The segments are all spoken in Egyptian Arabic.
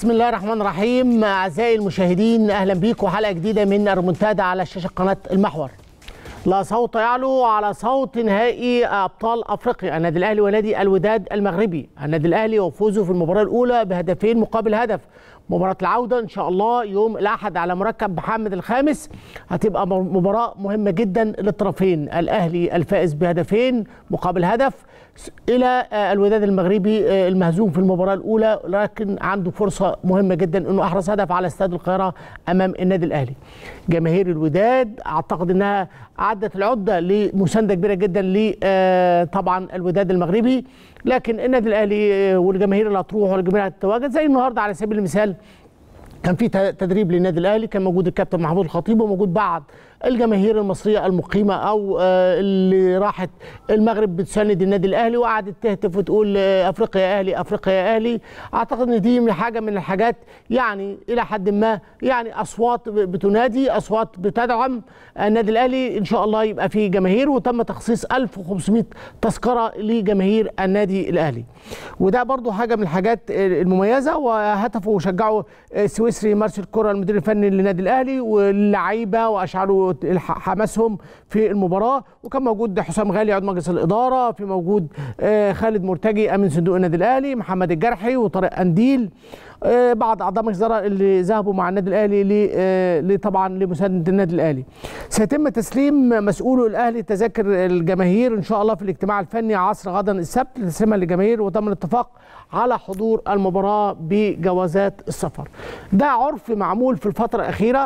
بسم الله الرحمن الرحيم اعزائي المشاهدين اهلا بيكم حلقه جديده من الريمونتادا على شاشه قناه المحور لا صوت يعلو على صوت نهائي ابطال افريقيا النادي الاهلي ونادي الوداد المغربي النادي الاهلي وفوزه في المباراه الاولى بهدفين مقابل هدف مباراة العودة إن شاء الله يوم الأحد على مركب محمد الخامس هتبقى مباراة مهمة جدا للطرفين الأهلي الفائز بهدفين مقابل هدف إلى الوداد المغربي المهزوم في المباراة الأولى لكن عنده فرصة مهمة جدا أنه أحرز هدف على استاد القاهرة أمام النادي الأهلي جماهير الوداد أعتقد أنها عدت العدة لمساندة كبيرة جدا ل طبعا الوداد المغربي لكن النادي الاهلي والجماهير اللي هتروح والجماهير هتتواجد زي النهارده على سبيل المثال كان في تدريب للنادي الاهلي كان موجود الكابتن محمود الخطيب وموجود بعض الجماهير المصريه المقيمه او اللي راحت المغرب بتساند النادي الاهلي وقعدت تهتف وتقول افريقيا يا اهلي افريقيا يا اهلي اعتقد ان دي حاجه من الحاجات يعني الى حد ما يعني اصوات بتنادي اصوات بتدعم النادي الاهلي ان شاء الله يبقى فيه جماهير وتم تخصيص 1500 تذكره لجماهير النادي الاهلي وده برضو حاجه من الحاجات المميزه وهتفوا وشجعوا السويسري مارسيل كورا المدير الفني للنادي الاهلي واللعيبه واشعروا حماسهم في المباراه وكان موجود حسام غالي عضو مجلس الاداره في موجود خالد مرتجي امين صندوق النادي الاهلي محمد الجرحي وطارق انديل بعض اعضاء مجلس الاداره اللي ذهبوا مع النادي الاهلي طبعا لمسانده النادي الاهلي. سيتم تسليم مسؤولو الاهلي تذاكر الجماهير ان شاء الله في الاجتماع الفني عصر غدا السبت تسليمها للجماهير وتم الاتفاق على حضور المباراه بجوازات السفر. ده عرف معمول في الفتره الاخيره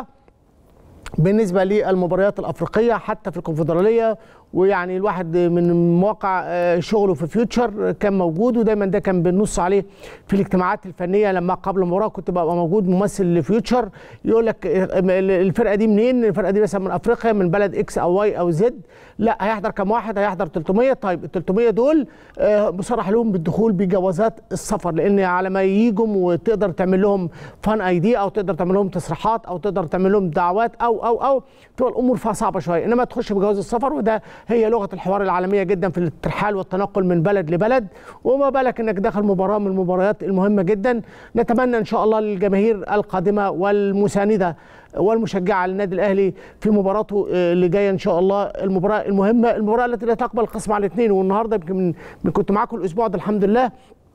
بالنسبه للمباريات الافريقيه حتى في الكونفدراليه ويعني الواحد من مواقع شغله في فيوتشر كان موجود ودايما ده كان بنص عليه في الاجتماعات الفنيه لما قبل المباراه كنت ببقى موجود ممثل لفيوتشر يقول لك الفرقه دي منين؟ الفرقه دي مثلا من افريقيا من بلد اكس او واي او زد لا هيحضر كام واحد؟ هيحضر 300 طيب ال 300 دول بصرح لهم بالدخول بجوازات السفر لان على ما يجوا وتقدر تعمل لهم فان اي دي او تقدر تعمل لهم تصريحات او تقدر تعمل لهم دعوات او او او تبقى الامور فيها صعبه شويه انما تخش بجواز السفر وده هي لغه الحوار العالميه جدا في الترحال والتنقل من بلد لبلد وما بالك انك داخل مباراه من المباريات المهمه جدا نتمنى ان شاء الله للجماهير القادمه والمسانده والمشجعه للنادي الاهلي في مباراته اللي جايه ان شاء الله المباراه المهمه المباراه التي لا تقبل القسم على الاثنين والنهارده يمكن كنت معاكم الاسبوع ده الحمد لله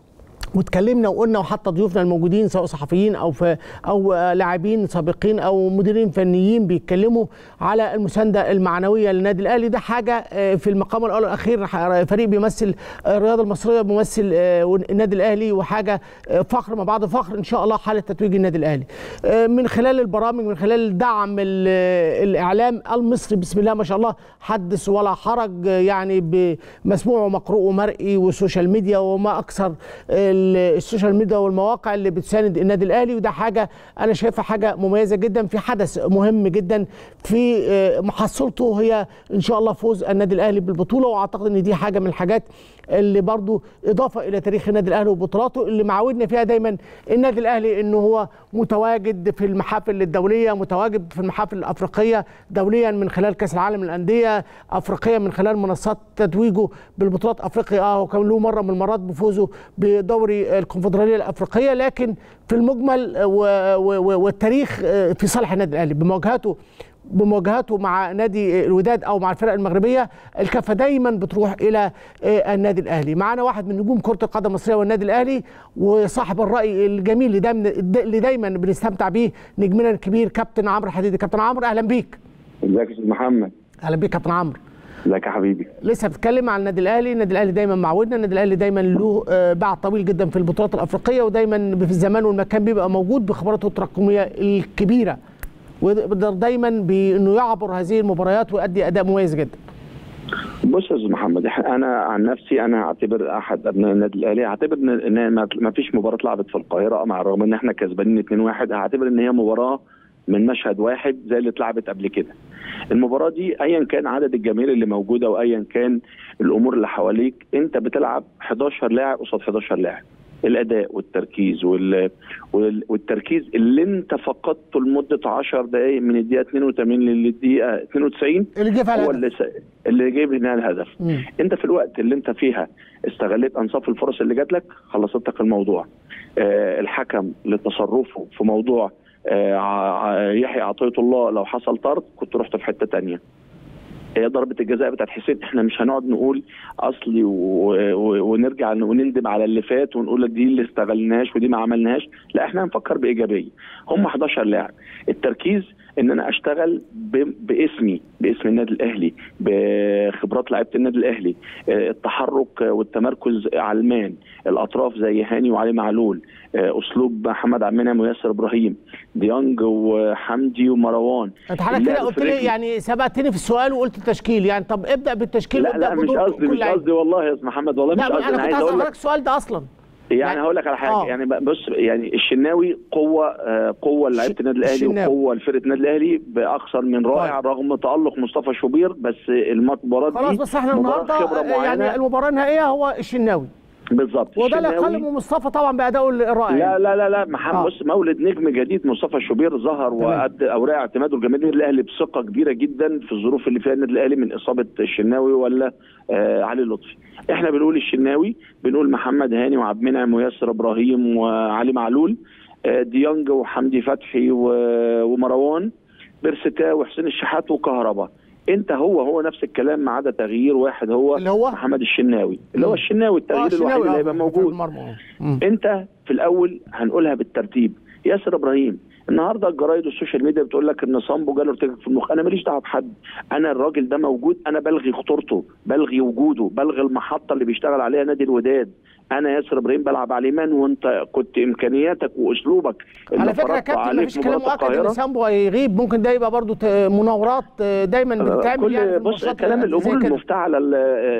واتكلمنا وقلنا وحتى ضيوفنا الموجودين سواء صحفيين او في او لاعبين سابقين او مديرين فنيين بيتكلموا على المسانده المعنويه للنادي الاهلي ده حاجه في المقام الاول والاخير فريق بيمثل الرياضه المصريه بيمثل النادي الاهلي وحاجه فخر ما بعد فخر ان شاء الله حاله تتويج النادي الاهلي من خلال البرامج من خلال دعم الاعلام المصري بسم الله ما شاء الله حدث ولا حرج يعني بمسموع ومقروء ومرئي والسوشيال ميديا وما اكثر السوشيال ميديا والمواقع اللي بتساند النادي الاهلي وده حاجه انا شايفها حاجه مميزه جدا في حدث مهم جدا في محصلته هي ان شاء الله فوز النادي الاهلي بالبطوله واعتقد ان دي حاجه من الحاجات اللي برضو اضافه الى تاريخ النادي الاهلي وبطولاته اللي معودنا فيها دايما النادي الاهلي انه هو متواجد في المحافل الدوليه متواجد في المحافل الافريقيه دوليا من خلال كاس العالم للانديه افريقيا من خلال منصات تتويجه بالبطولات افريقيا اه وكان له مره من المرات بفوزه بدوري الكونفدراليه الافريقيه لكن في المجمل والتاريخ في صالح النادي الاهلي بمواجهاته بمواجهاته مع نادي الوداد او مع الفرق المغربيه الكفه دايما بتروح الى النادي الاهلي معانا واحد من نجوم كره القدم المصريه والنادي الاهلي وصاحب الراي الجميل اللي دايما اللي دايما بنستمتع بيه نجمنا الكبير كابتن عمرو حديدي كابتن عمرو اهلا بيك ازيك يا استاذ محمد اهلا بيك كابتن عمرو ازيك يا حبيبي لسه بتكلم عن النادي الاهلي النادي الاهلي دايما معودنا النادي الاهلي دايما له باع طويل جدا في البطولات الافريقيه ودايما في الزمان والمكان بيبقى موجود بخبراته التراكميه الكبيره ويقدر دايما بانه يعبر هذه المباريات ويؤدي اداء مميز جدا بص يا استاذ محمد انا عن نفسي انا اعتبر احد ابناء النادي الاهلي اعتبر ان ما فيش مباراه اتلعبت في القاهره مع الرغم ان احنا كسبانين 2-1 هعتبر ان هي مباراه من مشهد واحد زي اللي اتلعبت قبل كده المباراه دي ايا كان عدد الجماهير اللي موجوده وايا كان الامور اللي حواليك انت بتلعب 11 لاعب قصاد 11 لاعب الاداء والتركيز وال... وال... والتركيز اللي انت فقدته لمده 10 دقائق من الدقيقه 82 للدقيقه 92 اللي جه فيها هو الهدف. اللي س... اللي جايب لنا الهدف مم. انت في الوقت اللي انت فيها استغليت انصاف الفرص اللي جات لك خلصت لك الموضوع آه الحكم لتصرفه في موضوع آه ع- يحيى عطيه الله لو حصل طرد كنت رحت في حته تانية هي ضربه الجزاء بتاعت حسين احنا مش هنقعد نقول اصلي و... و... ونرجع ن- ونندم على اللي فات ونقول دي اللي استغلناش ودي ما عملناش لا احنا هنفكر بايجابيه هم 11 لاعب التركيز ان انا اشتغل ب... باسمي باسم النادي الاهلي بخبرات لعيبه النادي الاهلي آه، التحرك والتمركز علمان الاطراف زي هاني وعلي معلول آه، اسلوب محمد عبد المنعم وياسر ابراهيم ديانج وحمدي ومروان انت حضرتك كده اللعب قلت في لي رجلي. يعني سبقتني في السؤال وقلت التشكيل يعني طب ابدا بالتشكيل لا وابدا لا مش بدور قصدي كل مش لعيب. قصدي والله يا استاذ محمد والله مش لا قصدي انا انا كنت عايز عايز اقول اسالك لك السؤال ده اصلا يعني, يعني- هقول لك على حاجه آه. يعني بقى بص يعني الشناوي قوه آه، قوه لعيبه النادي الاهلي الشناوي. وقوه لفرقه النادي الاهلي باكثر من رائع طيب. رغم تالق مصطفى شوبير بس المباراه دي خلاص بس احنا مباراة النهارده خبره آه، معينه يعني المباراه النهائيه هو الشناوي بالظبط وده لا الشناوي- يقل من مصطفى طبعا بادائه الرائع لا لا لا لا محمد آه. بص مولد نجم جديد مصطفى شوبير ظهر وادى اوراق اعتماده الجماهير النادي الاهلي بثقه كبيره جدا في الظروف اللي فيها النادي الاهلي من اصابه الشناوي ولا آه علي لطفي احنا بنقول الشناوي بنقول محمد هاني وعبد المنعم وياسر ابراهيم وعلي معلول آه ديانج وحمدي فتحي و- ومروان بيرستا وحسين الشحات وكهربا انت هو هو نفس الكلام ما عدا تغيير واحد هو اللي هو؟ محمد الشناوي اللي هو مم. الشناوي التغيير الوحيد الشناوي اللي آه، هيبقى في موجود المرمى آه. مم. انت في الاول هنقولها بالترتيب ياسر ابراهيم النهارده الجرايد والسوشيال ميديا بتقول لك ان صامبو جاله ارتجاج في المخ انا ماليش دعوه بحد انا الراجل ده موجود انا بلغي خطورته بلغي وجوده بلغي المحطه اللي بيشتغل عليها نادي الوداد انا ياسر ابراهيم بلعب على مان وانت كنت امكانياتك واسلوبك اللي على فكره يا فرضته كابتن عليه مفيش في كلام مباراة مؤكد ان القاهرة. سامبو هيغيب ممكن ده يبقى برضو ت- مناورات آه، دايما بتتعمل كل يعني في بص الماتشات كلام اللي زي الامور كده. المفتعله ال-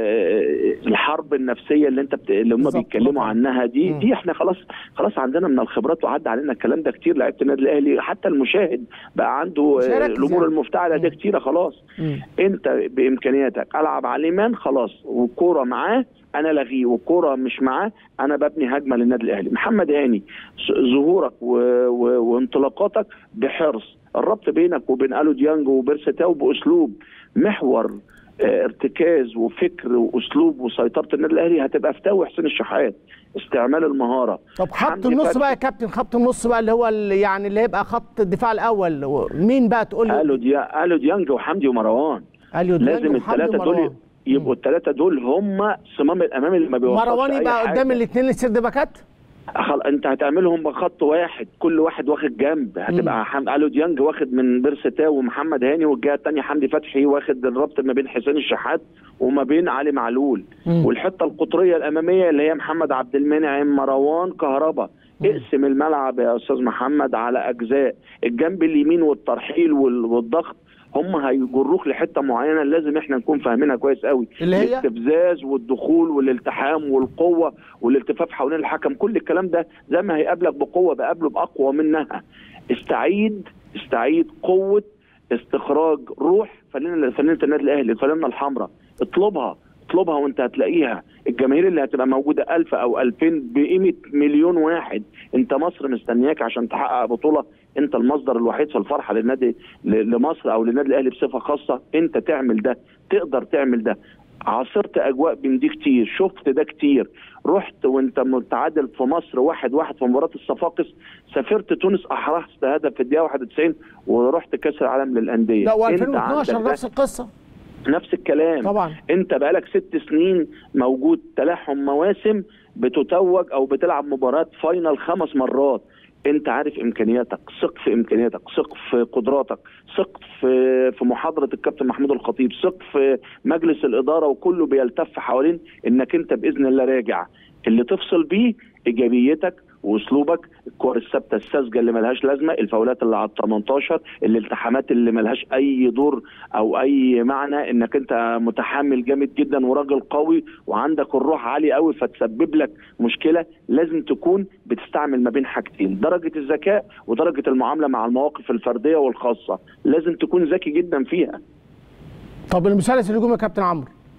آه، الحرب النفسيه اللي انت بت... اللي هم بالظبط. بيتكلموا طبعاً. عنها دي مم. دي احنا خلاص خلاص عندنا من الخبرات وعدى علينا الكلام ده كتير لعيبه النادي الاهلي حتى المشاهد بقى عنده مش آه، هيركز الامور يعني. المفتعله دي مم. كتيره خلاص مم. انت بامكانياتك العب عليه مان خلاص والكوره معاه انا لغيه والكوره مش معاه انا ببني هجمه للنادي الاهلي محمد هاني س- ظهورك و... و... وانطلاقاتك بحرص الربط بينك وبين الو ديانج وبيرستاو باسلوب محور آه، ارتكاز وفكر واسلوب وسيطره النادي الاهلي هتبقى فتاوي حسين الشحات استعمال المهاره طب خط حمدي النص فتحي. بقى يا كابتن خط النص بقى اللي هو ال- يعني اللي هيبقى خط الدفاع الاول مين بقى تقول لي الو ديا الو ديانج وحمدي ومروان اليو ديانج لازم وحمدي الثلاثه ومروان. دول يبقوا الثلاثه دول هم صمام الامام اللي ما بيوصلش مروان أي يبقى حاجة. قدام الاثنين السرد باكات خل... انت هتعملهم بخط واحد كل واحد واخد جنب هتبقى حم... الو ديانج واخد من بيرستا ومحمد هاني والجهه الثانيه حمدي فتحي واخد الربط ما بين حسين الشحات وما بين علي معلول مم. والحته القطريه الاماميه اللي هي محمد عبد المنعم مروان كهربا اقسم الملعب يا استاذ محمد على اجزاء الجنب اليمين والترحيل وال... والضغط هم هيجروك لحته معينه لازم احنا نكون فاهمينها كويس قوي اللي هي؟ الاستفزاز والدخول والالتحام والقوه والالتفاف حوالين الحكم كل الكلام ده زي ما هيقابلك بقوه بقابله باقوى منها استعيد استعيد قوه استخراج روح فنانه فنانه النادي الاهلي الفنانه الحمراء اطلبها اطلبها وانت هتلاقيها الجماهير اللي هتبقى موجوده ألف او 2000 بقيمه مليون واحد انت مصر مستنياك عشان تحقق بطوله انت المصدر الوحيد في الفرحه للنادي ل- لمصر او للنادي الاهلي بصفه خاصه انت تعمل ده تقدر تعمل ده عاصرت اجواء من دي كتير شفت ده كتير رحت وانت متعادل في مصر واحد واحد في مباراه الصفاقس سافرت تونس احرزت هدف في الدقيقه 91 ورحت كاس العالم للانديه لا انت و2012 عندك ده. نفس القصه نفس الكلام طبعا انت بقالك ست سنين موجود تلاحم مواسم بتتوج او بتلعب مباراه فاينل خمس مرات انت عارف امكانياتك ثق في امكانياتك ثق في قدراتك ثق في في محاضره الكابتن محمود الخطيب ثق في مجلس الاداره وكله بيلتف حوالين انك انت باذن الله راجع اللي تفصل بيه ايجابيتك واسلوبك الكور الثابته الساذجه اللي ملهاش لازمه الفاولات اللي على ال 18 الالتحامات اللي ملهاش اي دور او اي معنى انك انت متحمل جامد جدا وراجل قوي وعندك الروح عاليه قوي فتسبب لك مشكله لازم تكون بتستعمل ما بين حاجتين درجه الذكاء ودرجه المعامله مع المواقف الفرديه والخاصه لازم تكون ذكي جدا فيها طب المثلث الهجومي يا كابتن عمرو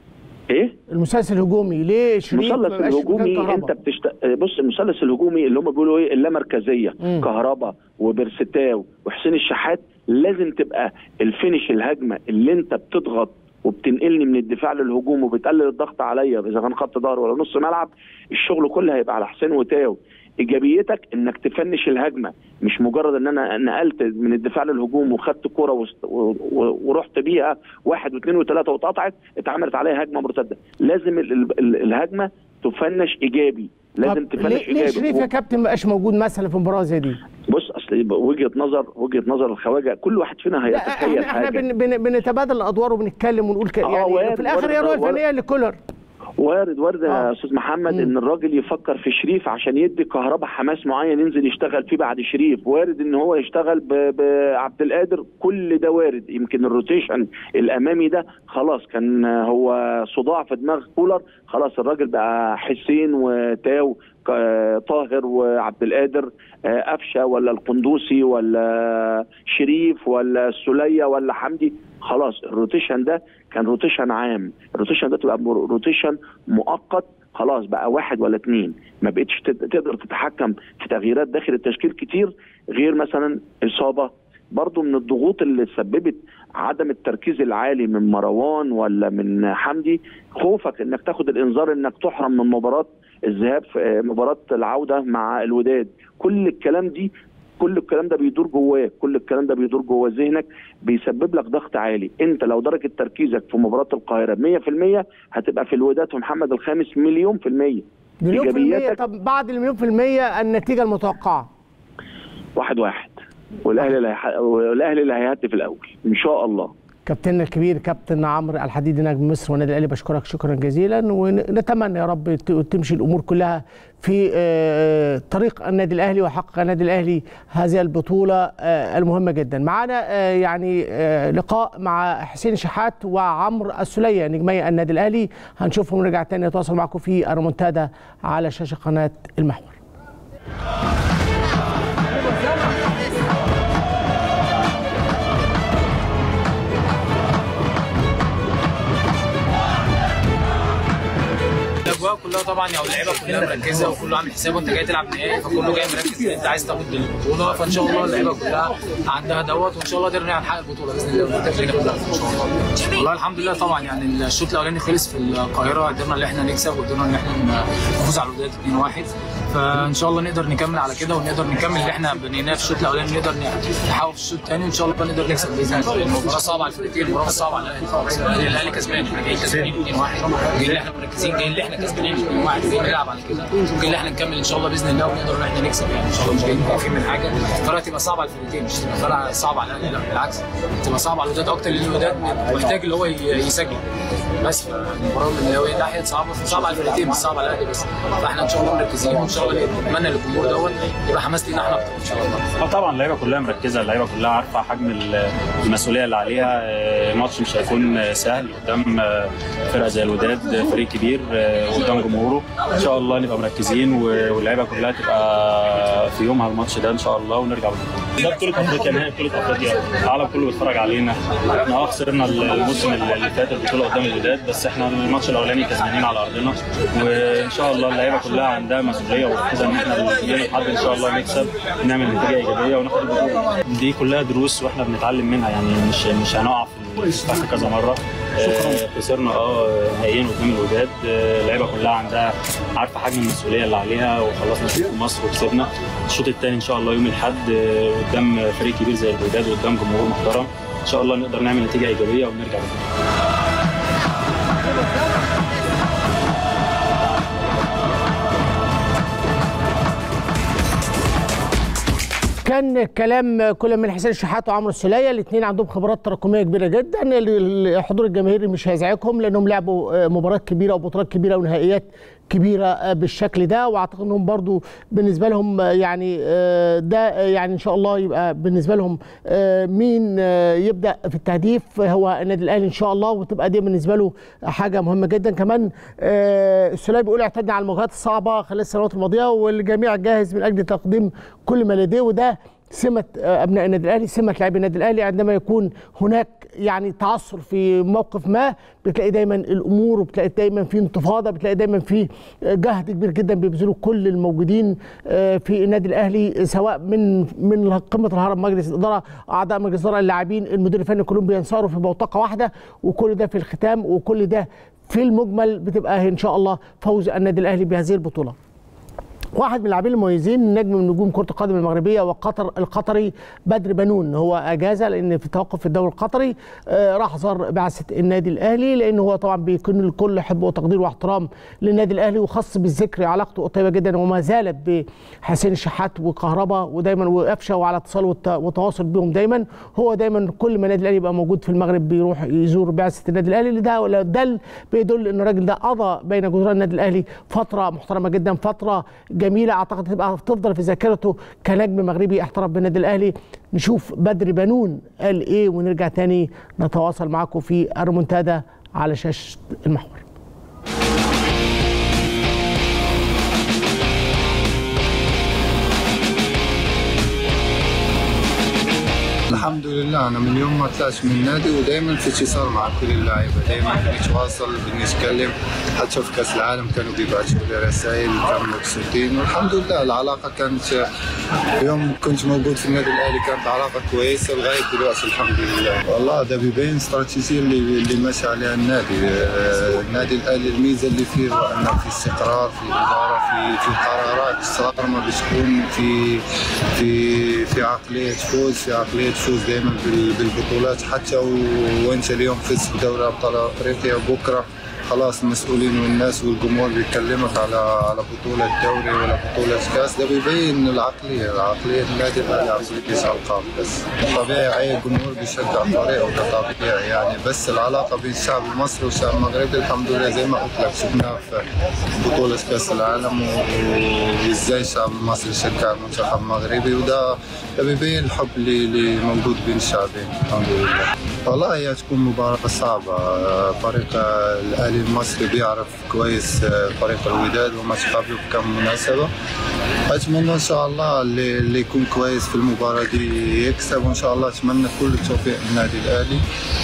ايه المثلث الهجومي ليه شريف ما المثلث بقاش الهجومي مكان كهربا؟ انت بتشت... بص المثلث الهجومي اللي هم بيقولوا ايه اللامركزيه مم. كهربا وبرستاو وحسين الشحات لازم تبقى الفينش الهجمه اللي انت بتضغط وبتنقلني من الدفاع للهجوم وبتقلل الضغط عليا اذا كان خط ظهر ولا نص ملعب الشغل كله هيبقى على حسين وتاو ايجابيتك انك تفنش الهجمه مش مجرد ان انا نقلت من الدفاع للهجوم وخدت كوره وست- و- و- ورحت بيها واحد واثنين وثلاثه واتقطعت اتعملت عليها هجمه مرتده لازم ال- ال- ال- الهجمه تفنش ايجابي لازم طب تفنش ليه, ليه ايجابي شريف يا كابتن ما بقاش موجود مثلا في مباراه زي دي؟ بص اصل يبقى وجهه نظر وجهه نظر الخواجه كل واحد فينا لا هيتخيل احنا احنا حاجه بن بن بنتبادل الادوار وبنتكلم ونقول كده آه، يعني وارد، في الاخر هي وارد، الرؤيه وارد. الفنيه لكولر وارد وارد آه. يا استاذ محمد مم. ان الراجل يفكر في شريف عشان يدي كهرباء حماس معين ينزل يشتغل فيه بعد شريف وارد ان هو يشتغل ب- بعبد القادر كل ده وارد يمكن الروتيشن الامامي ده خلاص كان هو صداع في دماغ كولر خلاص الراجل بقى حسين وتاو ك- طاهر وعبد القادر آه، قفشه ولا القندوسي ولا شريف ولا السليه ولا حمدي خلاص الروتيشن ده كان روتيشن عام الروتيشن ده تبقى مر- روتيشن مؤقت خلاص بقى واحد ولا اتنين ما بقتش تد- تقدر تتحكم في تغييرات داخل التشكيل كتير غير مثلا اصابه برضو من الضغوط اللي سببت عدم التركيز العالي من مروان ولا من حمدي خوفك انك تاخد الانذار انك تحرم من مباراه الذهاب في آه، مباراه العوده مع الوداد كل الكلام دي كل الكلام ده بيدور جواك كل الكلام ده بيدور جوه ذهنك بيسبب لك ضغط عالي انت لو درجه تركيزك في مباراه القاهره 100% هتبقى في الوداد في محمد الخامس مليون في المية مليون في المية إيجابياتك- طب بعد المليون في المية النتيجة المتوقعة واحد واحد والاهلي اللي هيح- والاهلي اللي هيهدف الاول ان شاء الله كابتننا الكبير كابتن عمرو الحديدي نجم مصر والنادي الاهلي بشكرك شكرا جزيلا ونتمنى يا رب ت- تمشي الامور كلها في آه، طريق النادي الاهلي ويحقق النادي الاهلي هذه البطوله آه، المهمه جدا. معانا آه، يعني آه، لقاء مع حسين شحات وعمرو السليه نجمي النادي الاهلي هنشوفهم ونرجع تاني نتواصل معكم في الريمونتادا على شاشه قناه المحور. الاجواء كلها طبعا او اللعيبه كلها مركزه وكله عامل حسابه انت جاي تلعب نهائي فكله جاي مركز ان انت عايز تاخد البطوله فان شاء الله اللعيبه كلها عندها دوت وان شاء الله قدرنا نحقق البطوله باذن الله ونكتب لنا كلها ان شاء الله والله الحمد لله طبعا يعني الشوط الاولاني خلص في القاهره قدرنا ان احنا نكسب وقدرنا ان احنا نفوز على الوداد 2-1 فان شاء الله نقدر نكمل على كده ونقدر نكمل اللي احنا بنيناه في الشوط الاولاني نقدر نحققه في الشوط الثاني وان شاء الله نقدر نكسب باذن الله المباراه صعبه على الفرقتين المباراه صعبه على الاهلي خالص الاهلي كسبان احنا جايين كسبانين 2-1 جايين اللي احنا مركزين جايين اللي احنا كسبانين 2-1 جايين نلعب على كده جايين اللي احنا نكمل ان شاء الله باذن الله ونقدر ان احنا نكسب يعني ان شاء الله مش جايين خايفين من حاجه الفرقه تبقى صعبه على الفرقتين مش تبقى فرقه صعبه على الاهلي لا بالعكس تبقى صعبه على الوداد اكتر لان الوداد محتاج اللي هو ي- يسجل بس المباراه من هو ناحيه صعبه صعبه على الفرقتين مش صعبه على الاهلي بس فاحنا ان شاء الله مركزين وان شاء الله نتمنى للجمهور دوت يبقى حماس لينا احنا اكتر ان شاء الله اه طبعا اللعيبه كلها مركزه اللعيبه كلها عارفه حجم ال- المسؤوليه اللي عليها آه، الماتش مش هيكون آه، سهل قدام آه، فرقه زي الوداد آه، فريق كبير آه، قدام جمهوره ان شاء الله نبقى مركزين و- واللعيبه كلها تبقى في يومها الماتش ده ان شاء الله ونرجع بالبطوله ده بطوله افريقيا نهائي بطوله افريقيا العالم كله بيتفرج علينا احنا اه خسرنا الموسم اللي فات البطوله قدام الوداد بس احنا الماتش الاولاني كسبانين على ارضنا وان شاء الله اللعيبه كلها عندها مسؤوليه وركيزه ان احنا اليوم الحد ان شاء الله نكسب نعمل نتيجه ايجابيه وناخد البطوله دي كلها دروس واحنا بنتعلم منها يعني مش مش هنقع في الفخ كذا مره آه، خسرنا اه نهائيين قدام الوداد آه، اللعيبه كلها عندها عارفه حجم المسؤوليه اللي عليها وخلصنا في مصر وكسبنا الشوط الثاني ان شاء الله يوم الاحد آه، قدام فريق كبير زي الوداد وقدام جمهور محترم ان شاء الله نقدر نعمل نتيجه ايجابيه ونرجع بالبطوله كان كلام كل من حسين الشحات وعمرو السوليه الاثنين عندهم خبرات تراكميه كبيره جدا الحضور الجماهيري مش هيزعجهم لانهم لعبوا مباريات كبيره وبطولات كبيره ونهائيات كبيره بالشكل ده واعتقد انهم برضو بالنسبه لهم يعني ده يعني ان شاء الله يبقى بالنسبه لهم مين يبدا في التهديف هو النادي الاهلي ان شاء الله وتبقى دي بالنسبه له حاجه مهمه جدا كمان السوليه بيقول اعتدنا على المواجهات الصعبه خلال السنوات الماضيه والجميع جاهز من اجل تقديم كل ما لديه وده سمه ابناء النادي الاهلي سمه لاعبي النادي الاهلي عندما يكون هناك يعني تعثر في موقف ما بتلاقي دايما الامور وبتلاقي دايما في انتفاضه بتلاقي دايما في جهد كبير جدا بيبذلوا كل الموجودين في النادي الاهلي سواء من من قمه الهرم مجلس الاداره اعضاء مجلس الاداره اللاعبين المدير الفني كلهم بينصاروا في بوتقه واحده وكل ده في الختام وكل ده في المجمل بتبقى ان شاء الله فوز النادي الاهلي بهذه البطوله واحد من اللاعبين المميزين نجم من نجوم كره القدم المغربيه وقطر القطري بدر بنون هو اجازه لان في توقف في الدوري القطري آه راح زار بعثه النادي الاهلي لان هو طبعا بيكون الكل حب وتقدير واحترام للنادي الاهلي وخاص بالذكر علاقته طيبه جدا وما زالت بحسين الشحات وكهربا ودايما وقفشه وعلى اتصال وتواصل بهم دايما هو دايما كل ما النادي الاهلي يبقى موجود في المغرب بيروح يزور بعثه النادي الاهلي ده ده بيدل ان الراجل ده قضى بين جدران النادي الاهلي فتره محترمه جدا فتره جميله اعتقد تبقى تفضل في ذاكرته كنجم مغربي احترف بالنادي الاهلي نشوف بدر بنون قال ايه ونرجع تاني نتواصل معاكم في الريمونتادا على شاشه المحور الحمد لله انا من يوم ما طلعت من النادي ودائما في اتصال مع كل اللعيبه دائما بنتواصل بنتكلم حتى في كاس العالم كانوا بيبعثوا لي رسائل كانوا مبسوطين والحمد لله العلاقه كانت يوم كنت موجود في النادي الاهلي كانت علاقه كويسه لغايه دلوقتي الحمد لله والله ده بيبين استراتيجيه اللي اللي ماشي عليها النادي النادي الاهلي الميزه اللي فيه هو انه في استقرار في اداره في في قرارات صارمه بتكون في في في عقليه فوز في عقليه تفوز دائما بالبطولات حتى وانت اليوم فزت بدوري ابطال افريقيا بكره خلاص المسؤولين والناس والجمهور بيكلمك على على بطوله دوري ولا بطوله كاس ده بيبين العقليه العقليه النادي الاهلي عقليه القاب بس طبيعي اي جمهور بيشجع فريقه كطبيعي يعني بس العلاقه بين الشعب المصري والشعب المغربي الحمد لله زي ما قلت لك شفناها في بطوله كاس العالم وازاي الشعب المصري يشجع المنتخب المغربي وده ده بيبين الحب اللي موجود بين الشعبين الحمد لله والله هي تكون مباراة صعبة فريق الأهلي المصري بيعرف كويس فريق الوداد وما تقابلوا بكم مناسبة أتمنى إن شاء الله اللي, اللي يكون كويس في المباراة دي يكسب وإن شاء الله أتمنى كل التوفيق للنادي الأهلي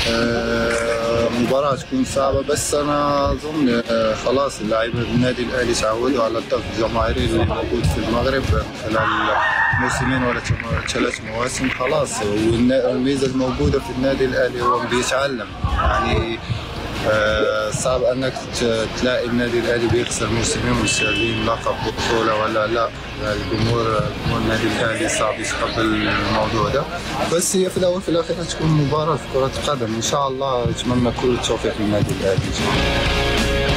مباراة تكون صعبة بس أنا أظن خلاص اللاعبين النادي الأهلي تعودوا على الضغط الجماهيري اللي موجود في المغرب خلال موسمين ولا ثلاث مواسم خلاص والميزة الموجودة في النادي الأهلي هو بيتعلم يعني آه صعب انك تلاقي النادي الاهلي بيخسر موسمين متتاليين لقب بطوله ولا لا الجمهور جمهور النادي الاهلي صعب يتقبل الموضوع ده بس هي في الاول في الاخير هتكون مباراه في كره قدم ان شاء الله اتمنى كل التوفيق للنادي الاهلي ان شاء الله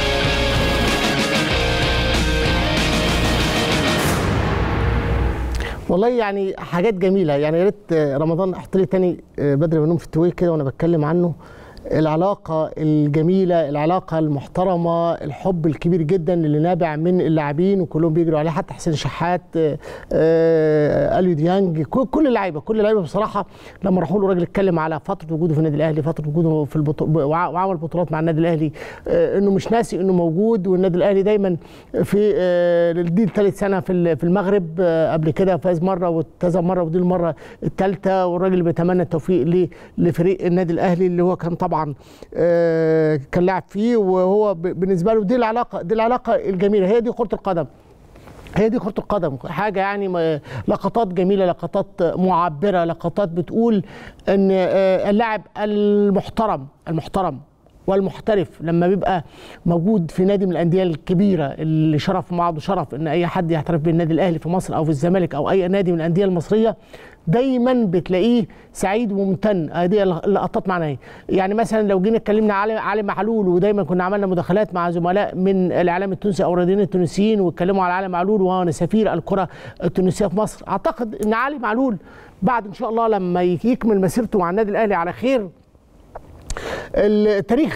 والله يعني حاجات جميله يعني يا ريت رمضان احط لي تاني بدر بنوم في التوي كده وانا بتكلم عنه العلاقة الجميلة العلاقة المحترمة الحب الكبير جدا اللي نابع من اللاعبين وكلهم بيجروا عليه حتى حسين شحات اليو ديانج كل اللعيبة كل اللعيبة بصراحة لما راحوا له راجل اتكلم على فترة وجوده في النادي الأهلي فترة وجوده في البطولة وعمل بطولات مع النادي الأهلي انه مش ناسي انه موجود والنادي الأهلي دايما في دي ثالث سنة في في المغرب قبل كده فاز مرة وكذا مرة ودي المرة الثالثة والراجل بيتمنى التوفيق لفريق النادي الأهلي اللي هو كان طبعا طبعا كان لاعب فيه وهو بالنسبه له دي العلاقه دي العلاقه الجميله هي دي كره القدم هي دي كره القدم حاجه يعني لقطات جميله لقطات معبره لقطات بتقول ان اللاعب المحترم المحترم والمحترف لما بيبقى موجود في نادي من الانديه الكبيره اللي شرف بعضه شرف ان اي حد يحترف بالنادي الاهلي في مصر او في الزمالك او اي نادي من الانديه المصريه دايما بتلاقيه سعيد وممتن دي اللقطات معناها يعني مثلا لو جينا اتكلمنا علي علي معلول ودايما كنا عملنا مداخلات مع زملاء من الاعلام التونسي او الرياضيين التونسيين واتكلموا على علي معلول وهو سفير الكره التونسيه في مصر اعتقد ان علي معلول بعد ان شاء الله لما يكمل مسيرته مع النادي الاهلي على خير التاريخ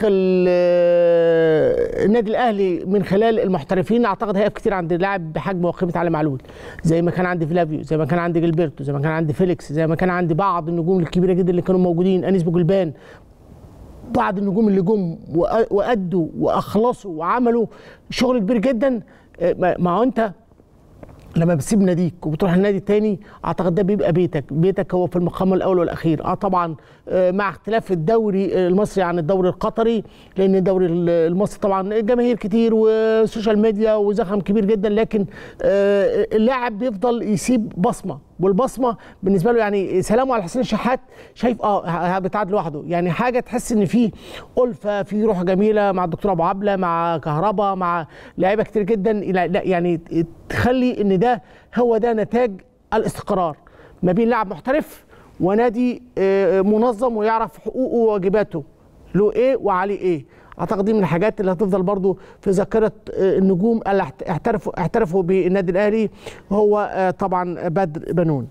النادي الاهلي من خلال المحترفين اعتقد هيقف كتير عند لاعب بحجم وقيمه علي معلول زي ما كان عندي فلافيو زي ما كان عندي جilberto زي ما كان عندي فيليكس زي ما كان عندي بعض النجوم الكبيره جدا اللي كانوا موجودين انيس بوجلبان بعض النجوم اللي جم وادوا واخلصوا وعملوا شغل كبير جدا ما هو انت لما بتسيب ناديك وبتروح النادي التاني اعتقد ده بيبقى بيتك بيتك هو في المقام الاول والاخير اه طبعا آه مع اختلاف الدوري المصري عن الدوري القطري لان الدوري المصري طبعا جماهير كتير وسوشيال ميديا وزخم كبير جدا لكن آه اللاعب بيفضل يسيب بصمه والبصمه بالنسبه له يعني سلامه على حسين الشحات شايف اه بتعاد لوحده يعني حاجه تحس ان في الفه في روح جميله مع الدكتور ابو عبله مع كهربا مع لعيبه كتير جدا لا يعني تخلي ان ده هو ده نتاج الاستقرار ما بين لاعب محترف ونادي منظم ويعرف حقوقه وواجباته له ايه وعليه ايه اعتقد دي من الحاجات اللي هتفضل برضو في ذاكره النجوم اللي احترفوا احترفوا بالنادي الاهلي هو طبعا بدر بنون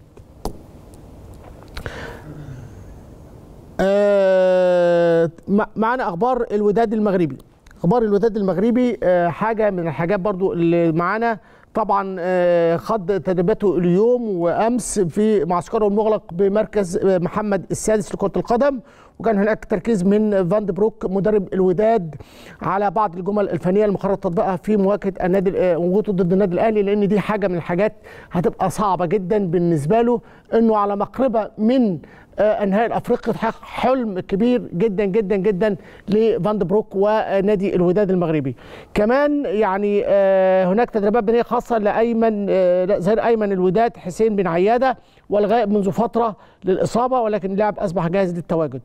معانا اخبار الوداد المغربي اخبار الوداد المغربي حاجه من الحاجات برضو اللي معانا طبعا خض تدريباته اليوم وامس في معسكره المغلق بمركز محمد السادس لكره القدم وكان هناك تركيز من فاند بروك مدرب الوداد على بعض الجمل الفنيه المقرر تطبيقها في مواجهه النادي وجوده ضد النادي الاهلي لان دي حاجه من الحاجات هتبقى صعبه جدا بالنسبه له انه على مقربه من انهاء الافريقي تحقق حلم كبير جدا جدا جدا لفاند بروك ونادي الوداد المغربي كمان يعني هناك تدريبات بنيه خاصه لايمن ظهير ايمن الوداد حسين بن عياده والغائب منذ فتره للاصابه ولكن اللاعب اصبح جاهز للتواجد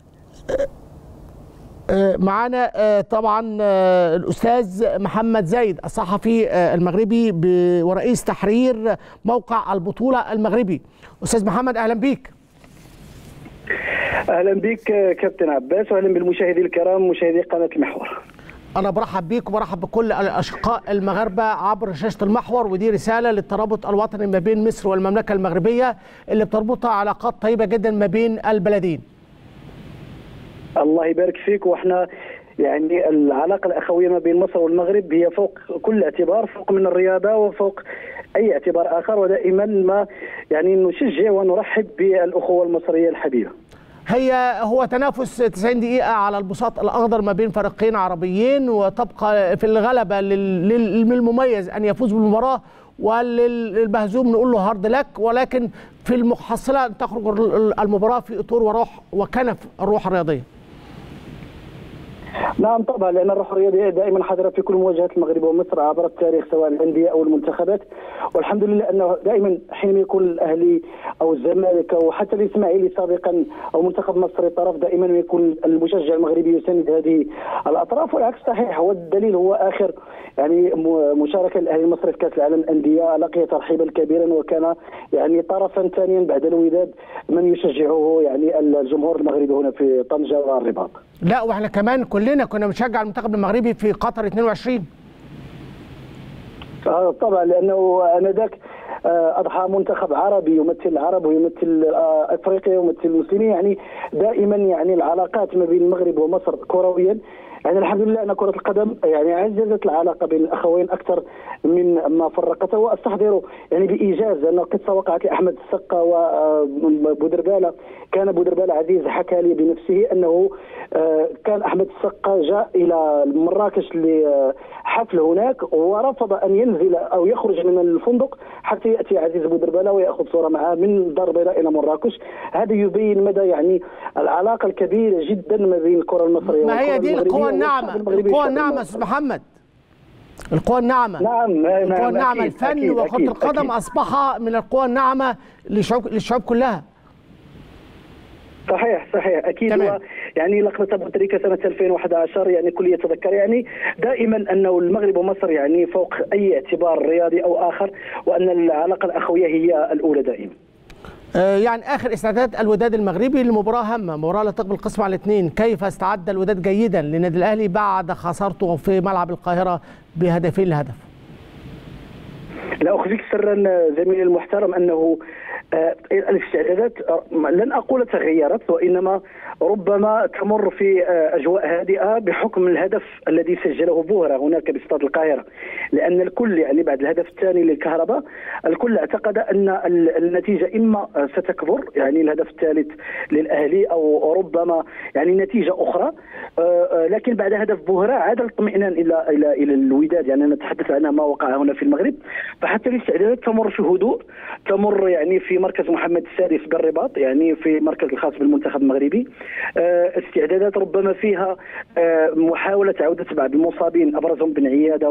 معانا طبعا الاستاذ محمد زايد الصحفي المغربي ورئيس تحرير موقع البطوله المغربي استاذ محمد اهلا بيك اهلا بك كابتن عباس واهلا بالمشاهدين الكرام مشاهدي قناه المحور انا برحب بيك وبرحب بكل الاشقاء المغاربه عبر شاشه المحور ودي رساله للترابط الوطني ما بين مصر والمملكه المغربيه اللي بتربطها علاقات طيبه جدا ما بين البلدين الله يبارك فيك واحنا يعني العلاقه الاخويه ما بين مصر والمغرب هي فوق كل اعتبار فوق من الرياضه وفوق اي اعتبار اخر ودائما ما يعني نشجع ونرحب بالاخوه المصريه الحبيبه هي هو تنافس 90 دقيقة على البساط الأخضر ما بين فريقين عربيين وتبقى في الغلبة للمميز أن يفوز بالمباراة وللمهزوم نقول له هارد لك ولكن في المحصلة أن تخرج المباراة في إطار وروح وكنف الروح الرياضية نعم طبعا لان الروح الرياضيه دائما حاضره في كل مواجهات المغرب ومصر عبر التاريخ سواء الانديه او المنتخبات والحمد لله انه دائما حينما يكون الاهلي او الزمالك او حتى الاسماعيلي سابقا او منتخب مصر طرف دائما يكون المشجع المغربي يساند هذه الاطراف والعكس صحيح والدليل هو اخر يعني مشاركه الاهلي المصري في كاس العالم الانديه لقي ترحيبا كبيرا وكان يعني طرفا ثانيا بعد الوداد من يشجعه يعني الجمهور المغربي هنا في طنجه والرباط لا واحنا كمان كلنا كنا بنشجع المنتخب المغربي في قطر 22 آه طبعا لانه انذاك اضحى منتخب عربي يمثل العرب ويمثل افريقيا ويمثل المسلمين يعني دائما يعني العلاقات ما بين المغرب ومصر كرويا يعني الحمد لله ان كره القدم يعني عززت العلاقه بين الاخوين اكثر من ما فرقته واستحضر يعني بايجاز لانه قصه وقعت لاحمد السقا وبودرباله كان بودرباله عزيز حكى لي بنفسه انه كان احمد السقا جاء الى مراكش لحفل هناك ورفض ان ينزل او يخرج من الفندق حتى ياتي عزيز بودرباله وياخذ صوره معه من الدار البيضاء الى مراكش هذا يبين مدى يعني العلاقه الكبيره جدا ما بين الكره المصريه ما هي دي القوى الناعمه القوى الناعمه استاذ محمد القوى الناعمة نعم القوى الناعمة الفن وكرة القدم أكيد. أصبح من القوى الناعمة للشعوب للشعوب كلها صحيح صحيح اكيد تمام. يعني لقطه ابو تريكه سنه 2011 يعني كل يتذكر يعني دائما انه المغرب ومصر يعني فوق اي اعتبار رياضي او اخر وان العلاقه الاخويه هي الاولى دائما يعني اخر استعدادات الوداد المغربي لمباراه هامه مباراه لا تقبل القسم على الاثنين كيف استعد الوداد جيدا للنادي الاهلي بعد خسارته في ملعب القاهره بهدفين لهدف لا اخفيك سرا زميلي المحترم انه الاستعدادات لن اقول تغيرت وانما ربما تمر في اجواء هادئه بحكم الهدف الذي سجله بوهره هناك باستاد القاهره لان الكل يعني بعد الهدف الثاني للكهرباء الكل اعتقد ان النتيجه اما ستكبر يعني الهدف الثالث للاهلي او ربما يعني نتيجه اخرى لكن بعد هدف بوهرة عاد الاطمئنان الى الى الى الوداد يعني نتحدث عن ما وقع هنا في المغرب فحتى الاستعدادات تمر في هدوء تمر يعني في مركز محمد السادس بالرباط يعني في المركز الخاص بالمنتخب المغربي استعدادات ربما فيها محاوله عوده بعض المصابين ابرزهم بن عياده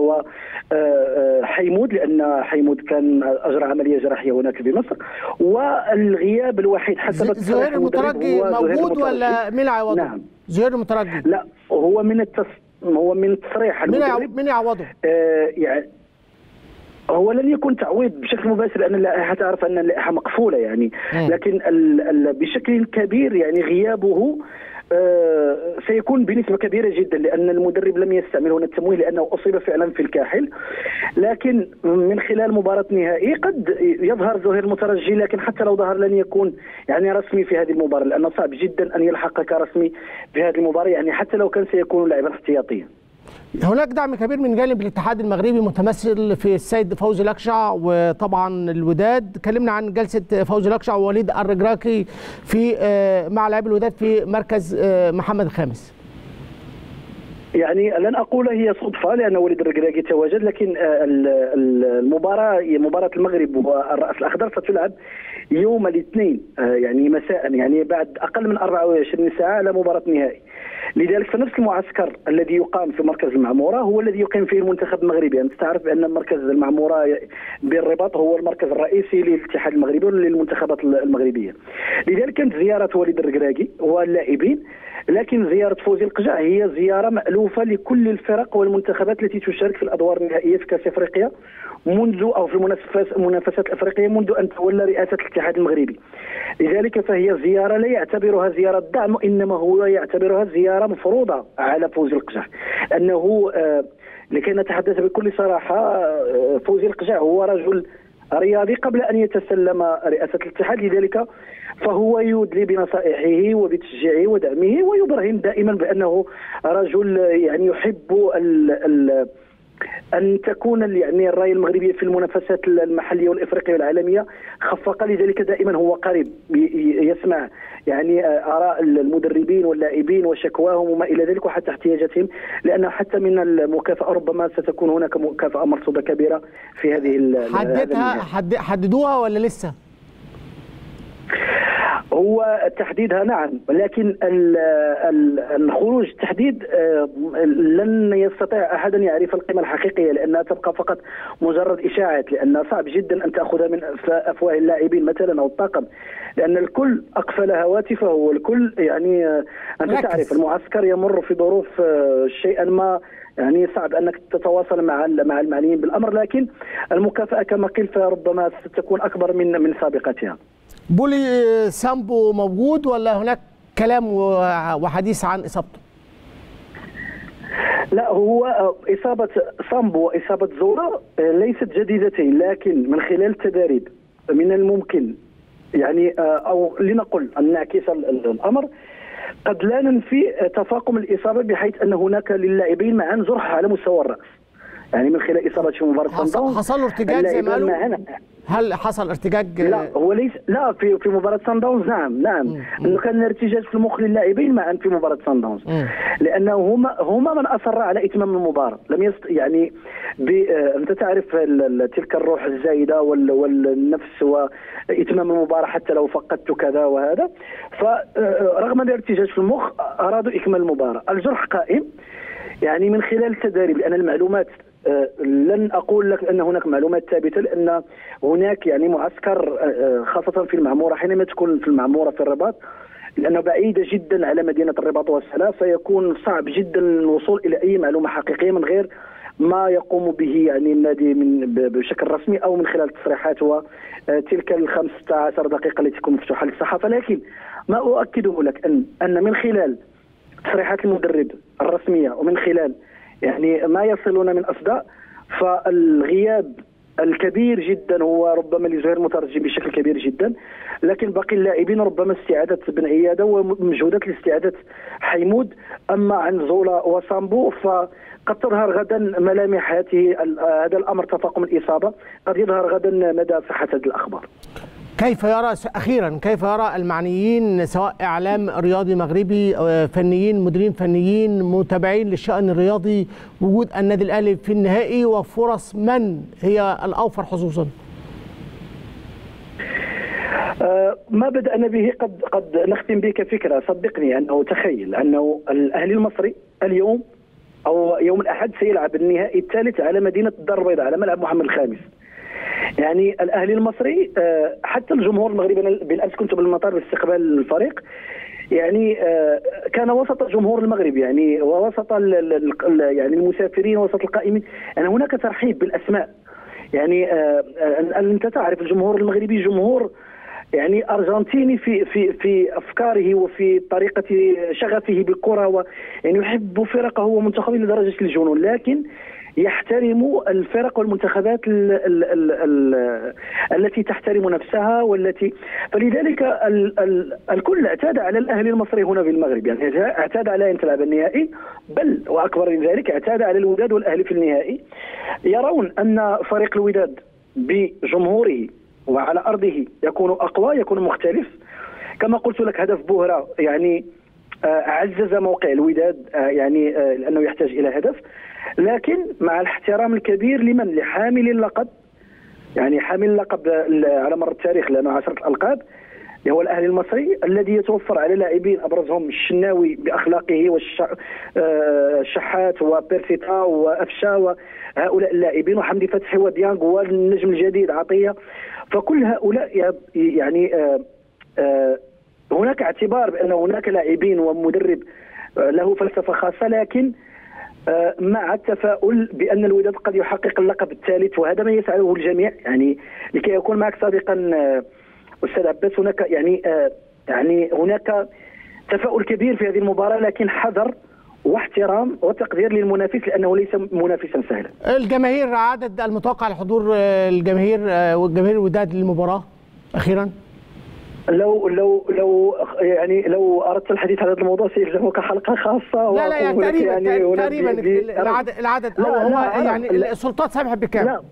وحيمود لان حيمود كان اجرى عمليه جراحيه هناك بمصر والغياب الوحيد حسب زهير المترجي موجود ولا مين عوضه؟ نعم زهير المترجي لا هو من التص... هو من تصريح مين يعو... مين يعوضه؟ آه يعني هو لن يكون تعويض بشكل مباشر لان اللائحه تعرف ان اللائحه مقفوله يعني م. لكن ال... ال... بشكل كبير يعني غيابه آه سيكون بنسبة كبيرة جدا لأن المدرب لم يستعمل هنا التمويه لأنه أصيب فعلا في الكاحل لكن من خلال مباراة نهائي قد يظهر زهير المترجي لكن حتى لو ظهر لن يكون يعني رسمي في هذه المباراة لأنه صعب جدا أن يلحق كرسمي في هذه المباراة يعني حتى لو كان سيكون لاعبا احتياطيا هناك دعم كبير من جانب الاتحاد المغربي متمثل في السيد فوزي لكشع وطبعا الوداد كلمنا عن جلسه فوزي لكشع ووليد الرجراكي في مع لاعبي الوداد في مركز محمد الخامس يعني لن اقول هي صدفه لان وليد الركراكي تواجد لكن المباراه مباراه المغرب والراس الاخضر ستلعب يوم الاثنين يعني مساء يعني بعد اقل من 24 ساعه على مباراه نهائي لذلك فنفس المعسكر الذي يقام في مركز المعموره هو الذي يقيم فيه المنتخب المغربي انت تعرف بان مركز المعموره بالرباط هو المركز الرئيسي للاتحاد المغربي وللمنتخبات المغربيه لذلك كانت زياره وليد الركراكي واللاعبين لكن زياره فوزي القجع هي زياره مالوفه لكل الفرق والمنتخبات التي تشارك في الادوار النهائيه في كاس افريقيا منذ او في المنافسات المنافسات الافريقيه منذ ان تولى رئاسه الاتحاد المغربي. لذلك فهي زياره لا يعتبرها زياره دعم انما هو يعتبرها زياره مفروضه على فوزي القجع. انه آه لكي نتحدث بكل صراحه آه فوزي القجع هو رجل رياضي قبل ان يتسلم رئاسه الاتحاد لذلك فهو يدلي بنصائحه وبتشجيعه ودعمه ويبرهن دائما بانه رجل يعني يحب ال ال ان تكون يعني الرايه المغربيه في المنافسات المحليه والافريقيه والعالميه خفق لذلك دائما هو قريب يسمع يعني اراء المدربين واللاعبين وشكواهم وما الى ذلك وحتى احتياجاتهم لانه حتى من المكافاه ربما ستكون هناك مكافاه مرصوده كبيره في هذه حددها حد حددوها ولا لسه؟ هو تحديدها نعم ولكن الخروج تحديد لن يستطيع احد ان يعرف القيمه الحقيقيه لانها تبقى فقط مجرد اشاعات لان صعب جدا ان تاخذها من افواه اللاعبين مثلا او الطاقم لان الكل اقفل هواتفه والكل يعني انت ركز. تعرف المعسكر يمر في ظروف شيئا ما يعني صعب انك تتواصل مع مع المعنيين بالامر لكن المكافاه كما قيل فربما ستكون اكبر من من سابقتها. بولي سامبو موجود ولا هناك كلام وحديث عن اصابته؟ لا هو اصابه سامبو واصابه زورا ليست جديدتين لكن من خلال التدريب من الممكن يعني او لنقل ان نعكس الامر قد لا ننفي تفاقم الاصابه بحيث ان هناك للاعبين معا جرح على مستوى الراس يعني من خلال اصابه في مباراه حصل, حصل له ارتجاج زي ما قالوا هل حصل ارتجاج لا هو ليس لا في في مباراه سان داونز نعم نعم انه كان ارتجاج في المخ للاعبين معا في مباراه سان داونز لانه هما هما من اصر على اتمام المباراه لم يست يعني انت تعرف تلك الروح الزايده وال... والنفس واتمام المباراه حتى لو فقدت كذا وهذا فرغم الارتجاج في المخ ارادوا اكمال المباراه الجرح قائم يعني من خلال التدريب لان المعلومات لن اقول لك ان هناك معلومات ثابته لان هناك يعني معسكر خاصه في المعموره حينما تكون في المعموره في الرباط لانه بعيده جدا على مدينه الرباط والسلام فيكون صعب جدا الوصول الى اي معلومه حقيقيه من غير ما يقوم به يعني النادي من بشكل رسمي او من خلال تصريحات وتلك ال 15 دقيقه التي تكون مفتوحه للصحافه لكن ما اؤكده لك ان ان من خلال تصريحات المدرب الرسميه ومن خلال يعني ما يصلنا من اصداء فالغياب الكبير جدا هو ربما لزهير مترجم بشكل كبير جدا لكن باقي اللاعبين ربما استعاده بن عياده ومجهودات لاستعاده حيمود اما عن زولا وسامبو فقد تظهر غدا ملامح هذه هذا الامر تفاقم الاصابه قد يظهر غدا مدى صحه هذه الاخبار كيف يرى اخيرا كيف يرى المعنيين سواء اعلام رياضي مغربي أو فنيين مديرين فنيين متابعين للشان الرياضي وجود النادي الاهلي في النهائي وفرص من هي الاوفر حظوظا؟ آه، ما بدأنا به قد قد نختم بك فكرة صدقني أنه تخيل أنه الأهلي المصري اليوم أو يوم الأحد سيلعب النهائي الثالث على مدينة الدار البيضاء على ملعب محمد الخامس يعني الاهلي المصري آه، حتى الجمهور المغربي أنا بالامس كنت بالمطار باستقبال الفريق يعني آه، كان وسط الجمهور المغربي يعني ووسط ال- ال- ال- يعني المسافرين وسط القائمين يعني هناك ترحيب بالاسماء يعني آه، آه، انت تعرف الجمهور المغربي جمهور يعني ارجنتيني في في في افكاره وفي طريقه شغفه بالكره و يعني يحب فرقه ومنتخبه لدرجه الجنون لكن يحترم الفرق والمنتخبات ال ال ال ال التي تحترم نفسها والتي فلذلك ال ال الكل اعتاد على الاهلي المصري هنا في المغرب يعني اعتاد على ان تلعب النهائي بل واكبر من ذلك اعتاد على الوداد والاهلي في النهائي يرون ان فريق الوداد بجمهوره وعلى ارضه يكون اقوى يكون مختلف كما قلت لك هدف بوهره يعني آه، عزز موقع الوداد آه، يعني آه، لانه يحتاج الى هدف لكن مع الاحترام الكبير لمن لحامل اللقب يعني حامل اللقب ال- على مر التاريخ لانه عشرة القاب اللي هو الاهلي المصري الذي يتوفر على لاعبين ابرزهم الشناوي باخلاقه والشحات وبيرسيتا وافشا وهؤلاء اللاعبين وحمدي فتحي وديانغ والنجم الجديد عطيه فكل هؤلاء ي- يعني آه، آه، هناك اعتبار بان هناك لاعبين ومدرب آه، له فلسفه خاصه لكن آه، مع التفاؤل بان الوداد قد يحقق اللقب الثالث وهذا ما يسعده الجميع يعني لكي يكون معك سابقا آه، استاذ عباس هناك يعني آه، يعني هناك تفاؤل كبير في هذه المباراه لكن حذر واحترام وتقدير للمنافس لانه ليس منافسا سهلا. الجماهير عدد المتوقع لحضور آه، الجماهير آه، والجماهير الوداد للمباراه اخيرا لو لو لو يعني لو اردت الحديث عن هذا الموضوع سيلزمك حلقه خاصه لا لا يعني وأقول لك تقريبا يعني هنا تقريبا ب- ب- العدد العدد لا، هو هو لا، أعرف. يعني لا. السلطات سامحه بكام؟ لا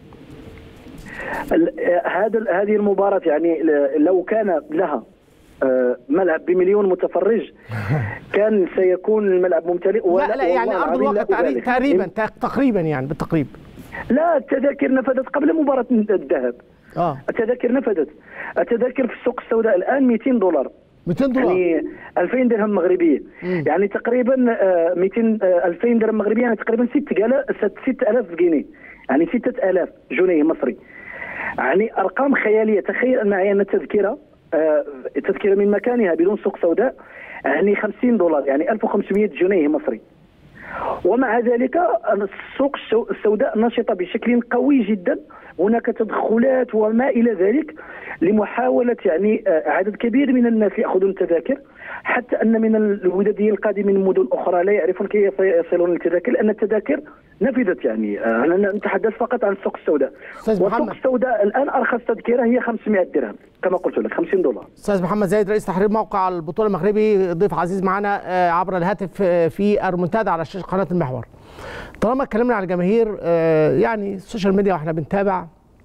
ال- هذا هذه المباراة يعني ل- لو كان لها آه، ملعب بمليون متفرج كان سيكون الملعب ممتلئ لا ولا- لا يعني والله ارض العظيم الواقع لا تقريبا أبالغ. تقريبا تقريبا يعني بالتقريب لا التذاكر نفذت قبل مباراة الذهب اه التذاكر نفذت التذاكر في السوق السوداء الآن 200 دولار 200 دولار يعني 2000 درهم مغربيه يعني تقريبا آه، 200 آه، 2000 درهم مغربيه يعني تقريبا 6000 6000 جنيه يعني 6000 جنيه مصري يعني ارقام خياليه تخيل ان معي ان التذكره آه، التذكره من مكانها بدون سوق سوداء يعني 50 دولار يعني 1500 جنيه مصري ومع ذلك السوق السو- السوداء نشطة بشكل قوي جدا هناك تدخلات وما إلى ذلك لمحاولة يعني آه، عدد كبير من الناس يأخذون التذاكر حتى أن من الوداديين القادمين من مدن أخرى لا يعرفون كيف يصلون التذاكر لأن التذاكر نفذت يعني آه، أنا نتحدث فقط عن السوق السوداء أستاذ والسوق محمد. السوداء الآن أرخص تذكرة هي 500 درهم كما قلت لك 50 دولار استاذ محمد زايد رئيس تحرير موقع البطوله المغربي ضيف عزيز معنا آه، عبر الهاتف آه، في المنتدى على شاشه قناه المحور طالما اتكلمنا على الجماهير آه، يعني السوشيال ميديا واحنا بنتابع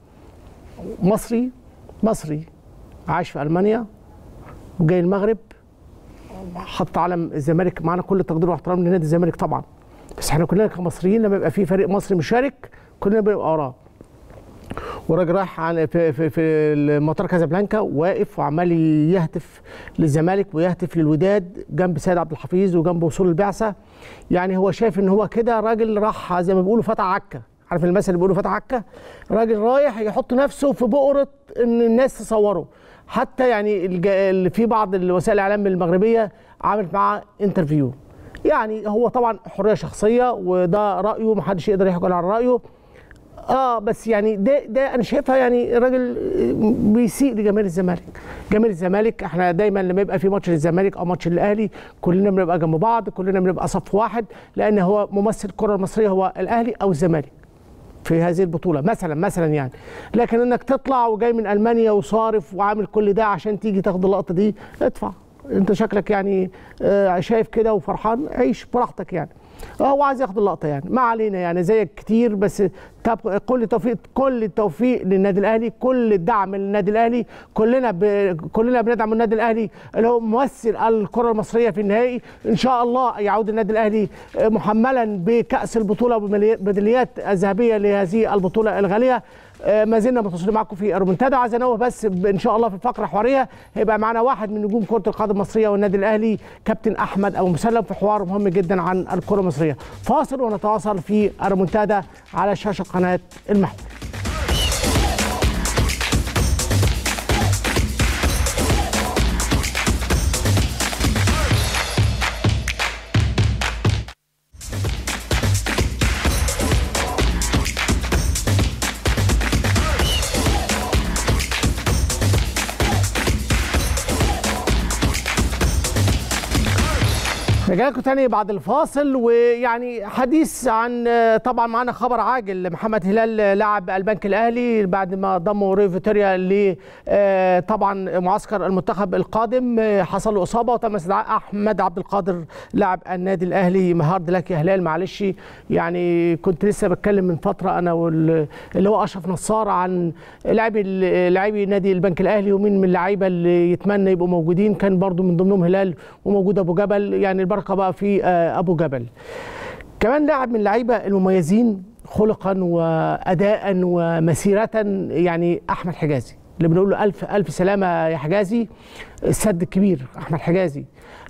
مصري مصري عايش في المانيا وجاي المغرب حط علم الزمالك معنا كل التقدير واحترام لنادي الزمالك طبعا بس احنا كلنا كمصريين لما يبقى في فريق مصري مشارك كلنا بنبقى وراه وراجل رايح عن في في, في مطار كازابلانكا واقف وعمال يهتف للزمالك ويهتف للوداد جنب سيد عبد الحفيظ وجنب وصول البعثه يعني هو شايف ان هو كده راجل راح زي ما بيقولوا فتح عكه عارف المثل اللي بيقولوا فتح عكه راجل رايح يحط نفسه في بؤره ان الناس تصوره حتى يعني الج- اللي في بعض وسائل الاعلام المغربيه عملت معاه انترفيو يعني هو طبعا حريه شخصيه وده رايه محدش يقدر يحكم على رايه اه بس يعني ده ده انا شايفها يعني الراجل بيسيء لجماهير الزمالك جماهير الزمالك احنا دايما لما يبقى في ماتش للزمالك او ماتش للاهلي كلنا بنبقى جنب بعض كلنا بنبقى صف واحد لان هو ممثل الكره المصريه هو الاهلي او الزمالك في هذه البطوله مثلا مثلا يعني لكن انك تطلع وجاي من المانيا وصارف وعامل كل ده عشان تيجي تاخد اللقطه دي ادفع انت شكلك يعني آه، شايف كده وفرحان عيش براحتك يعني هو عايز ياخد اللقطه يعني ما علينا يعني زيك كتير بس طب كل التوفيق كل التوفيق للنادي الاهلي كل الدعم للنادي الاهلي كلنا ب... كلنا بندعم النادي الاهلي اللي هو ممثل الكره المصريه في النهائي ان شاء الله يعود النادي الاهلي محملا بكاس البطوله وميداليات الذهبيه لهذه البطوله الغاليه ما زلنا متصلين معكم في الرومنتادا عايز انوه بس ان شاء الله في الفقره الحواريه هيبقى معنا واحد من نجوم كره القدم المصريه والنادي الاهلي كابتن احمد ابو مسلم في حوار مهم جدا عن الكره المصريه فاصل ونتواصل في الرومنتادا على شاشه قناه المحور رجع لكم تاني بعد الفاصل ويعني حديث عن طبعا معانا خبر عاجل محمد هلال لاعب البنك الاهلي بعد ما ضموا ريو فيتوريا ل طبعا معسكر المنتخب القادم حصل له اصابه وتم استدعاء احمد عبد القادر لاعب النادي الاهلي هارد لك يا هلال معلش يعني كنت لسه بتكلم من فتره انا واللي هو اشرف نصار عن لاعبي لاعبي نادي البنك الاهلي ومين من اللعيبه اللي يتمنى يبقوا موجودين كان برضو من ضمنهم هلال وموجود ابو جبل يعني البركه بقى في ابو جبل كمان لاعب من اللعيبه المميزين خلقا واداء ومسيره يعني احمد حجازي اللي بنقول له الف الف سلامه يا حجازي السد الكبير احمد حجازي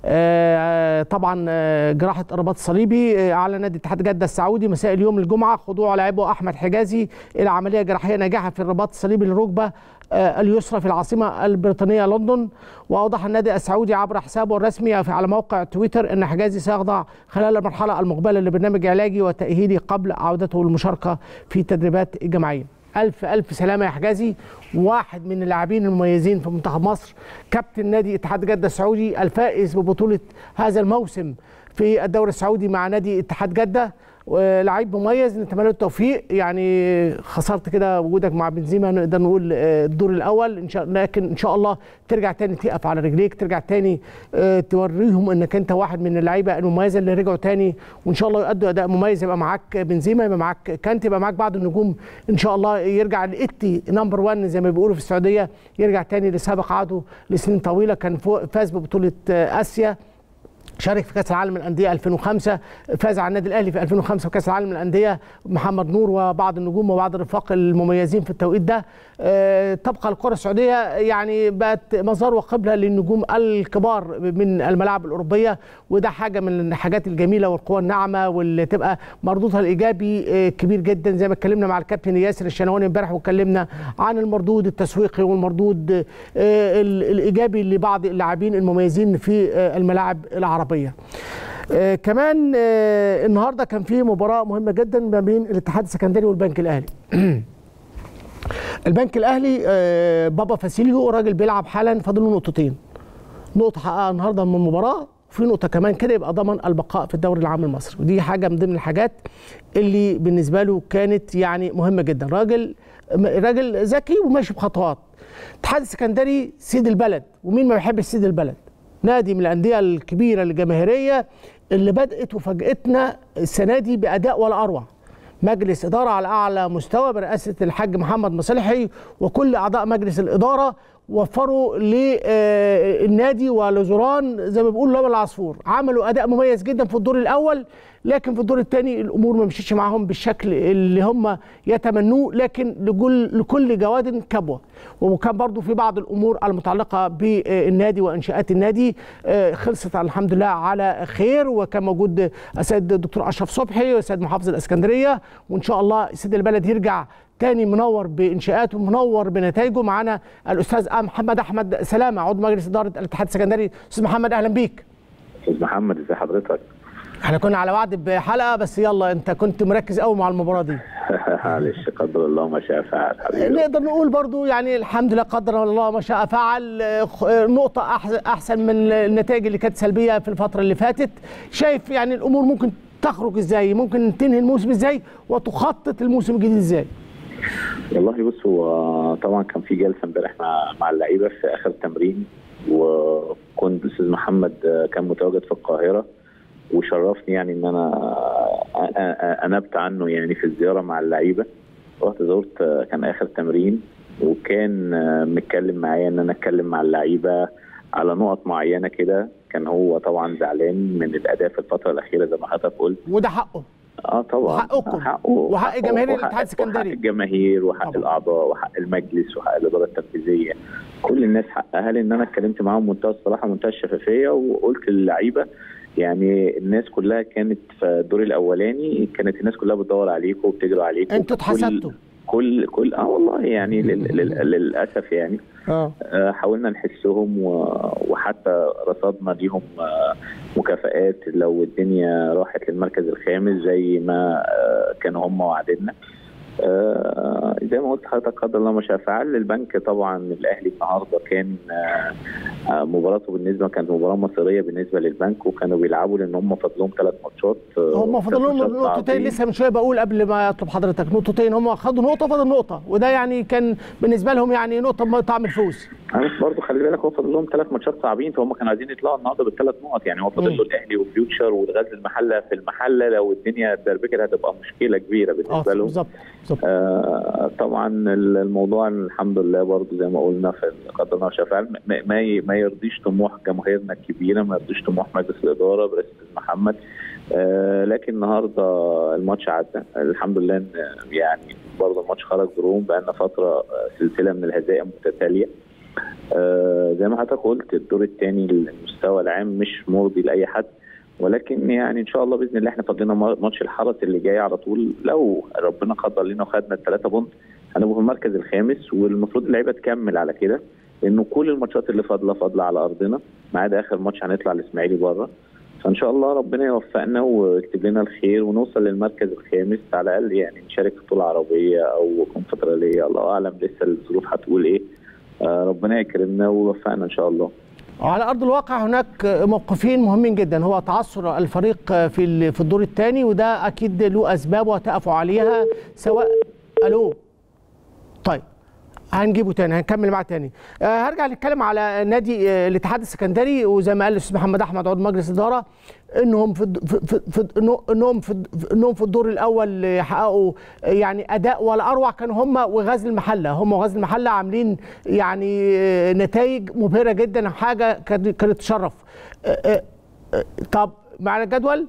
آه طبعا آه جراحه الرباط الصليبي آه على نادي اتحاد جده السعودي مساء اليوم الجمعه خضوع لاعبه احمد حجازي الى عمليه جراحيه ناجحه في الرباط الصليبي للركبه اليسرى في العاصمه البريطانيه لندن واوضح النادي السعودي عبر حسابه الرسمي على موقع تويتر ان حجازي سيخضع خلال المرحله المقبله لبرنامج علاجي وتاهيلي قبل عودته للمشاركه في التدريبات الجماعيه. الف الف سلامه يا حجازي واحد من اللاعبين المميزين في منتخب مصر كابتن نادي اتحاد جده السعودي الفائز ببطوله هذا الموسم في الدوري السعودي مع نادي اتحاد جده لعيب مميز نتمنى له التوفيق يعني خسرت كده وجودك مع بنزيما نقدر نقول الدور الاول ان شاء لكن ان شاء الله ترجع تاني تقف على رجليك ترجع تاني توريهم انك انت واحد من اللعيبه المميزه اللي رجعوا تاني وان شاء الله يؤدوا اداء مميز يبقى معاك بنزيما يبقى معاك كانت يبقى معاك بعض النجوم ان شاء الله يرجع لإتي نمبر 1 زي ما بيقولوا في السعوديه يرجع تاني لسابق عهده لسنين طويله كان فاز ببطوله اسيا شارك في كاس العالم للانديه 2005 فاز على النادي الاهلي في 2005 في كاس العالم للانديه محمد نور وبعض النجوم وبعض الرفاق المميزين في التوقيت ده تبقى الكره السعوديه يعني بقت مزار وقبله للنجوم الكبار من الملاعب الاوروبيه وده حاجه من الحاجات الجميله والقوى الناعمه واللي تبقى مردودها الايجابي كبير جدا زي ما اتكلمنا مع الكابتن ياسر الشناواني امبارح واتكلمنا عن المردود التسويقي والمردود الايجابي لبعض اللاعبين المميزين في الملاعب العربيه العربيه آه كمان آه النهارده كان في مباراه مهمه جدا ما بين الاتحاد السكندري والبنك الاهلي البنك الاهلي آه بابا فاسيليو راجل بيلعب حالا فاضل له نقطتين نقطه حققها النهارده من المباراه وفي نقطه كمان كده يبقى ضمن البقاء في الدوري العام المصري ودي حاجه من ضمن الحاجات اللي بالنسبه له كانت يعني مهمه جدا راجل راجل ذكي وماشي بخطوات الاتحاد السكندري سيد البلد ومين ما بيحبش سيد البلد نادي من الانديه الكبيره الجماهيريه اللي بدات وفاجئتنا السنه دي باداء ولا اروع مجلس اداره على اعلى مستوى برئاسه الحاج محمد مصلحي وكل اعضاء مجلس الاداره وفروا للنادي ولزوران زي ما بيقولوا لبن العصفور عملوا اداء مميز جدا في الدور الاول لكن في الدور الثاني الامور ما مشيتش معاهم بالشكل اللي هم يتمنوه لكن لكل لكل جواد كبوه وكان برضو في بعض الامور المتعلقه بالنادي وانشاءات النادي خلصت الحمد لله على خير وكان موجود السيد الدكتور اشرف صبحي والسيد محافظ الاسكندريه وان شاء الله سيد البلد يرجع تاني منور بانشاءاته منور بنتائجه معانا الاستاذ محمد احمد سلامه عضو مجلس اداره الاتحاد السكندري استاذ محمد اهلا بيك استاذ محمد ازي حضرتك احنا كنا على وعد بحلقه بس يلا انت كنت مركز قوي مع المباراه دي معلش قدر الله ما شاء فعل حبيبي نقدر نقول برضو يعني الحمد لله قدر الله ما شاء فعل نقطه احسن من النتائج اللي كانت سلبيه في الفتره اللي فاتت شايف يعني الامور ممكن تخرج ازاي ممكن تنهي الموسم ازاي وتخطط الموسم الجديد ازاي والله بص هو طبعا كان في جلسه امبارح مع مع اللعيبه في اخر التمرين وكنت استاذ محمد كان متواجد في القاهره وشرفني يعني ان انا أ- أ- انبت عنه يعني في الزياره مع اللعيبه رحت زرت آه، كان اخر تمرين وكان آه، متكلم معايا ان انا اتكلم مع اللعيبه على نقط معينه كده كان هو طبعا زعلان من الاداء في الفتره الاخيره زي ما حضرتك قلت وده حقه اه طبعا وحقكم. حقه وحق حقه جماهير وحق- الاتحاد السكندري. وحق الجماهير وحق طبعا. الاعضاء وحق المجلس وحق الاداره التنفيذيه كل الناس حقها لان انا اتكلمت معاهم بمنتهى الصراحه ومنتهى الشفافيه وقلت للعيبه يعني الناس كلها كانت في الدور الاولاني كانت الناس كلها بتدور عليكم وبتجروا عليكم انتوا كل- اتحسدتوا كل كل اه والله يعني لل... لل... للاسف يعني اه آه، حاولنا نحسهم و- وحتى رصدنا ليهم آه، مكافآت لو الدنيا راحت للمركز الخامس زي ما آه، كانوا هم وعدنا آه، زي ما قلت لحضرتك قدر الله ما شاء فعل البنك طبعا الاهلي النهارده كان آه، آه، مباراته بالنسبه كانت مباراه مصيريه بالنسبه للبنك وكانوا بيلعبوا لان هم فاضلهم ثلاث ماتشات آه، هم فاضل لهم ثلاث ماتشات نقطتين صعبين. لسه من شويه بقول قبل ما اطلب حضرتك نقطتين هم خدوا نقطه فاضل نقطه وده يعني كان بالنسبه لهم يعني نقطه طعم الفوز انا برضه خلي بالك هو فاضل لهم ثلاث ماتشات صعبين فهم كانوا عايزين يطلعوا النهارده بالثلاث نقط يعني هو مم. فاضل له الاهلي وفيوتشر والغزل المحله في المحله لو الدنيا اتدربكت هتبقى مشكله كبيره اه بالنسبه لهم بالظبط بالظبط آه طبعا الموضوع الحمد لله برضه زي ما قلنا في قدر الله شفاعل ما, ما ي- ما يرضيش طموح جماهيرنا الكبيره ما يرضيش طموح مجلس الاداره برئاسه محمد آه لكن النهارده الماتش عدى الحمد لله إن يعني برضه الماتش خرج بروم بقالنا فتره آه، سلسله من الهزائم متتاليه آه زي ما حضرتك قلت الدور الثاني المستوى العام مش مرضي لاي حد ولكن يعني ان شاء الله باذن الله احنا فاضلنا ما- ماتش الحرس اللي جاي على طول لو ربنا قدر لنا وخدنا الثلاثه بونت هنبقى في المركز الخامس والمفروض اللعيبه تكمل على كده لانه كل الماتشات اللي فاضله فاضله على ارضنا ما عدا اخر ماتش هنطلع الاسماعيلي بره فان شاء الله ربنا يوفقنا ويكتب لنا الخير ونوصل للمركز الخامس على الاقل يعني نشارك في بطوله عربيه او كونفدراليه الله اعلم لسه الظروف هتقول ايه آه ربنا يكرمنا ويوفقنا ان شاء الله وعلى ارض الواقع هناك موقفين مهمين جدا هو تعثر الفريق في ال- في الدور الثاني وده اكيد له اسباب وهتقفوا عليها سواء الو طيب هنجيبه تاني هنكمل معاه تاني آه هرجع نتكلم على نادي آه الاتحاد السكندري وزي ما قال الاستاذ محمد احمد عضو مجلس اداره انهم في الد- في في, في إنه- انهم في الد- انهم في الدور الاول آه، حققوا آه، يعني اداء ولا اروع كانوا هم وغزل المحله هم وغزل المحله عاملين يعني آه، نتائج مبهره جدا حاجه كانت كانت تشرف آه، آه، آه، طب معنا الجدول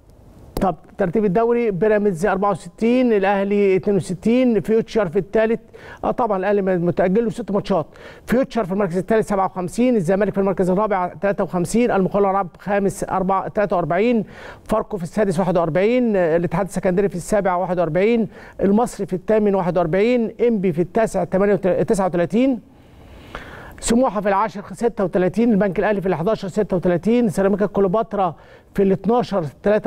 طب ترتيب الدوري بيراميدز 64 الاهلي 62 فيوتشر في الثالث اه طبعا الاهلي متاجل له ست ماتشات فيوتشر في المركز الثالث 57 الزمالك في المركز الرابع 53 المقاولة العرب خامس 4 43 فاركو في السادس 41 آه، الاتحاد السكندري في السابع 41 المصري في الثامن 41 انبي في التاسع 38 39 سموحه في العاشر 36 البنك الاهلي في ال 11 36 سيراميكا كليوباترا في ال 12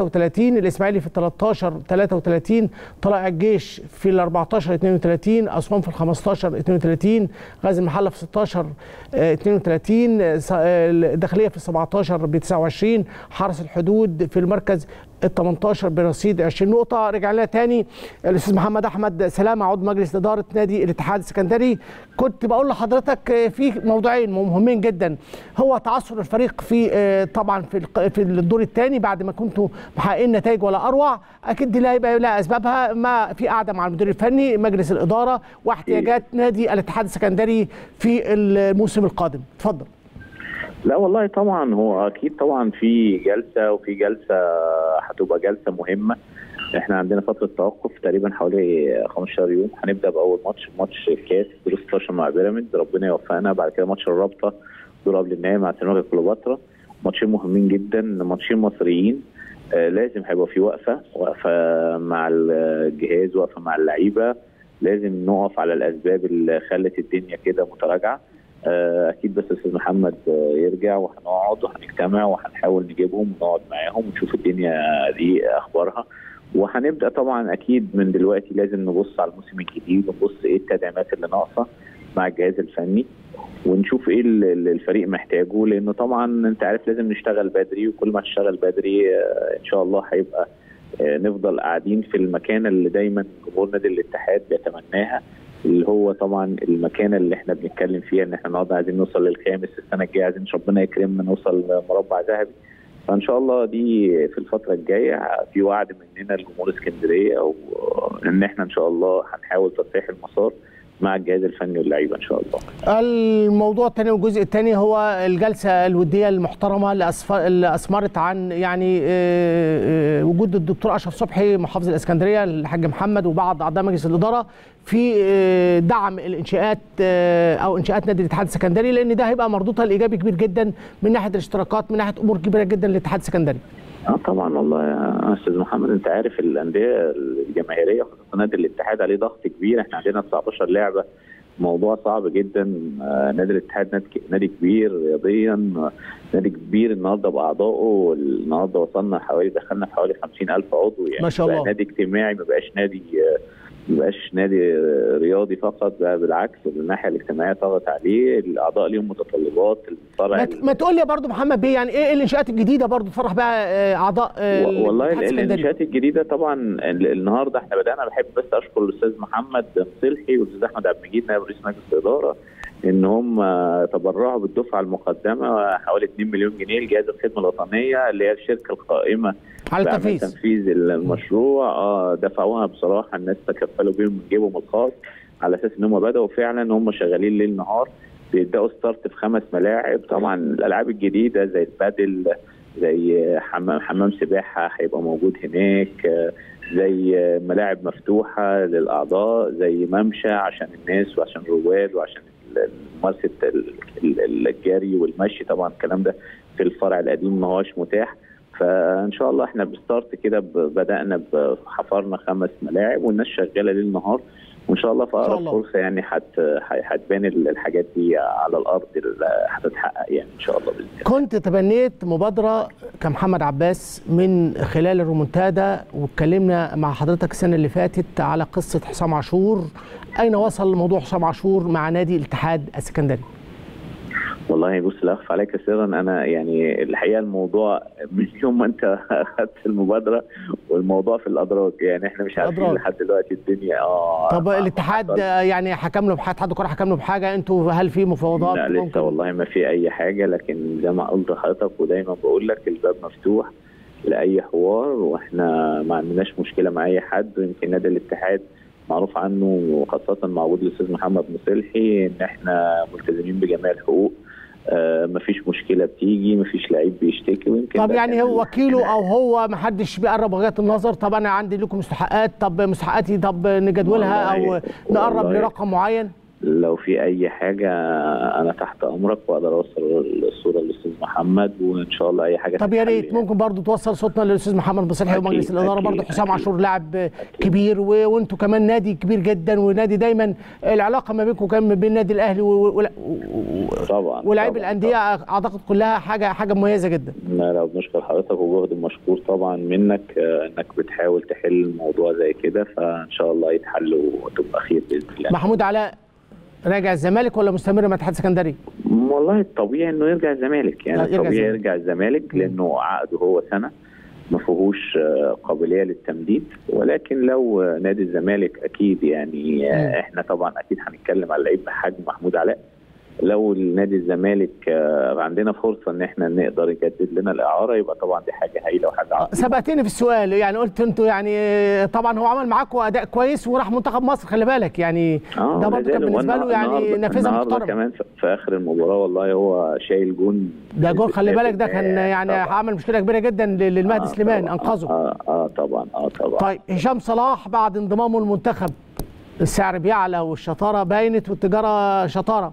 33 الاسماعيلي في ال 13 33 طلائع الجيش في ال 14 32 اسوان في ال 15 32 غازي المحله في 16 آه، 32 آه، س- آه، الداخليه في ال 17 ب 29 حرس الحدود في المركز ال 18 برصيد 20 نقطة رجع لنا تاني الأستاذ محمد أحمد سلامة عضو مجلس إدارة نادي الاتحاد السكندري كنت بقول لحضرتك آه، في موضوعين مهمين جدا هو تعثر الفريق في آه، طبعا في الق- في الدور الثاني بعد ما كنتوا محققين نتائج ولا أروع أكيد دي لا يبقى لها أسبابها ما في قعدة مع المدير الفني مجلس الإدارة واحتياجات نادي الاتحاد السكندري في الموسم القادم اتفضل لا والله طبعا هو اكيد طبعا في جلسه وفي جلسه هتبقى جلسه مهمه احنا عندنا فتره توقف تقريبا حوالي 15 يوم هنبدا باول ماتش ماتش الكاس دور 16 مع بيراميدز ربنا يوفقنا بعد كده ماتش الرابطه دور قبل النهائي مع سيراميكا كليوباترا ماتشين مهمين جدا ماتشين مصريين آه لازم هيبقى في وقفه وقفه مع الجهاز وقفه مع اللعيبه لازم نقف على الاسباب اللي خلت الدنيا كده متراجعه آه، اكيد بس استاذ محمد آه، يرجع وهنقعد وهنجتمع وهنحاول نجيبهم ونقعد معاهم ونشوف الدنيا دي اخبارها وهنبدا طبعا اكيد من دلوقتي لازم نبص على الموسم الجديد ونبص ايه التدعيمات اللي ناقصه مع الجهاز الفني ونشوف ايه اللي اللي الفريق محتاجه لانه طبعا انت عارف لازم نشتغل بدري وكل ما تشتغل بدري آه، ان شاء الله هيبقى آه، نفضل قاعدين في المكانه اللي دايما جمهور نادي الاتحاد بيتمناها اللي هو طبعا المكانه اللي احنا بنتكلم فيها ان احنا النهارده عايزين نوصل للخامس السنه الجايه عايزين ربنا يكرمنا نوصل مربع ذهبي فان شاء الله دي في الفتره الجايه في وعد مننا لجمهور اسكندريه وان احنا ان شاء الله هنحاول تصحيح المسار مع الجهاز الفني واللعيبه ان شاء الله. الموضوع الثاني والجزء الثاني هو الجلسه الوديه المحترمه اللي أسف- اللي اثمرت عن يعني آه، آه، وجود الدكتور اشرف صبحي محافظ الاسكندريه الحاج محمد وبعض اعضاء مجلس الاداره في آه، دعم الانشاءات آه، او انشاءات نادي الاتحاد السكندري لان ده هيبقى مردودها الايجابي كبير جدا من ناحيه الاشتراكات من ناحيه امور كبيره جدا للاتحاد السكندري. اه طبعا والله يا استاذ محمد انت عارف الانديه الجماهيريه خاصه نادي الاتحاد عليه ضغط كبير احنا عندنا 19 لعبه موضوع صعب جدا آه، نادي الاتحاد نادي ك- نادي كبير رياضيا آه، نادي كبير النهارده باعضائه النهارده وصلنا حوالي دخلنا في حوالي 50000 عضو يعني ما شاء بقى الله. نادي اجتماعي ما بقاش نادي آه، ما بقاش نادي آه، رياضي فقط بقى بالعكس الناحيه الاجتماعيه طغت عليه الاعضاء ليهم متطلبات الفرع ما ت- ما تقول لي يا برضو محمد بيه يعني ايه الانشاءات الجديده برضو تفرح بقى آه، اعضاء آه، و- والله الاتحاد ال- السكندري؟ الانشاءات الجديده طبعا ال- النهارده احنا بدانا بحب بس اشكر الاستاذ محمد صلحي والاستاذ احمد عبد المجيد نائب رئيس مجلس الاداره ان هم تبرعوا بالدفعه المقدمه حوالي 2 مليون جنيه لجهاز الخدمه الوطنيه اللي هي الشركه القائمه على بأعمال التنفيذ تنفيذ المشروع اه دفعوها بصراحه الناس تكفلوا بيهم من جيبهم الخاص على اساس ان هم بداوا فعلا هم شغالين ليل نهار بيبداوا ستارت في خمس ملاعب طبعا الالعاب الجديده زي البادل زي حمام حمام سباحه هيبقى موجود هناك آه، زي آه، ملاعب مفتوحه للاعضاء زي ممشى عشان الناس وعشان الرواد وعشان ال- ممارسه ال- ال- الجري والمشي طبعا الكلام ده في الفرع القديم ما هوش متاح فان شاء الله احنا بستارت كده ب- بدانا ب- حفرنا خمس ملاعب والناس شغاله ليل نهار وان شاء الله في شاء اقرب الله. فرصه يعني هت- ه- هتبان ال- الحاجات دي على الارض ال- هتتحقق يعني ان شاء الله باذن الله كنت تبنيت مبادرة كمحمد عباس من خلال الرومنتادا واتكلمنا مع حضرتك السنة اللي فاتت على قصة حسام عاشور أين وصل موضوع حسام عاشور مع نادي الاتحاد السكندري والله بص لا اخفى عليك سرا انا يعني الحقيقه الموضوع من يوم ما انت اخذت المبادره والموضوع في الادراج يعني احنا مش عارفين الأدراج. لحد دلوقتي الدنيا اه طب ما- الاتحاد ما آه، يعني حكم له بحاجة اتحاد الكرة حكم له بحاجة انتوا هل في مفاوضات لا لسه والله ما في اي حاجه لكن زي ما قلت لحضرتك ودايما بقول لك الباب مفتوح لاي حوار واحنا ما عندناش مشكله مع اي حد ويمكن نادي الاتحاد معروف عنه وخاصه مع وجود الاستاذ محمد مصلحي ان احنا ملتزمين بجميع الحقوق آه مفيش مشكله بتيجي مفيش لعيب بيشتكي ويمكن طب ده يعني كان هو وكيله او هو ما حدش بيقرب وجهات النظر طب انا عندي لكم مستحقات طب مستحقاتي طب نجدولها او والله- نقرب والله. لرقم معين لو في اي حاجه انا تحت امرك واقدر اوصل الصوره للاستاذ محمد وان شاء الله اي حاجه طب يا تتحل ريت يعني. ممكن برضو توصل صوتنا للاستاذ محمد مصلحي أكيد، ومجلس الاداره أكيد، برضو حسام أكيد. عاشور لاعب كبير و... وانتوا كمان نادي كبير جدا ونادي دايما العلاقه ما بينكم كان ما بين النادي الاهلي و... و... و... طبعا ولاعيب طبعاً، الانديه اعتقد كلها حاجه حاجه مميزه جدا لا لا بنشكر حضرتك وجهد مشكور طبعا منك آه، انك بتحاول تحل الموضوع زي كده فان شاء الله يتحل وتبقى خير باذن الله. محمود علاء راجع الزمالك ولا مستمر مع الاتحاد السكندري؟ والله الطبيعي انه يرجع الزمالك يعني لا، يرجع الطبيعي الزمالك. يرجع الزمالك لانه عقده هو سنه ما فيهوش آه، قابليه للتمديد ولكن لو آه، نادي الزمالك اكيد يعني آه، مم. احنا طبعا اكيد هنتكلم على لعيب بحجم محمود علاء لو نادي الزمالك آه، عندنا فرصه ان احنا نقدر يجدد لنا الاعاره يبقى طبعا دي حاجه هايله وحاجه عظيمه سبقتني في السؤال يعني قلت انتوا يعني طبعا هو عمل معاكم اداء كويس وراح منتخب مصر خلي بالك يعني اه ده لا برضه كان زال. بالنسبه له والنهار- يعني النهارده- نافذه النهارده محترمه كمان في- في اخر المباراه والله هو شايل جون ده جول خلي بالك ده كان طبعاً. يعني عمل مشكله كبيره جدا للمهدي آه سليمان طبعاً. انقذه اه اه طبعا اه طبعا طيب هشام صلاح بعد انضمامه المنتخب السعر بيعلى والشطاره باينت والتجاره شطاره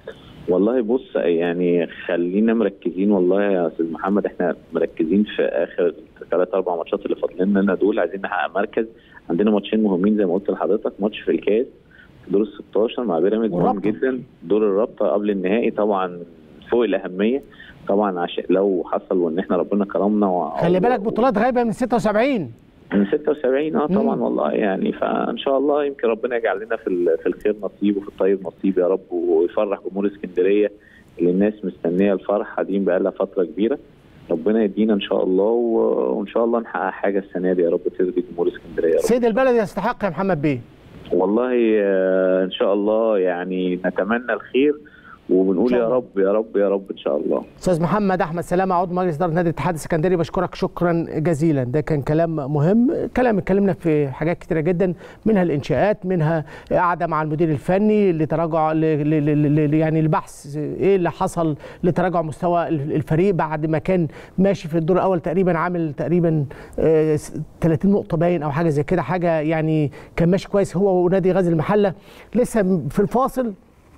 والله بص يعني خلينا مركزين والله يا استاذ محمد احنا مركزين في اخر ثلاث اربع ماتشات اللي فاضلين لنا دول عايزين نحقق مركز عندنا ماتشين مهمين زي ما قلت لحضرتك ماتش في الكاس في دور ال 16 مع بيراميدز مهم والرابطة. جدا دور الرابطه قبل النهائي طبعا فوق الاهميه طبعا عشان لو حصل وان احنا ربنا كرمنا و... خلي بالك بطولات غايبه من 76 من 76 اه طبعا مم. والله يعني فان شاء الله يمكن ربنا يجعل لنا في ال- في الخير نصيب وفي الطيب نصيب يا رب ويفرح جمهور اسكندريه اللي الناس مستنيه الفرحه دي بقى لها فتره كبيره ربنا يدينا ان شاء الله و- وان شاء الله نحقق حاجه السنه دي يا رب ترضي جمهور اسكندريه يا رب سيد البلد يستحق يا محمد بيه والله آه، ان شاء الله يعني نتمنى الخير وبنقول إن شاء يا الله. رب يا رب يا رب ان شاء الله استاذ محمد احمد سلامه عضو مجلس اداره نادي الاتحاد السكندري بشكرك شكرا جزيلا ده كان كلام مهم كلام اتكلمنا في حاجات كتيره جدا منها الانشاءات منها قعده مع المدير الفني لتراجع ل- ل- ل- ل- يعني البحث ايه اللي حصل لتراجع مستوى الفريق بعد ما كان ماشي في الدور الاول تقريبا عامل تقريبا آه، 30 نقطه باين او حاجه زي كده حاجه يعني كان ماشي كويس هو ونادي غزل المحله لسه في الفاصل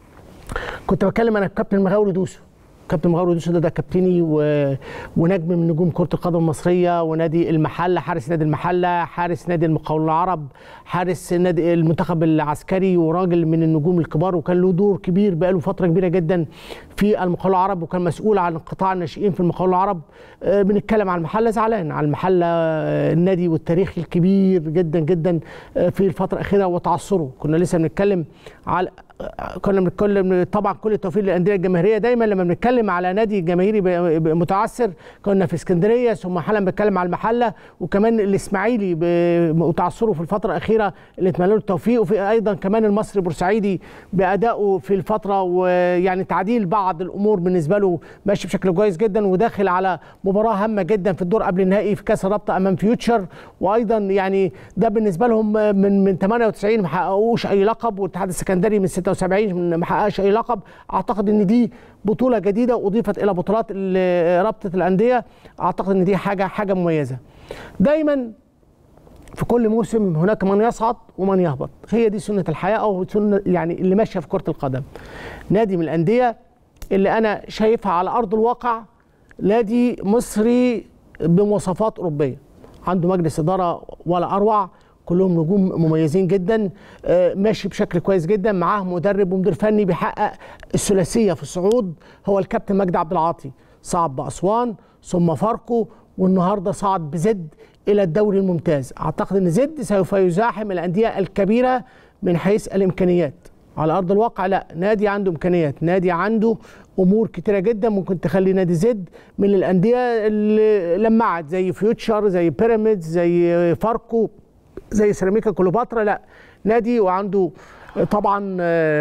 كنت بتكلم انا الكابتن مغاوري دوسو كابتن مغاوري دوسو ده, ده كابتني و... ونجم من نجوم كره القدم المصريه ونادي المحله حارس نادي المحله حارس نادي المقاولون العرب حارس نادي المنتخب العسكري وراجل من النجوم الكبار وكان له دور كبير بقاله فتره كبيره جدا في المقاولون العرب وكان مسؤول عن قطاع الناشئين في المقاولون العرب آه، بنتكلم عن المحله زعلان على المحله آه، النادي والتاريخ الكبير جدا جدا آه، في الفتره الاخيره وتعثره كنا لسه بنتكلم على كنا بنتكلم طبعا كل التوفيق للانديه الجماهيريه دايما لما بنتكلم على نادي جماهيري ب- ب- متعثر كنا في اسكندريه ثم حالا بنتكلم على المحله وكمان الاسماعيلي ب- وتعثره في الفتره الاخيره اللي اتمنى له التوفيق وفي ايضا كمان المصري بورسعيدي بادائه في الفتره ويعني تعديل بعض الامور بالنسبه له ماشي بشكل كويس جدا وداخل على مباراه هامه جدا في الدور قبل النهائي في كاس الرابطه امام فيوتشر وايضا يعني ده بالنسبه لهم من من 98 ما حققوش اي لقب والاتحاد السكندري من 76 ما حققش اي لقب اعتقد ان دي بطوله جديده اضيفت الى بطولات ال- رابطه الانديه اعتقد ان دي حاجه حاجه مميزه دايما في كل موسم هناك من يصعد ومن يهبط هي دي سنه الحياه او سنه يعني اللي ماشيه في كره القدم نادي من الانديه اللي انا شايفها على ارض الواقع نادي مصري بمواصفات اوروبيه عنده مجلس اداره ولا اروع كلهم نجوم مميزين جدا آه، ماشي بشكل كويس جدا معاه مدرب ومدير فني بيحقق الثلاثيه في الصعود هو الكابتن مجدي عبد العاطي صعد باسوان ثم فاركو والنهارده صعد بزد الى الدوري الممتاز اعتقد ان زد سوف يزاحم الانديه الكبيره من حيث الامكانيات على ارض الواقع لا نادي عنده امكانيات نادي عنده امور كتيره جدا ممكن تخلي نادي زد من الانديه اللي لمعت زي فيوتشر زي بيراميدز زي فاركو زي سيراميكا كليوباترا لا نادي وعنده طبعا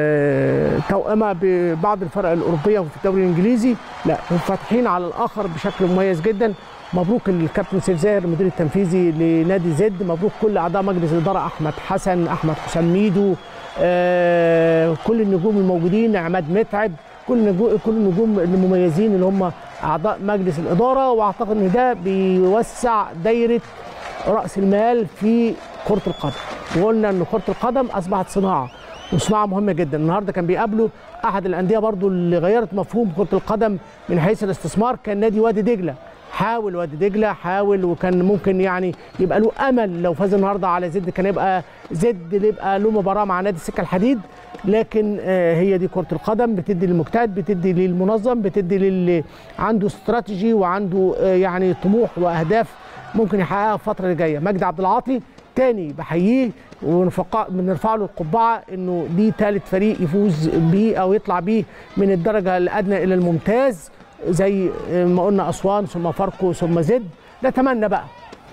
آه، توأمة ببعض الفرق الأوروبية وفي الدوري الإنجليزي لا هم فاتحين على الآخر بشكل مميز جدا مبروك الكابتن سيف زاهر المدير التنفيذي لنادي زد مبروك كل أعضاء مجلس الإدارة أحمد حسن أحمد حسام ميدو آه، كل النجوم الموجودين عماد متعب كل النجوم كل النجوم المميزين اللي هم أعضاء مجلس الإدارة وأعتقد إن ده بيوسع دايرة راس المال في كره القدم وقلنا ان كره القدم اصبحت صناعه وصناعه مهمه جدا النهارده كان بيقابلوا احد الانديه برضو اللي غيرت مفهوم كره القدم من حيث الاستثمار كان نادي وادي دجله حاول وادي دجله حاول وكان ممكن يعني يبقى له امل لو فاز النهارده على زد كان يبقى زد اللي يبقى له مباراه مع نادي السكه الحديد لكن آه، هي دي كره القدم بتدي للمجتهد بتدي للمنظم بتدي للي عنده استراتيجي وعنده آه، يعني طموح واهداف ممكن يحققها في الفتره اللي جايه مجدي عبد العاطي تاني بحييه ونرفع بنرفع له القبعه انه دي ثالث فريق يفوز بيه او يطلع بيه من الدرجه الادنى الى الممتاز زي ما قلنا اسوان ثم فاركو ثم زد نتمنى بقى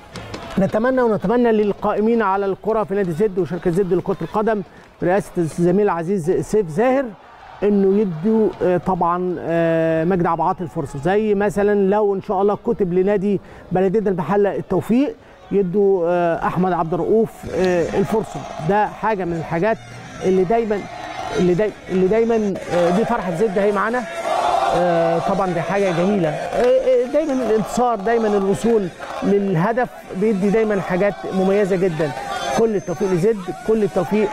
نتمنى ونتمنى للقائمين على الكره في نادي زد وشركه زد لكره القدم برئاسه الزميل العزيز سيف زاهر انه يدوا آه، طبعا آه، مجدي عبد العاطي الفرصه زي مثلا لو ان شاء الله كتب لنادي بلديه المحله التوفيق يدوا آه، احمد عبد الرؤوف آه، الفرصه ده حاجه من الحاجات اللي دايما اللي دايما اللي دايما آه، دي فرحه زد اهي معانا آه، طبعا دي حاجه جميله آه، آه، دايما الانتصار دايما الوصول للهدف بيدي دايما حاجات مميزه جدا كل التوفيق لزد كل التوفيق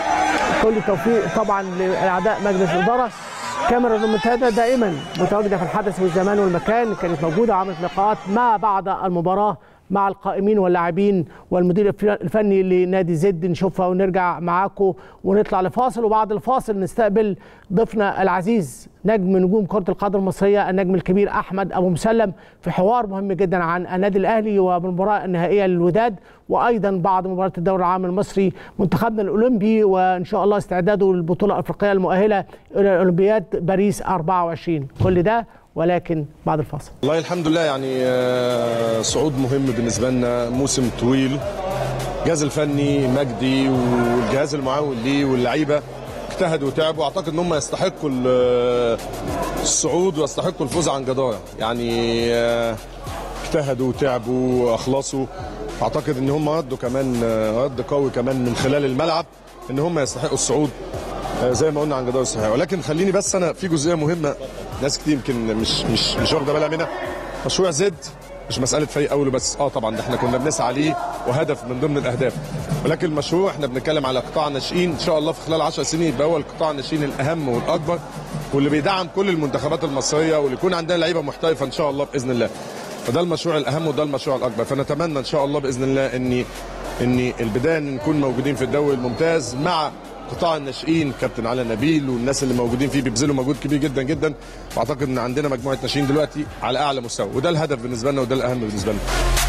كل التوفيق طبعا لاعداء مجلس الاداره كاميرا المنتدى دائما متواجده في الحدث والزمان والمكان كانت موجوده وعملت لقاءات ما بعد المباراه مع القائمين واللاعبين والمدير الفني لنادي زد نشوفها ونرجع معاكم ونطلع لفاصل وبعد الفاصل نستقبل ضيفنا العزيز نجم نجوم كرة القدم المصرية النجم الكبير أحمد أبو مسلم في حوار مهم جدا عن النادي الأهلي والمباراة النهائية للوداد وأيضا بعد مباراة الدوري العام المصري منتخبنا الأولمبي وإن شاء الله استعداده للبطولة الأفريقية المؤهلة إلى أولمبياد باريس 24 كل ده ولكن بعد الفاصل والله الحمد لله يعني آه، صعود مهم بالنسبه لنا موسم طويل الجهاز الفني مجدي والجهاز المعاون ليه واللعيبه واجتهدوا وتعبوا اعتقد ان هم يستحقوا ال- الصعود ويستحقوا الفوز عن جداره يعني آه، اجتهدوا وتعبوا واخلصوا اعتقد ان هم ردوا كمان آه، رد قوي كمان من خلال الملعب ان هم يستحقوا الصعود آه، زي ما قلنا عن جدار الصحيح ولكن خليني بس انا في جزئيه مهمه ناس كتير يمكن مش مش مش واخده بالها منها مشروع زد مش مساله فريق اول بس اه طبعا ده احنا كنا بنسعى ليه وهدف من ضمن الاهداف ولكن المشروع احنا بنتكلم على قطاع ناشئين ان شاء الله في خلال 10 سنين يبقى هو القطاع الناشئين الاهم والاكبر واللي بيدعم كل المنتخبات المصريه واللي يكون عندنا لعيبه محترفه ان شاء الله باذن الله فده المشروع الاهم وده المشروع الاكبر فنتمنى ان شاء الله باذن الله ان ان البدايه ان نكون موجودين في الدوري الممتاز مع قطاع الناشئين كابتن علي نبيل والناس اللي موجودين فيه بيبذلوا مجهود كبير جدا جدا واعتقد ان عندنا مجموعه ناشئين دلوقتي على اعلى مستوى وده الهدف بالنسبه لنا وده الاهم بالنسبه لنا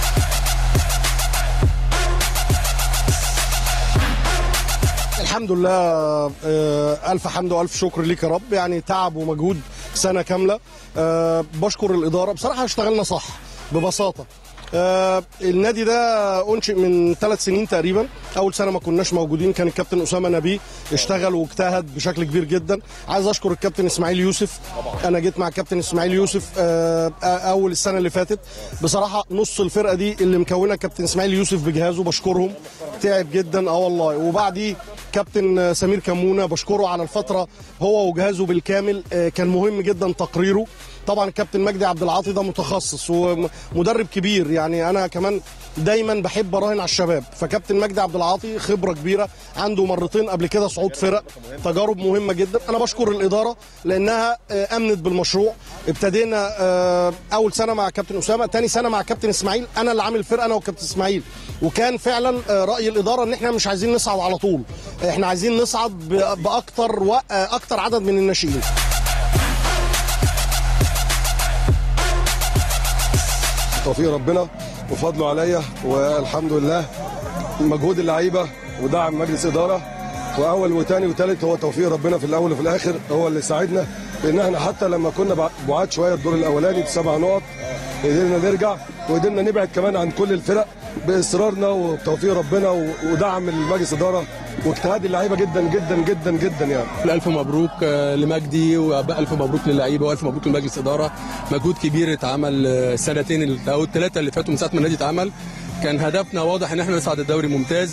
الحمد لله آه، ألف حمد وألف شكر ليك يا رب يعني تعب ومجهود سنة كاملة آه، بشكر الإدارة بصراحة اشتغلنا صح ببساطة آه، النادي ده أنشئ من ثلاث سنين تقريبا أول سنة ما كناش موجودين كان الكابتن أسامة نبيه اشتغل واجتهد بشكل كبير جدا عايز أشكر الكابتن إسماعيل يوسف أنا جيت مع الكابتن إسماعيل يوسف آه، أول السنة اللي فاتت بصراحة نص الفرقة دي اللي مكونة كابتن إسماعيل يوسف بجهازه بشكرهم تعب جدا اه والله وبعديه كابتن سمير كمونه بشكره على الفتره هو وجهازه بالكامل آه، كان مهم جدا تقريره طبعا الكابتن مجدي عبد العاطي ده متخصص ومدرب كبير يعني انا كمان دايما بحب اراهن على الشباب فكابتن مجدي عبد العاطي خبره كبيره عنده مرتين قبل كده صعود فرق تجارب مهمه جدا انا بشكر الاداره لانها آه، امنت بالمشروع ابتدينا آه، اول سنه مع كابتن اسامه تاني سنه مع كابتن اسماعيل انا اللي عامل الفرقه انا وكابتن اسماعيل وكان فعلا آه، راي الاداره ان احنا مش عايزين نصعد على طول احنا عايزين نصعد ب- باكتر و... آه، اكتر عدد من الناشئين توفيق ربنا وفضله عليا والحمد لله مجهود اللعيبه ودعم مجلس اداره واول وثاني وثالث هو توفيق ربنا في الاول وفي الاخر هو اللي ساعدنا لان احنا حتى لما كنا بع- بعاد شويه الدور الاولاني بسبع نقط قدرنا نرجع وقدرنا نبعد كمان عن كل الفرق باصرارنا وتوفيق ربنا و- ودعم المجلس اداره واجتهاد اللعيبه جدا جدا جدا جدا يعني الف مبروك آه، لمجدي والف مبروك للعيبه والف مبروك لمجلس اداره مجهود كبير اتعمل آه، السنتين ال- او الثلاثه اللي فاتوا من ساعه ما النادي اتعمل كان هدفنا واضح ان احنا نصعد الدوري ممتاز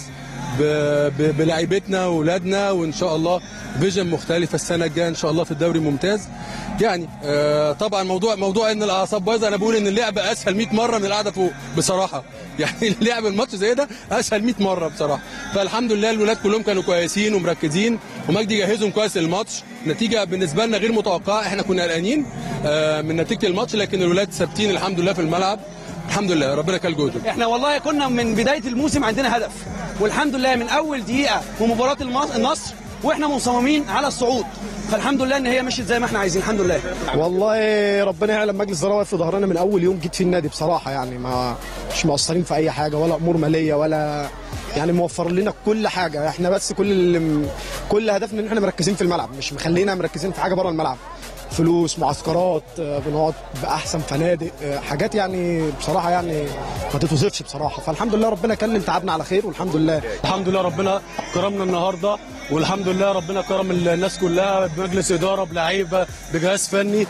ب- ب- بلاعيبتنا واولادنا وان شاء الله فيجن مختلفه السنه الجايه ان شاء الله في الدوري ممتاز يعني آه، طبعا موضوع موضوع ان الاعصاب بايظه انا بقول ان اللعب اسهل 100 مره من القعده فوق بصراحه يعني اللعب الماتش زي ده اسهل 100 مره بصراحه فالحمد لله الولاد كلهم كانوا كويسين ومركزين ومجدي جهزهم كويس للماتش نتيجه بالنسبه لنا غير متوقعه احنا كنا قلقانين آه، من نتيجه الماتش لكن الولاد ثابتين الحمد لله في الملعب الحمد لله ربنا كل جهدهم احنا والله كنا من بدايه الموسم عندنا هدف والحمد لله من اول دقيقه في مباراه المص- النصر واحنا مصممين على الصعود فالحمد لله ان هي مشيت زي ما احنا عايزين الحمد لله والله ربنا يعلم مجلس الاداره واقف في ظهرنا من اول يوم جيت في النادي بصراحه يعني ما مش مقصرين في اي حاجه ولا امور ماليه ولا يعني موفر لنا كل حاجه احنا بس كل اللي م- كل هدفنا ان احنا مركزين في الملعب مش مخلينا مركزين في حاجه بره الملعب فلوس معسكرات آه، بنقعد باحسن فنادق آه، حاجات يعني بصراحه يعني ما تتوصفش بصراحه فالحمد لله ربنا كلم تعبنا على خير والحمد لله الحمد لله ربنا كرمنا النهارده والحمد لله ربنا كرم الناس كلها بمجلس اداره بلعيبه بجهاز فني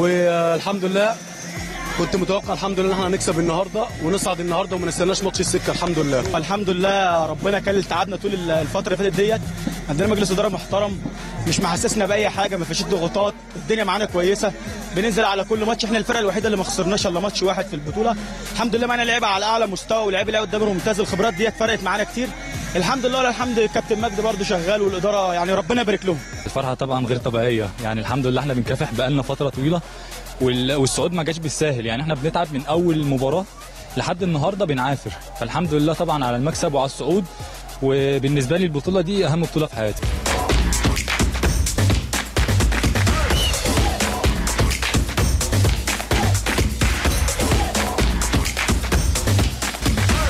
والحمد لله كنت متوقع الحمد لله ان احنا هنكسب النهارده ونصعد النهارده وما نستناش ماتش السكه الحمد لله الحمد لله ربنا كلل تعبنا طول الفتره اللي فاتت ديت عندنا مجلس اداره محترم مش محسسنا باي حاجه ما فيش ضغوطات الدنيا معانا كويسه بننزل على كل ماتش احنا الفرقه الوحيده اللي ما خسرناش الا ماتش واحد في البطوله الحمد لله معانا لعيبه على اعلى مستوى ولعيبه اللي قدام ممتاز الخبرات ديت فرقت معانا كتير الحمد لله الحمد الكابتن مجدي برده شغال والاداره يعني ربنا يبارك لهم الفرحه طبعا غير طبيعيه يعني الحمد لله احنا بنكافح بقالنا فتره طويله وال- والصعود ما جاش بالساهل يعني احنا بنتعب من اول مباراه لحد النهارده بنعافر فالحمد لله طبعا على المكسب وعلى الصعود وبالنسبه لي البطوله دي اهم بطوله في حياتي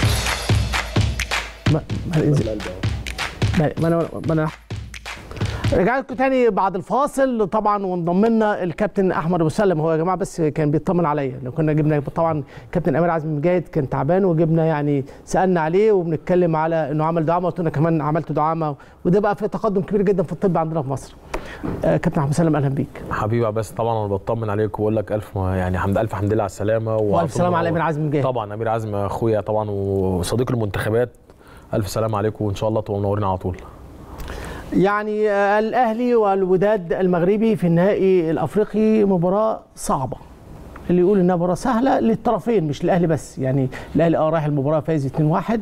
ما ما انزل ما ما انا ما انا رجعت لكم تاني بعد الفاصل طبعا وانضم لنا الكابتن احمد ابو سلم هو يا جماعه بس كان بيطمن عليا لو كنا جبنا طبعا كابتن امير عزمي مجاهد كان تعبان وجبنا يعني سالنا عليه وبنتكلم على انه عمل دعامه قلت لنا كمان عملت دعامه وده بقى في تقدم كبير جدا في الطب عندنا في مصر آه كابتن احمد سلم اهلا بيك حبيبي بس طبعا انا بطمن عليك واقول لك الف يعني حمد الف حمد لله على السلامه والف سلامه على امير عزمي مجاهد طبعا امير عزمي اخويا طبعا وصديق المنتخبات الف سلامه عليكم وان شاء الله تبقوا منورين على طول يعني الاهلي والوداد المغربي في النهائي الافريقي مباراه صعبه اللي يقول انها مباراه سهله للطرفين مش الاهلي بس يعني الاهلي اه رايح المباراه فايز 2-1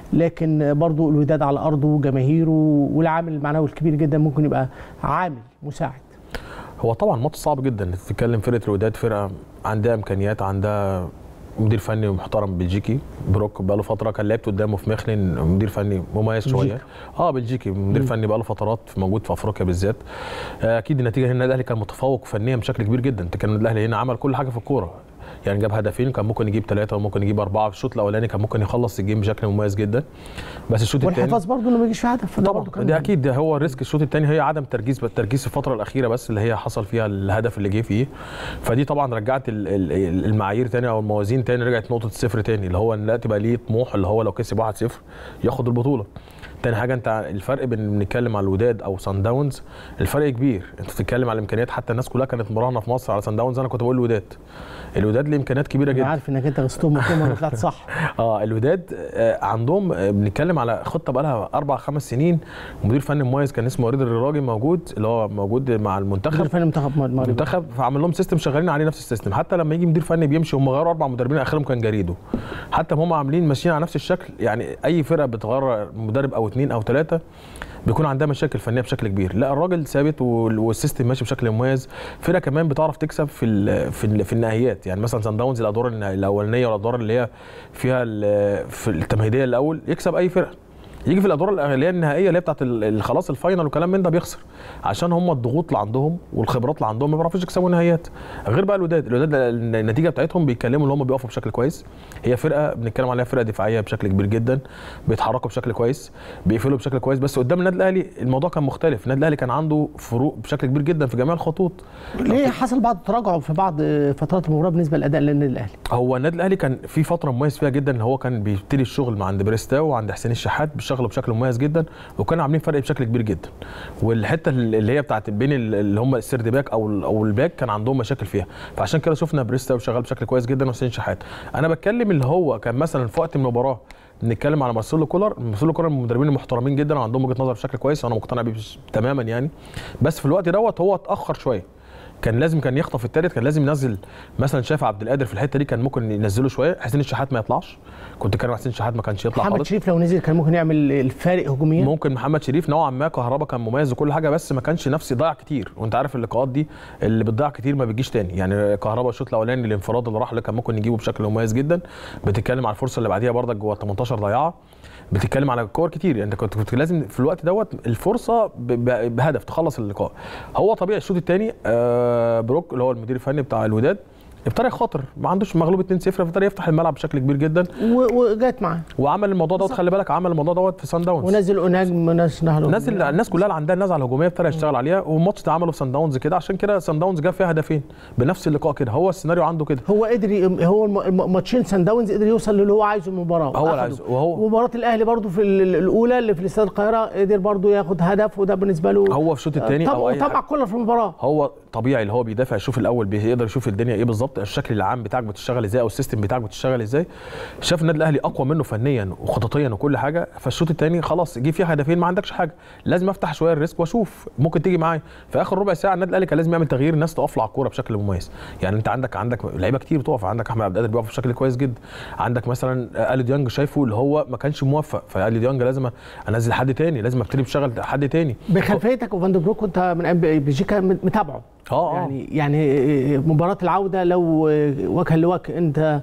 لكن برضو الوداد على ارضه وجماهيره والعامل المعنوي الكبير جدا ممكن يبقى عامل مساعد هو طبعا ماتش صعب جدا تتكلم فرقه الوداد فرقه عندها امكانيات عندها مدير فني محترم بلجيكي بروك بقاله فتره كان لعبت قدامه في ميخلين مدير فني مميز شويه اه بلجيكي مدير مم. فني بقاله فترات موجود في افريقيا بالذات آه اكيد النتيجه هنا النادي الاهلي كان متفوق فنيا بشكل كبير جدا كان النادي الاهلي هنا عمل كل حاجه في الكوره يعني جاب هدفين كان ممكن يجيب ثلاثه وممكن يجيب اربعه في الشوط الاولاني كان ممكن يخلص الجيم بشكل مميز جدا بس الشوط الثاني والحفاظ برضه انه ما يجيش في هدف ده برضه طبعا ده اكيد ده هو الريسك الشوط الثاني هي عدم تركيز التركيز في الفتره الاخيره بس اللي هي حصل فيها الهدف اللي جه فيه فدي طبعا رجعت ال- ال- المعايير تاني او الموازين تاني رجعت نقطه الصفر تاني اللي هو ان لا تبقى ليه طموح اللي هو لو كسب 1-0 ياخد البطوله تاني حاجه انت الفرق بين بنتكلم على الوداد او سان داونز الفرق كبير انت بتتكلم على الامكانيات حتى الناس كلها كانت مراهنه في مصر على سان داونز انا كنت بقول الوداد الوداد ليه امكانيات كبيره انا جدا عارف انك انت غصتهم مره طلعت صح اه الوداد آه عندهم آه بنتكلم على خطه بقى لها اربع خمس سنين ومدير فني مميز كان اسمه وليد الراجي موجود اللي هو موجود مع المنتخب مدير فني منتخب المغرب المنتخب فعمل لهم سيستم شغالين عليه نفس السيستم حتى لما يجي مدير فني بيمشي هم غيروا اربع مدربين اخرهم كان جريدو حتى هم عاملين ماشيين على نفس الشكل يعني اي فرقه بتغير مدرب او اثنين او ثلاثه بيكون عندها مشاكل فنيه بشكل كبير لا الراجل ثابت وال- والسيستم ماشي بشكل مميز فرقه كمان بتعرف تكسب في ال في, ال في النهائيات يعني مثلا سان داونز الادوار النا- الاولانيه والادوار اللي هي فيها ال- في التمهيديه الاول يكسب اي فرقه يجي في الادوار اللي هي النهائيه اللي هي بتاعت ال- ال- خلاص الفاينل والكلام من ده بيخسر عشان هم الضغوط اللي عندهم والخبرات اللي عندهم ما بيعرفوش يكسبوا نهائيات غير بقى الوداد الوداد ال- النتيجه بتاعتهم بيتكلموا ان هم بيقفوا بشكل كويس هي فرقه بنتكلم عليها فرقه دفاعيه بشكل كبير جدا بيتحركوا بشكل كويس بيقفلوا بشكل كويس بس قدام النادي الاهلي الموضوع كان مختلف النادي الاهلي كان عنده فروق بشكل كبير جدا في جميع الخطوط ليه حصل بعض التراجع في بعض فترات المباراه بالنسبه للاداء للنادي الاهلي هو النادي الاهلي كان في فتره مميز فيها جدا ان هو كان بيبتدي الشغل مع عند بريستاو وعند حسين الشحات بيشتغلوا بشكل مميز جدا وكانوا عاملين فرق بشكل كبير جدا والحته اللي هي بتاعت بين ال- اللي هم السيرد باك او ال- او الباك كان عندهم مشاكل فيها فعشان كده شفنا بريستاو شغال بشكل كويس جدا وحسين شحات انا بتكلم اللي هو كان مثلا في وقت من المباراه نتكلم على مارسيلو كولر مارسيلو كولر من المدربين المحترمين جدا وعندهم وجهه نظر بشكل كويس وانا مقتنع بيه بش- تماما يعني بس في الوقت دوت هو اتاخر شويه كان لازم كان يخطف التالت كان لازم ينزل مثلا شايف عبد القادر في الحته دي كان ممكن ينزله شويه حسين الشحات ما يطلعش كنت كان حسين الشحات ما كانش يطلع محمد خالص شريف لو نزل كان ممكن يعمل الفارق هجوميا ممكن محمد شريف نوعا ما كهربا كان مميز وكل حاجه بس ما كانش نفس ضيع كتير وانت عارف اللقاءات دي اللي بتضيع كتير ما بتجيش تاني يعني كهربا الشوط الاولاني الانفراد اللي راح اللي كان ممكن يجيبه بشكل مميز جدا بتتكلم على الفرصه اللي بعديها برضك جوه 18 ضيعه بتتكلم على كور كتير يعني انت كنت كنت لازم في الوقت دوت الفرصه ب- ب- بهدف تخلص اللقاء هو طبيعي الشوط الثاني آه بروك اللي هو المدير الفني بتاع الوداد ابتدى يخاطر ما عندوش مغلوب 2-0 فابتدى يفتح الملعب بشكل كبير جدا و- وجات معاه وعمل الموضوع دوت خلي بالك عمل الموضوع دوت في سان داونز ونزل اوناجم ونزل نهل الناس اللي الناس كلها اللي عندها النزعه الهجوميه ابتدى يشتغل عليها والماتش ده عمله في سان داونز كده عشان كده سان داونز جاب فيها هدفين بنفس اللقاء كده هو السيناريو عنده كده هو قدر ي- هو الم- الم- ماتشين سان داونز قدر يوصل للي هو عايزه من المباراه هو وأخده. اللي عايزه وهو ومباراه الاهلي برضو في ال- ال- الاولى اللي في استاد القاهره قدر برضو ياخد هدف وده بالنسبه له هو في الشوط الثاني طبعا او اي طبعا حاجة. كولر في المباراه هو طبيعي اللي هو بيدافع يشوف الاول بيقدر يشوف الدنيا ايه بالظبط الشكل العام بتاعك بتشتغل ازاي او السيستم بتاعك بتشتغل ازاي شاف النادي الاهلي اقوى منه فنيا وخططيا وكل حاجه فالشوط الثاني خلاص جه فيه هدفين ما عندكش حاجه لازم افتح شويه الريسك واشوف ممكن تيجي معايا في اخر ربع ساعه النادي الاهلي كان لازم يعمل تغيير الناس تقف له على الكوره بشكل مميز يعني انت عندك عندك لعيبه كتير بتقف عندك احمد عبد القادر بيقف بشكل كويس جدا عندك مثلا الي ديانج شايفه اللي هو ما كانش موفق فالي ديانج لازم انزل حد تاني لازم ابتدي بشغل حد تاني بخلفيتك وفان دي بروك وانت من أيام بلجيكا متابعه اه اه يعني يعني مباراه العوده لو وجها لوجه انت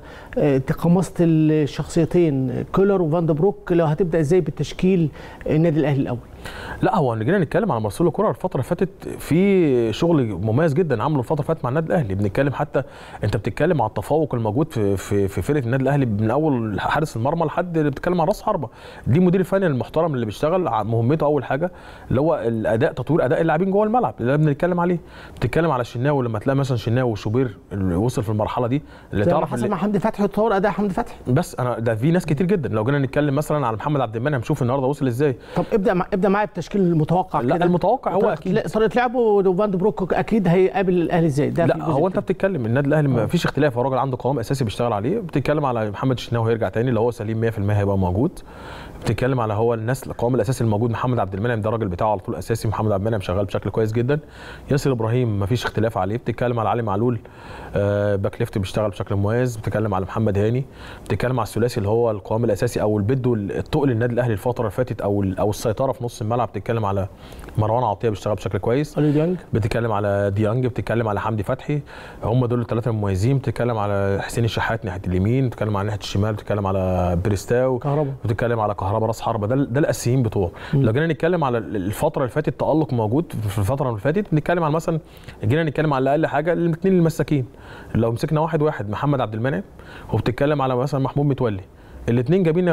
تقمصت الشخصيتين كولر وفان دي بروك لو هتبدا ازاي بالتشكيل النادي الاهلي الاول لا هو جينا نتكلم على مارسيلو كولر الفتره اللي فاتت في شغل مميز جدا عمله الفتره اللي فاتت مع النادي الاهلي بنتكلم حتى انت بتتكلم على التفوق الموجود في في, في فرقه النادي الاهلي من اول حارس المرمى لحد اللي بتتكلم على راس حربه دي مدير الفني المحترم اللي بيشتغل ع- مهمته اول حاجه اللي هو الاداء تطوير اداء اللاعبين جوه الملعب اللي بنتكلم عليه بتتكلم على الشناوي لما تلاقي مثلا شناوي وشوبير اللي وصل في المرحله دي اللي زي ما تعرف حصل اللي- مع حمدي فتحي وتطور اداء حمدي فتحي بس انا ده في ناس كتير جدا لو جينا نتكلم مثلا على محمد عبد المنعم شوف النهارده وصل ازاي طب ابدا مع ابدا معايا بتشكيل المتوقع لا، كده. المتوقع هو طريقة- أكيد. لا، طريقه لعبه وفان دي بروك اكيد هيقابل الاهلي ازاي ده في لا جزء هو انت تاني. بتتكلم النادي الاهلي ما فيش اختلاف هو راجل عنده قوام اساسي بيشتغل عليه بتتكلم على محمد الشناوي هيرجع تاني اللي هو سليم 100% هيبقى موجود بتتكلم على هو الناس القوام الاساسي الموجود محمد عبد المنعم ده الراجل بتاعه على طول اساسي محمد عبد المنعم شغال بشكل كويس جدا ياسر ابراهيم ما فيش اختلاف عليه بتتكلم على علي معلول آه باك ليفت بيشتغل بشكل مميز بتتكلم على محمد هاني بتتكلم على الثلاثي اللي هو القوام الاساسي او البد التقل النادي الاهلي الفتره اللي فاتت او او السيطره في نص الملعب بتتكلم على مروان عطيه بيشتغل بشكل كويس علي ديانج بتتكلم على ديانج بتتكلم على حمدي فتحي هم دول الثلاثه المميزين بتتكلم على حسين الشحات ناحيه اليمين بتتكلم على ناحيه الشمال بتتكلم على بريستاو كهربا بتتكلم على كهربا راس حربه ده ده الاساسيين بتوعه لو جينا نتكلم على الفتره اللي فاتت تالق موجود في الفتره اللي فاتت بنتكلم على مثلا جينا نتكلم على اقل حاجه الاثنين المساكين لو مسكنا واحد واحد محمد عبد المنعم وبتتكلم على مثلا محمود متولي الاثنين جايبين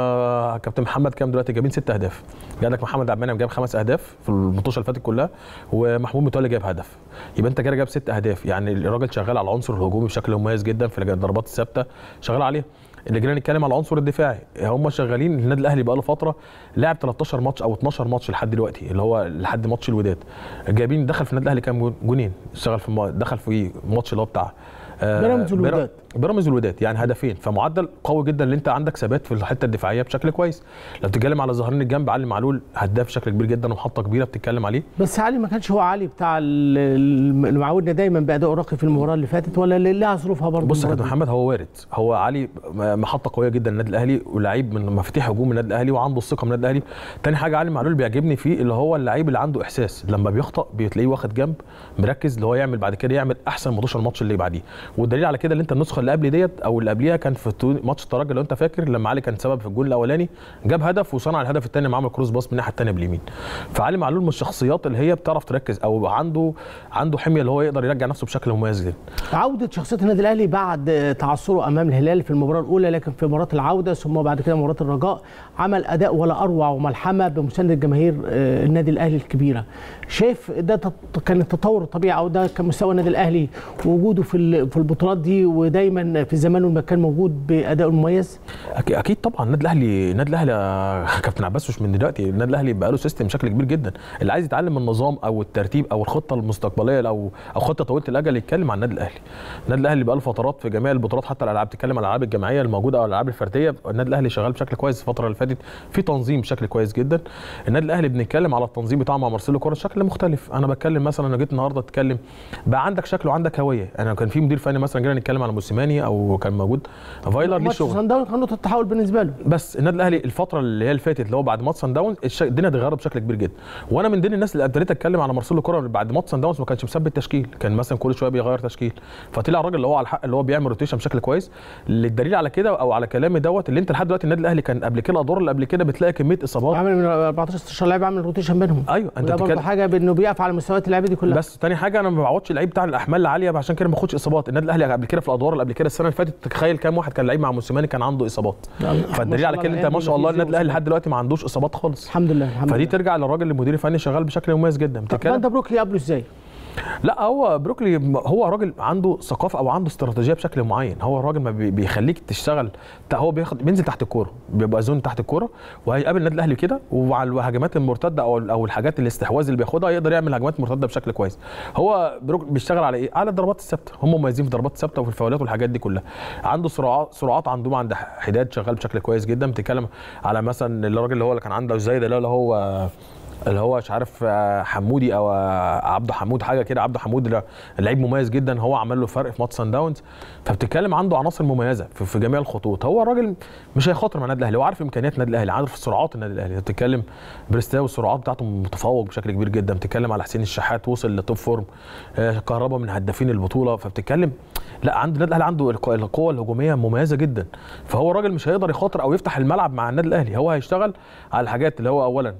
يا كابتن محمد كام دلوقتي جايبين ست اهداف جالك محمد عبد المنعم جاب خمس اهداف في المطوشه اللي فاتت كلها ومحمود متولي جايب هدف يبقى انت كده جايب ست اهداف يعني الراجل شغال على العنصر الهجومي بشكل مميز جدا في الضربات الثابته شغال عليها اللي جينا نتكلم على العنصر الدفاعي هم شغالين النادي الاهلي بقى له فتره لعب 13 ماتش او 12 ماتش لحد دلوقتي اللي هو لحد ماتش الوداد جايبين دخل في النادي الاهلي كام جون- جونين اشتغل في الم- دخل في ماتش اللي هو بتاع آه، بيراميدز والوداد. بيرا- بيراميدز والوداد يعني هدفين فمعدل قوي جدا اللي انت عندك ثبات في الحته الدفاعيه بشكل كويس لو بتتكلم على ظهرين الجنب علي معلول هداف بشكل كبير جدا ومحطه كبيره بتتكلم عليه بس علي ما كانش هو علي بتاع ال- ال- اللي معودنا دايما باداء راقي في المباراه اللي فاتت ولا اللي لها ظروفها برضه بص يا المباراة كابتن دي؟ محمد هو وارد هو علي محطه قويه جدا للنادي الاهلي ولاعيب من مفاتيح هجوم النادي الاهلي وعنده الثقه من النادي الاهلي تاني حاجه علي معلول بيعجبني فيه اللي هو اللعيب اللي عنده احساس لما بيخطا بتلاقيه واخد جنب مركز اللي هو يعمل بعد كده يعمل احسن ماتش الماتش اللي بعديه والدليل على كده اللي انت النسخه اللي قبل ديت او اللي قبليها كان في تو- ماتش الترجي لو انت فاكر لما علي كان سبب في الجول الاولاني جاب هدف وصنع الهدف الثاني مع عمل كروس باص من الناحيه الثانيه باليمين فعلي معلول من الشخصيات اللي هي بتعرف تركز او عنده عنده حميه اللي هو يقدر يرجع نفسه بشكل مميز جدا عودة شخصية النادي الأهلي بعد تعثره أمام الهلال في المباراة الأولى لكن في مباراة العودة ثم بعد كده مباراة الرجاء عمل أداء ولا أروع وملحمة بمساندة جماهير آه، النادي الأهلي الكبيرة شايف ده تط- كان التطور الطبيعي أو ده كان مستوى النادي الأهلي وجوده في ال- في البطولات دي ودايما في الزمان والمكان موجود بأداء مميز أكيد, اكيد طبعا النادي الاهلي النادي الاهلي يا كابتن عباس مش من دلوقتي النادي الاهلي بقى له سيستم بشكل كبير جدا اللي عايز يتعلم النظام او الترتيب او الخطه المستقبليه او او خطه طويله الاجل يتكلم عن النادي الاهلي النادي الاهلي بقى له فترات في جميع البطولات حتى الالعاب بتتكلم على الالعاب الجماعيه الموجوده او الالعاب الفرديه النادي الاهلي شغال بشكل كويس الفتره اللي فاتت في تنظيم بشكل كويس جدا النادي الاهلي بنتكلم على التنظيم بتاعه مع مارسيلو كوره شكل مختلف انا بتكلم مثلا انا جيت النهارده اتكلم بقى عندك شكل وعندك هويه انا كان في مدير فني مثلا جينا نتكلم على موسيماني او كان موجود فايلر ليه ماتش شغل صن داونز كان نقطة تحول بالنسبة له بس النادي الاهلي الفتره اللي هي اللي فاتت اللي هو بعد ماتش سان داونز الش- الدنيا اتغيرت بشكل كبير جدا وانا من ضمن الناس اللي ابتديت اتكلم على مارسيلو كولر بعد ماتش سان داونز ما كانش مثبت تشكيل كان مثلا كل شويه بيغير تشكيل فطلع الراجل اللي هو على الحق اللي هو بيعمل روتيشن بشكل كويس للدليل على كده او على كلامي دوت اللي انت لحد دلوقتي النادي الاهلي كان قبل كده الادوار اللي قبل كده بتلاقي كميه اصابات عامل من 14 16 لاعب عامل روتيشن بينهم ايوه انت وده برضه بتتكلم حاجة بأنه بيقف على مستويات اللعيبة دي كلها بس تاني حاجه انا ما بعوضش اللعيب بتاع الاحمال العاليه عشان كده ما باخدش اصابات النادي الاهلي قبل كده في الادوار اللي قبل كده السنه اللي فاتت تخيل كام واحد كان لعيب مع موسيماني كان عنده اصابات فالدليل على كده انت ما شاء الله النادي الاهلي لحد دلوقتي ما عندوش اصابات خالص الحمد لله الحمد فدي لله ترجع للراجل المدير الفني شغال بشكل مميز جدا طب بتتكلم فانت بروكلي قابله ازاي؟ لا هو بروكلي هو راجل عنده ثقافه او عنده استراتيجيه بشكل معين هو الراجل ما بي- بيخليك تشتغل تا- هو بياخد بينزل تحت الكوره بيبقى زون تحت الكوره وهيقابل النادي الاهلي كده وعلى الهجمات المرتده او او الحاجات الاستحواذ اللي بياخدها يقدر يعمل هجمات مرتده بشكل كويس هو بروك بيشتغل على ايه على الضربات الثابته هم مميزين في الضربات الثابته وفي الفاولات والحاجات دي كلها عنده سرعات سرعات عندهم عند حداد شغال بشكل كويس جدا بتتكلم على مثلا الراجل اللي هو اللي كان عنده زي ده اللي هو اللي هو مش عارف آه، حمودي او آه، عبده حمود حاجه كده عبده حمود ده لعيب مميز جدا هو عمل له فرق في ماتش سان داونز فبتتكلم عنده عناصر مميزه في, في جميع الخطوط هو الراجل مش هيخاطر مع النادي الاهلي هو عارف امكانيات النادي الاهلي عارف سرعات النادي الاهلي بتتكلم بريستاو السرعات بتاعته متفوق بشكل كبير جدا بتتكلم على حسين الشحات وصل لتوب فورم آه، كهربا من هدافين البطوله فبتتكلم لا عنده النادي الاهلي عنده الق- القوه الهجوميه مميزه جدا فهو الراجل مش هيقدر يخاطر او يفتح الملعب مع النادي الاهلي هو هيشتغل على الحاجات اللي هو اولا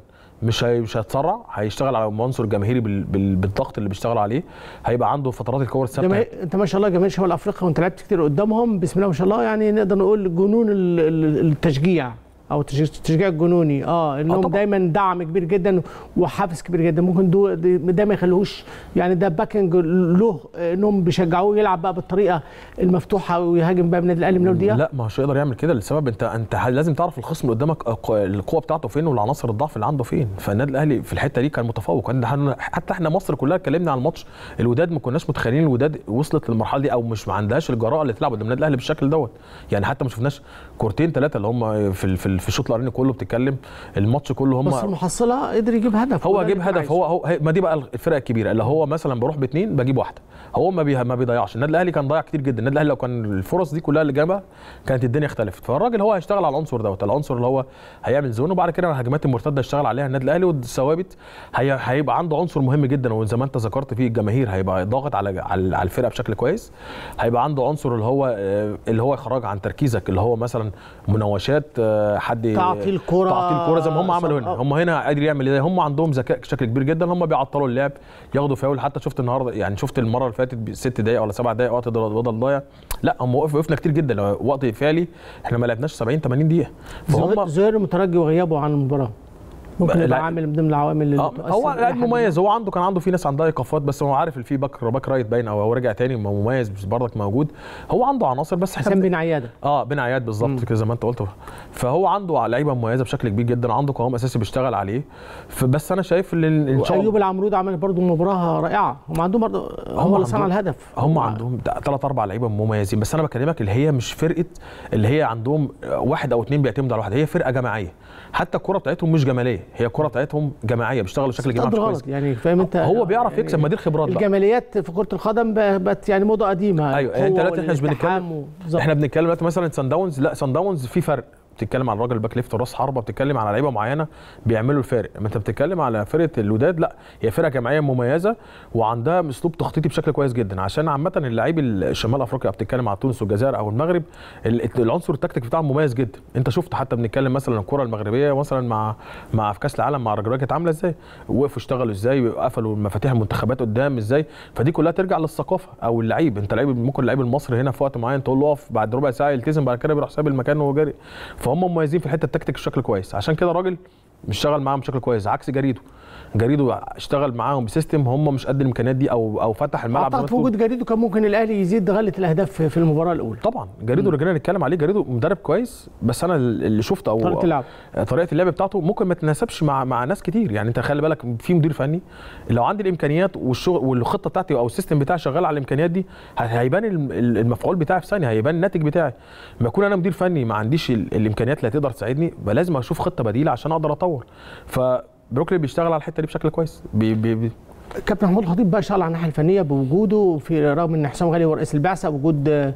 مش هي مش هيتسرع هيشتغل على المنصور الجماهيري بال... بال... بالضغط اللي بيشتغل عليه هيبقى عنده فترات الكور الثابته جماهير انت ما شاء الله جماهير شمال افريقيا وانت لعبت كتير قدامهم بسم الله ما شاء الله يعني نقدر نقول جنون ال- ال- التشجيع او التشجيع- التشجيع الجنوني اه انهم دايما دعم كبير جدا وحافز كبير جدا ممكن دو ده ما يخلوش يعني ده باكنج له انهم بيشجعوه يلعب بقى بالطريقه المفتوحه ويهاجم بقى بالنادي الاهلي من اول دقيقه لا ما هوش يقدر يعمل كده لسبب انت انت ه- لازم تعرف الخصم اللي قدامك الق- القوه بتاعته فين والعناصر الضعف اللي عنده فين فالنادي الاهلي في الحته دي كان متفوق عند- حن- حتى احنا مصر كلها اتكلمنا عن الماتش الوداد ما كناش متخيلين الوداد وصلت للمرحله دي او مش ما عندهاش الجراءه اللي تلعب قدام النادي الاهلي بالشكل دوت يعني حتى ما شفناش كورتين ثلاثه اللي هم في ال- في ال- في الشوط الاولاني كله بتتكلم الماتش كله هم بس المحصله قدر يجيب هدف هو وده جيب اللي كان هدف عايزه. هو هو هي- ما دي بقى الفرق الكبيره اللي هو مثلا بروح باثنين بجيب واحده هو ما بي ما بيضيعش النادي الاهلي كان ضيع كتير جدا النادي الاهلي لو كان الفرص دي كلها اللي جابها كانت الدنيا اختلفت فالراجل هو هيشتغل على العنصر دوت العنصر اللي هو هيعمل زون وبعد كده الهجمات المرتده يشتغل عليها النادي الاهلي والثوابت هي هيبقى عنده عنصر مهم جدا وزي ما انت ذكرت فيه الجماهير هيبقى ضاغط على على على الفرقه بشكل كويس هيبقى عنده عنصر اللي هو آه، اللي هو يخرج عن تركيزك اللي هو مثلا مناوشات آه، حد تعطيل كرة. تعطيل كرة زي ما هم عملوا هنا آه. هم هنا قادر يعمل ايه هم عندهم ذكاء بشكل كبير جدا هم بيعطلوا اللعب ياخدوا فاول حتى شفت النهارده يعني شفت المره اللي فاتت ست دقائق ولا سبع دقائق وقت بدل ضايع لا هم وقف وقفنا كتير جدا لو وقت فعلي احنا ما لعبناش 70 80 دقيقه زهير- زهير المترجي وغيابه عن المباراه ممكن لا- يبقى عامل من ضمن العوامل اللي آه، بتؤثر هو إلى لاعب حد مميز هو عنده كان عنده في ناس عندها ايقافات بس هو عارف اللي فيه باك باك رايت باين او هو رجع تاني مميز بس برضك موجود هو عنده عناصر بس احنا حسام بن عياده اه بن عياد بالظبط كده زي ما انت قلت فهو عنده لعيبه مميزه بشكل كبير جدا عنده قوام اساسي بيشتغل عليه فبس انا شايف ان ان شاء الله وايوب العمرود عمل برضه مباراه رائعه هم عندهم برضه هم اللي صنعوا عندهم- الهدف هم عندهم ثلاث اربع لعيبه مميزين بس انا بكلمك اللي هي مش فرقه اللي هي عندهم واحد او اثنين بيعتمدوا على واحد هي فرقه جماعيه حتى الكره بتاعتهم مش جماليه هي الكره بتاعتهم جماعيه بيشتغلوا بشكل جماعي قدر مش غلط كويس يعني فاهم انت هو بيعرف يعني يكسب ما دي الخبرات بقى الجماليات في كره القدم ب- بقت يعني موضه قديمه ايوه يعني انت القوة دلوقتي احنا مش والالتحام بنتكلم بالظبط. احنا بنتكلم دلوقتي مثلا سان داونز لا سان داونز في فرق بتتكلم على الراجل الباك ليفت وراس حربه بتتكلم على لعيبه معينه بيعملوا الفارق اما انت بتتكلم على فرقه الوداد لا هي فرقه جماعيه مميزه وعندها اسلوب تخطيطي بشكل كويس جدا عشان عامه اللعيب الشمال افريقيا بتتكلم على تونس والجزائر او المغرب ال- العنصر التكتيك بتاعهم مميز جدا انت شفت حتى بنتكلم مثلا الكره المغربيه مثلا مع مع في كاس العالم مع الرجاء كانت عامله ازاي وقفوا اشتغلوا ازاي وقفلوا مفاتيح المنتخبات قدام ازاي فدي كلها ترجع للثقافه او اللعيب انت لعيب ممكن اللعيب المصري هنا في وقت معين تقول له اقف بعد ربع ساعه يلتزم بعد كده بيروح ساب المكان وهو جاري فهم مميزين في الحته التكتيك بشكل كويس عشان كده الراجل اشتغل معاهم بشكل كويس عكس جريدو جريدو اشتغل معاهم بسيستم هم مش قد الامكانيات دي او او فتح الملعب زي ما اعتقد في تقول. وجود جريدو كان ممكن الاهلي يزيد غله الاهداف في في المباراه الاولى طبعا جريدو اللي جينا نتكلم عليه جريدو مدرب كويس بس انا اللي شفته او طريقة اللعب. طريقه اللعب بتاعته ممكن ما تناسبش مع مع ناس كتير يعني انت خلي بالك في مدير فني لو عندي الامكانيات والشغل والخطه بتاعتي او السيستم بتاعي شغال على الامكانيات دي ه- هيبان الم- المفعول بتاعي في ثانيه هيبان الناتج بتاعي ما اكون انا مدير فني ما عنديش ال- الامكانيات اللي هتقدر تساعدني يبقى لازم اشوف خطه بديله عشان اقدر اطور فبروكلي بيشتغل على الحته دي بشكل كويس بي بي بي كابتن محمود الخطيب بقى اشتغل على الناحيه الفنيه بوجوده في رغم ان حسام غالي هو رئيس البعثه وجود آه،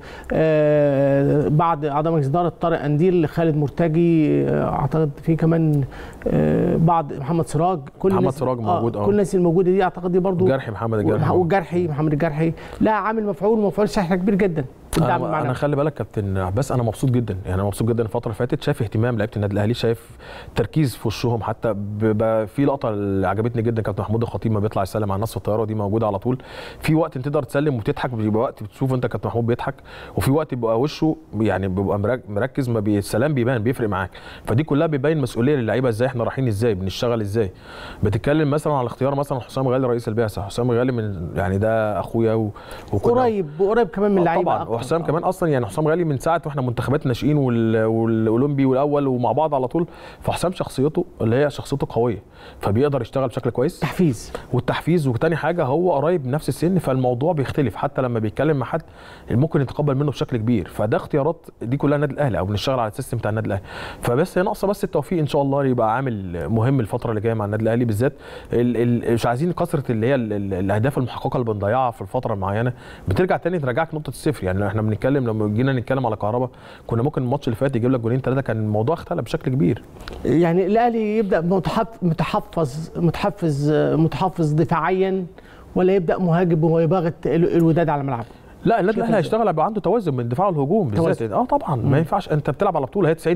آه، بعض اعضاء مجلس اداره طارق انديل خالد مرتجي آه، اعتقد في كمان آه، بعض محمد سراج كل محمد الناس- سراج موجود، آه اه. كل الناس الموجوده دي اعتقد دي برضو جرحي محمد الجرحي ومح- والجرحي محمد الجرحي لا عامل مفعول ومفعول ساحه كبير جدا في الدعم انا, المعنوي أنا خلي بالك كابتن عباس انا مبسوط جدا يعني انا مبسوط جدا الفتره اللي فاتت شايف اهتمام لعيبه النادي الاهلي شايف تركيز في وشهم حتى بيبقى في لقطه اللي عجبتني جدا كابتن محمود الخطيب ما بيطلع يسلم على الناس في الطياره ودي موجوده على طول في وقت انت تقدر تسلم وتضحك بيبقى وقت بتشوف انت كابتن محمود بيضحك وفي وقت بيبقى وشه يعني بيبقى مرك- مركز ما بي السلام بيبان بيفرق معاك فدي كلها بيبين مسؤوليه للعيبه ازاي احنا رايحين ازاي بنشتغل ازاي بتتكلم مثلا على اختيار مثلا حسام غالي رئيس البعثه حسام غالي من يعني ده اخويا و... وكنا- قريب وقريب كمان من آه اللعيبه طبعا أكتر. وحسام كمان اصلا يعني حسام غالي من ساعه واحنا منتخبات الناشئين وال- والاولمبي والاول ومع بعض على طول فحسام شخصيته اللي هي شخصيته قويه فبيقدر يشتغل بشكل كويس تحفيز والتحفيز وتاني حاجه هو قريب من نفس السن فالموضوع بيختلف حتى لما بيتكلم مع حد ممكن يتقبل منه بشكل كبير فده اختيارات دي كلها النادي الاهلي او بنشتغل على السيستم بتاع النادي الاهلي فبس هي ناقصه بس التوفيق ان شاء الله يبقى عامل مهم الفتره اللي جايه مع النادي الاهلي بالذات ال- ال- مش عايزين كثره اللي هي ال- ال- الاهداف المحققه اللي بنضيعها في الفتره المعينه بترجع تاني ترجعك نقطه الصفر يعني احنا بنتكلم لما جينا نتكلم على كهربا كنا ممكن الماتش اللي فات يجيب لك جولين ثلاثه كان الموضوع اختلف بشكل كبير يعني الاهلي يبدا متحف- متحفظ متحفز متحفظ دفاعيا ولا يبدا مهاجم ويباغت ال- الوداد على ملعبه لا النادي شايف الاهلي إزاي؟ هيشتغل هيبقى عنده توازن من الدفاع والهجوم بالذات توازن. اه طبعا ما ينفعش انت بتلعب على بطوله هي 90 دقيقه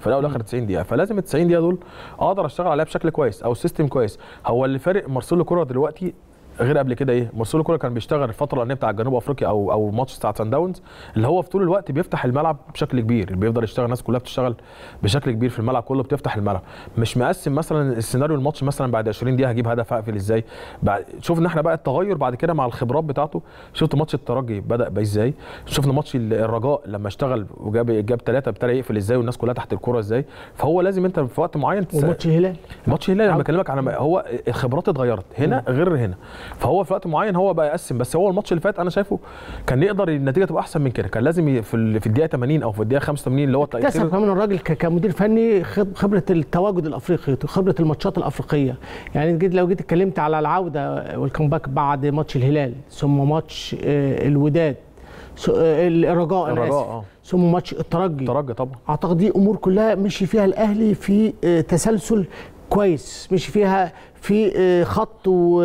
في الاول والاخر 90 دقيقه فلازم ال 90 دقيقه دول اقدر اشتغل عليها بشكل كويس او السيستم كويس هو اللي فارق مارسيلو كولر دلوقتي غير قبل كده ايه مارسيلو كولر كان بيشتغل الفتره الاولانيه بتاع جنوب افريقيا او او ماتش بتاع سان داونز اللي هو في طول الوقت بيفتح الملعب بشكل كبير بيفضل يشتغل الناس كلها بتشتغل بشكل كبير في الملعب كله بتفتح الملعب مش مقسم مثلا السيناريو الماتش مثلا بعد 20 دقيقه هجيب هدف اقفل ازاي بعد شفنا احنا بقى التغير بعد كده مع الخبرات بتاعته شفت ماتش الترجي بدا بقى ازاي شفنا ماتش الرجاء لما اشتغل وجاب جاب ثلاثه ابتدى يقفل ازاي والناس كلها تحت الكوره ازاي فهو لازم انت في وقت معين تس- وماتش الهلال ماتش الهلال انا بكلمك على هو الخبرات اتغيرت هنا غير هنا فهو في وقت معين هو بقى يقسم بس هو الماتش اللي فات انا شايفه كان يقدر النتيجه تبقى احسن من كده كان لازم ي- في ال- في الدقيقه 80 او في الدقيقه 85 اللي هو اكتسب كمان الراجل ك- كمدير فني خب- خبره التواجد الافريقي خبره الماتشات الافريقيه يعني جيت لو جيت اتكلمت على العوده والكمباك بعد ماتش الهلال ثم ماتش آه، الوداد س- آه، الرجاء أنا الرجاء، آسف. آه. ثم ماتش الترجي الترجي طبعا اعتقد دي امور كلها مشي فيها الاهلي في آه، تسلسل كويس مشي فيها في آه، خط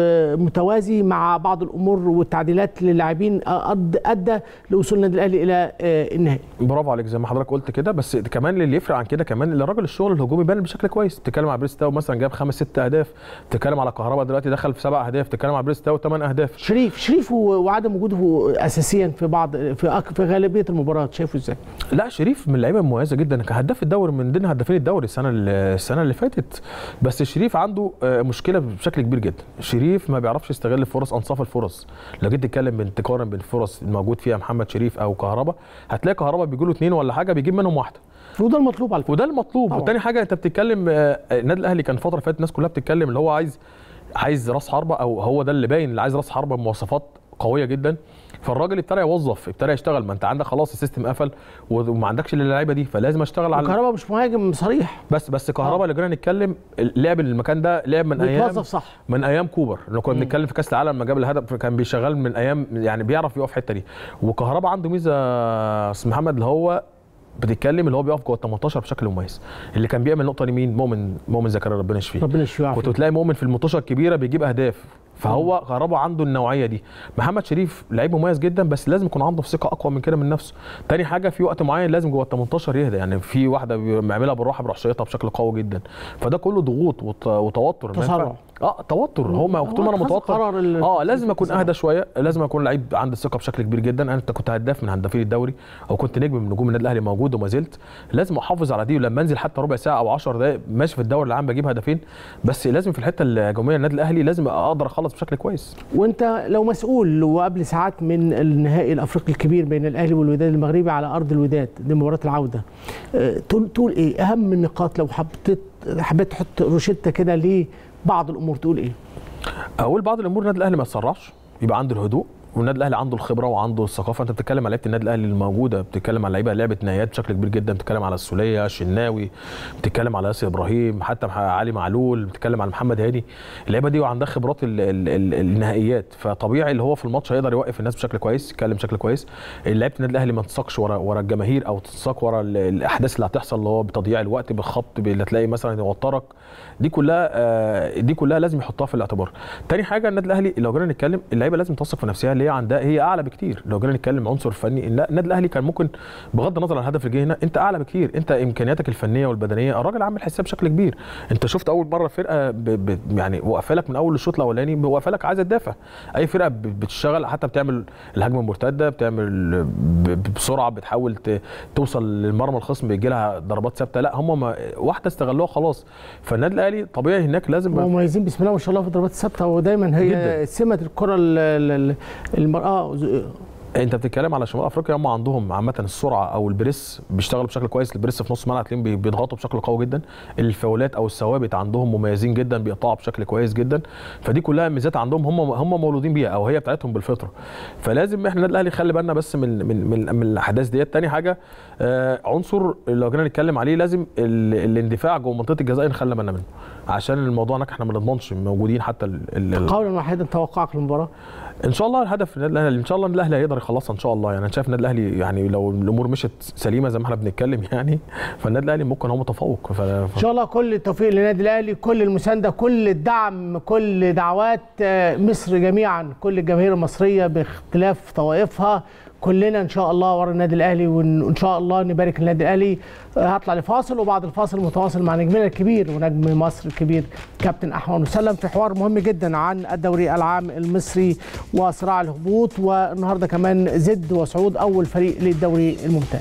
متوازي مع بعض الامور والتعديلات للاعبين آه، أد- ادى لوصول النادي الاهلي الى آه، النهائي برافو عليك زي ما حضرتك قلت كده بس كمان اللي يفرق عن كده كمان اللي الراجل الشغل الهجومي بان بشكل كويس بتتكلم على بريس تاو مثلا جاب خمس ست اهداف بتتكلم على كهربا دلوقتي دخل في سبع اهداف بتتكلم على بريس تاو ثمان اهداف شريف شريف و- وعدم وجوده اساسيا في بعض في أك- في غالبيه المباريات شايفه ازاي؟ لا شريف من اللعيبه المميزه جدا كان هداف الدوري من ضمن هدافين الدوري السنه اللي- السنه اللي فاتت بس شريف عنده آه، مشكله بشكل كبير جدا شريف ما بيعرفش يستغل الفرص انصاف الفرص لو جيت تتكلم بين تقارن بين الفرص الموجود فيها محمد شريف او كهربا هتلاقي كهربا بيجي له اثنين ولا حاجه بيجيب منهم واحده وده المطلوب على فكره وده المطلوب طبعا. وتاني حاجه انت بتتكلم آه، النادي الاهلي كان فتره فاتت الناس كلها بتتكلم اللي هو عايز عايز راس حربه او هو ده اللي باين اللي عايز راس حربه بمواصفات قويه جدا فالراجل ابتدى يوظف ابتدى يشتغل ما انت عندك خلاص السيستم قفل وما عندكش الا اللعيبه دي فلازم اشتغل على كهربا مش مهاجم صريح بس بس كهربا اللي جينا نتكلم لعب المكان ده لعب من ايام بيتوظف صح من ايام كوبر لو كنا بنتكلم في كاس العالم لما جاب الهدف كان بيشغل من ايام يعني بيعرف يقف الحته دي وكهربا عنده ميزه اسم محمد اللي هو بتتكلم اللي هو بيقف جوه ال 18 بشكل مميز اللي كان بيعمل النقطه دي مين مؤمن مؤمن زكريا ربنا يشفيه ربنا يشفيه كنت تلاقي مؤمن في المطوشه الكبيره بيجيب اهداف فهو كهربا عنده النوعيه دي محمد شريف لعيب مميز جدا بس لازم يكون عنده ثقه اقوى من كده من نفسه تاني حاجه في وقت معين لازم جوه ال 18 يهدى يعني في واحده بيعملها بالراحه بيروح شايطها بشكل قوي جدا فده كله ضغوط وت- وتوتر ما تسرع. ينفع- اه توتر هو ما طول ما انا خد متوتر قرار ال- اه لازم اكون التسرع. اهدى شويه لازم اكون لعيب عندي الثقه بشكل كبير جدا انا انت كنت هداف من هدافين الدوري او كنت نجم من نجوم النادي الاهلي موجود وما زلت لازم احافظ على دي ولما انزل حتى ربع ساعه او 10 دقائق ماشي في الدوري العام بجيب هدفين بس لازم في الحته الهجوميه النادي الاهلي لازم اقدر اخلص بشكل كويس وانت لو مسؤول وقبل ساعات من النهائي الافريقي الكبير بين الاهلي والوداد المغربي على ارض الوداد دي مباراه العوده اه، تقول تقول ايه اهم النقاط لو حبيت حبيت تحط روشته كده لبعض الامور تقول ايه اقول بعض الامور النادي الاهلي ما يتسرعش يبقى عنده الهدوء والنادي الاهلي عنده الخبره وعنده الثقافه انت بتتكلم على لعيبه النادي الاهلي الموجوده بتتكلم على لعيبه لعبه نهائيات بشكل كبير جدا بتتكلم على السوليه الشناوي بتتكلم على ياسر ابراهيم حتى مح- علي معلول بتتكلم على محمد هادي اللعيبه دي وعندها خبرات ال ال ال النهائيات فطبيعي اللي هو في الماتش هيقدر يوقف الناس بشكل كويس يتكلم بشكل كويس لعيبه النادي الاهلي ما تنساقش ورا ورا الجماهير او تنساق ورا ال- الاحداث اللي هتحصل اللي هو بتضييع الوقت بالخبط اللي تلاقي مثلا يوترك دي كلها آه، دي كلها لازم يحطها في الاعتبار تاني حاجه النادي الاهلي لو جينا نتكلم اللعيبه لازم تثق في نفسها اللي هي عندها هي اعلى بكتير لو جينا نتكلم عنصر فني لا، النادي الاهلي كان ممكن بغض النظر عن الهدف اللي جه هنا انت اعلى بكتير انت امكانياتك الفنيه والبدنيه الراجل عامل حساب بشكل كبير انت شفت اول مره فرقه ب... ب... يعني واقفه لك من اول الشوط الاولاني واقفه لك عايزه تدافع اي فرقه ب... بتشتغل حتى بتعمل الهجمه المرتده بتعمل ب... بسرعه بتحاول ت... توصل للمرمى الخصم بيجي لها ضربات ثابته لا هم ما... واحده استغلوها خلاص فالنادي الاهلي طبيعي هناك لازم مميزين بسم الله ما شاء الله في الضربات الثابته ودايما هي جداً. سمه الكره ال- ال- المراه انت بتتكلم على شمال افريقيا هم عندهم عامه السرعه او البريس بيشتغلوا بشكل كويس البريس في نص الملعب تلاقيهم بي- بيضغطوا بشكل قوي جدا الفاولات او الثوابت عندهم مميزين جدا بيقطعوا بشكل كويس جدا فدي كلها ميزات عندهم هم هم مولودين بيها او هي بتاعتهم بالفطره فلازم احنا النادي الاهلي خلي بالنا بس من من من, من الاحداث ديت تاني حاجه آه عنصر لو جينا نتكلم عليه لازم ال- الاندفاع جوه منطقه الجزاء نخلي بالنا منه عشان الموضوع هناك احنا ما نضمنش موجودين حتى ال- ال- قولا واحدا توقعك للمباراه ان شاء الله الهدف النادي الاهلي ان شاء الله النادي الاهلي هيقدر يخلصها ان شاء الله يعني انا شايف النادي الاهلي يعني لو الامور مشت سليمه زي ما احنا بنتكلم يعني فالنادي الاهلي ممكن هو متفوق ف... ان شاء الله كل التوفيق للنادي الاهلي كل المسانده كل الدعم كل دعوات آه، مصر جميعا كل الجماهير المصريه باختلاف طوائفها كلنا ان شاء الله ورا النادي الاهلي وان إن شاء الله نبارك النادي الاهلي آه، هطلع لفاصل وبعد الفاصل متواصل مع نجمنا الكبير ونجم مصر الكبير كابتن احمد مسلم في حوار مهم جدا عن الدوري العام المصري وصراع الهبوط والنهارده كمان زد وصعود اول فريق للدوري الممتاز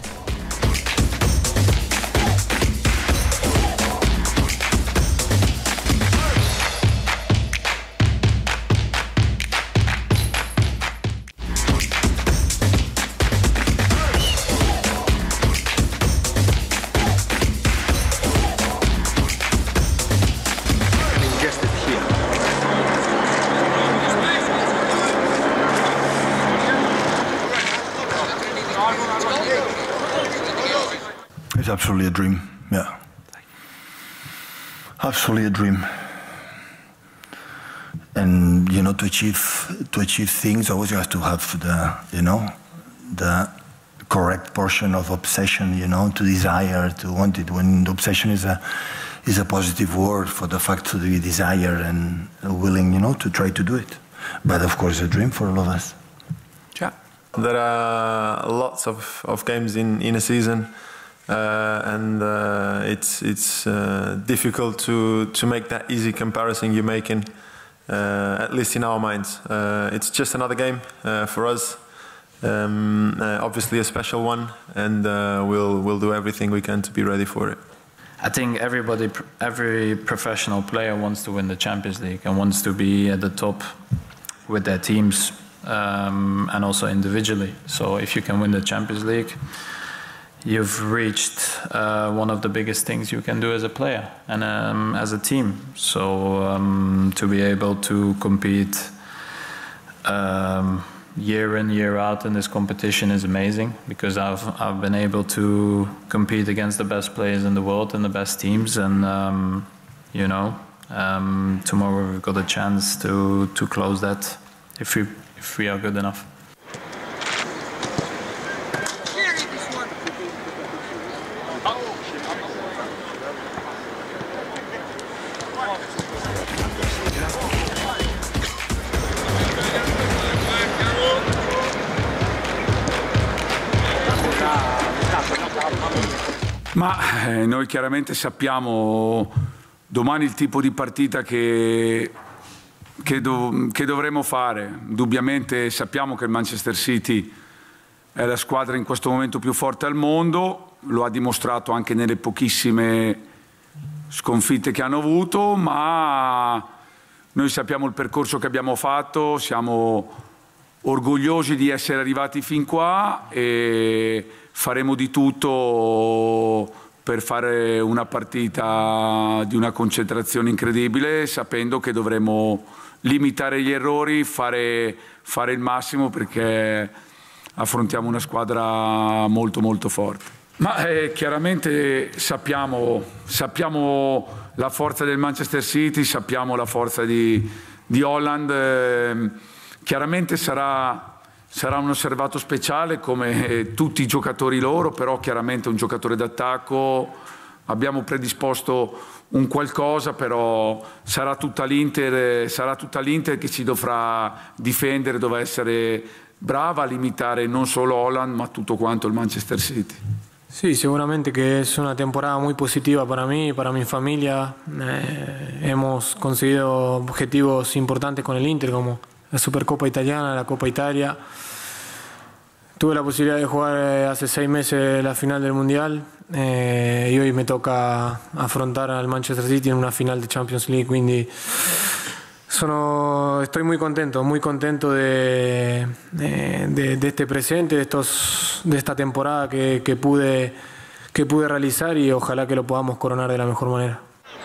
ingested here. It's absolutely a dream. Yeah. Absolutely a dream. And you know, to achieve to achieve things, always you have to have the you know the correct portion of obsession. You know, to desire, to want it. When the obsession is a is a positive word for the fact to be desire and willing, you know, to try to do it. But of course, a dream for all of us. Yeah. There are lots of, of games in, in a season, uh, and uh, it's it's uh, difficult to, to make that easy comparison you're making, uh, at least in our minds. Uh, it's just another game uh, for us, um, uh, obviously a special one, and uh, we'll we'll do everything we can to be ready for it. I think everybody, every professional player wants to win the Champions League and wants to be at the top with their teams um, and also individually. So if you can win the Champions League, you've reached uh, one of the biggest things you can do as a player and um, as a team. So um, to be able to compete um, year in year out in this competition is amazing because I've I've been able to compete against the best players in the world and the best teams and um, you know um, tomorrow we've got a chance to to close that if we if we are good enough. Ma eh, noi chiaramente sappiamo domani il tipo di partita che, che, dov- che dovremo fare. Indubbiamente sappiamo che il Manchester City è la squadra in questo momento più forte al mondo, lo ha dimostrato anche nelle pochissime sconfitte che hanno avuto, ma noi sappiamo il percorso che abbiamo fatto, siamo orgogliosi di essere arrivati fin qua e faremo di tutto per fare una partita di una concentrazione incredibile, sapendo che dovremo limitare gli errori, fare, fare il massimo perché affrontiamo una squadra molto molto forte. Ma eh, chiaramente sappiamo, sappiamo la forza del Manchester City, sappiamo la forza di, di Holland. eh, chiaramente sarà, sarà un osservato speciale come eh, tutti i giocatori loro, però chiaramente un giocatore d'attacco. Abbiamo predisposto un qualcosa, però sarà tutta l'Inter, eh, sarà tutta l'Inter che ci dovrà difendere, dovrà essere brava a limitare non solo Holland, ma tutto quanto il Manchester City. Sí, seguramente que es una temporada muy positiva para mí y para mi familia. Eh, hemos conseguido objetivos importantes con el Inter, como la Supercopa Italiana, la Copa Italia. Tuve la posibilidad de jugar eh, hace seis meses la final del Mundial eh, y hoy me toca affrontare al Manchester City en una final de Champions League, quindi sono, estoy muy contento, muy contento de, de- de- de este presente, de, estos, de esta temporada que, que pude, que pude realizar y ojalá que lo podamos coronar de la mejor manera.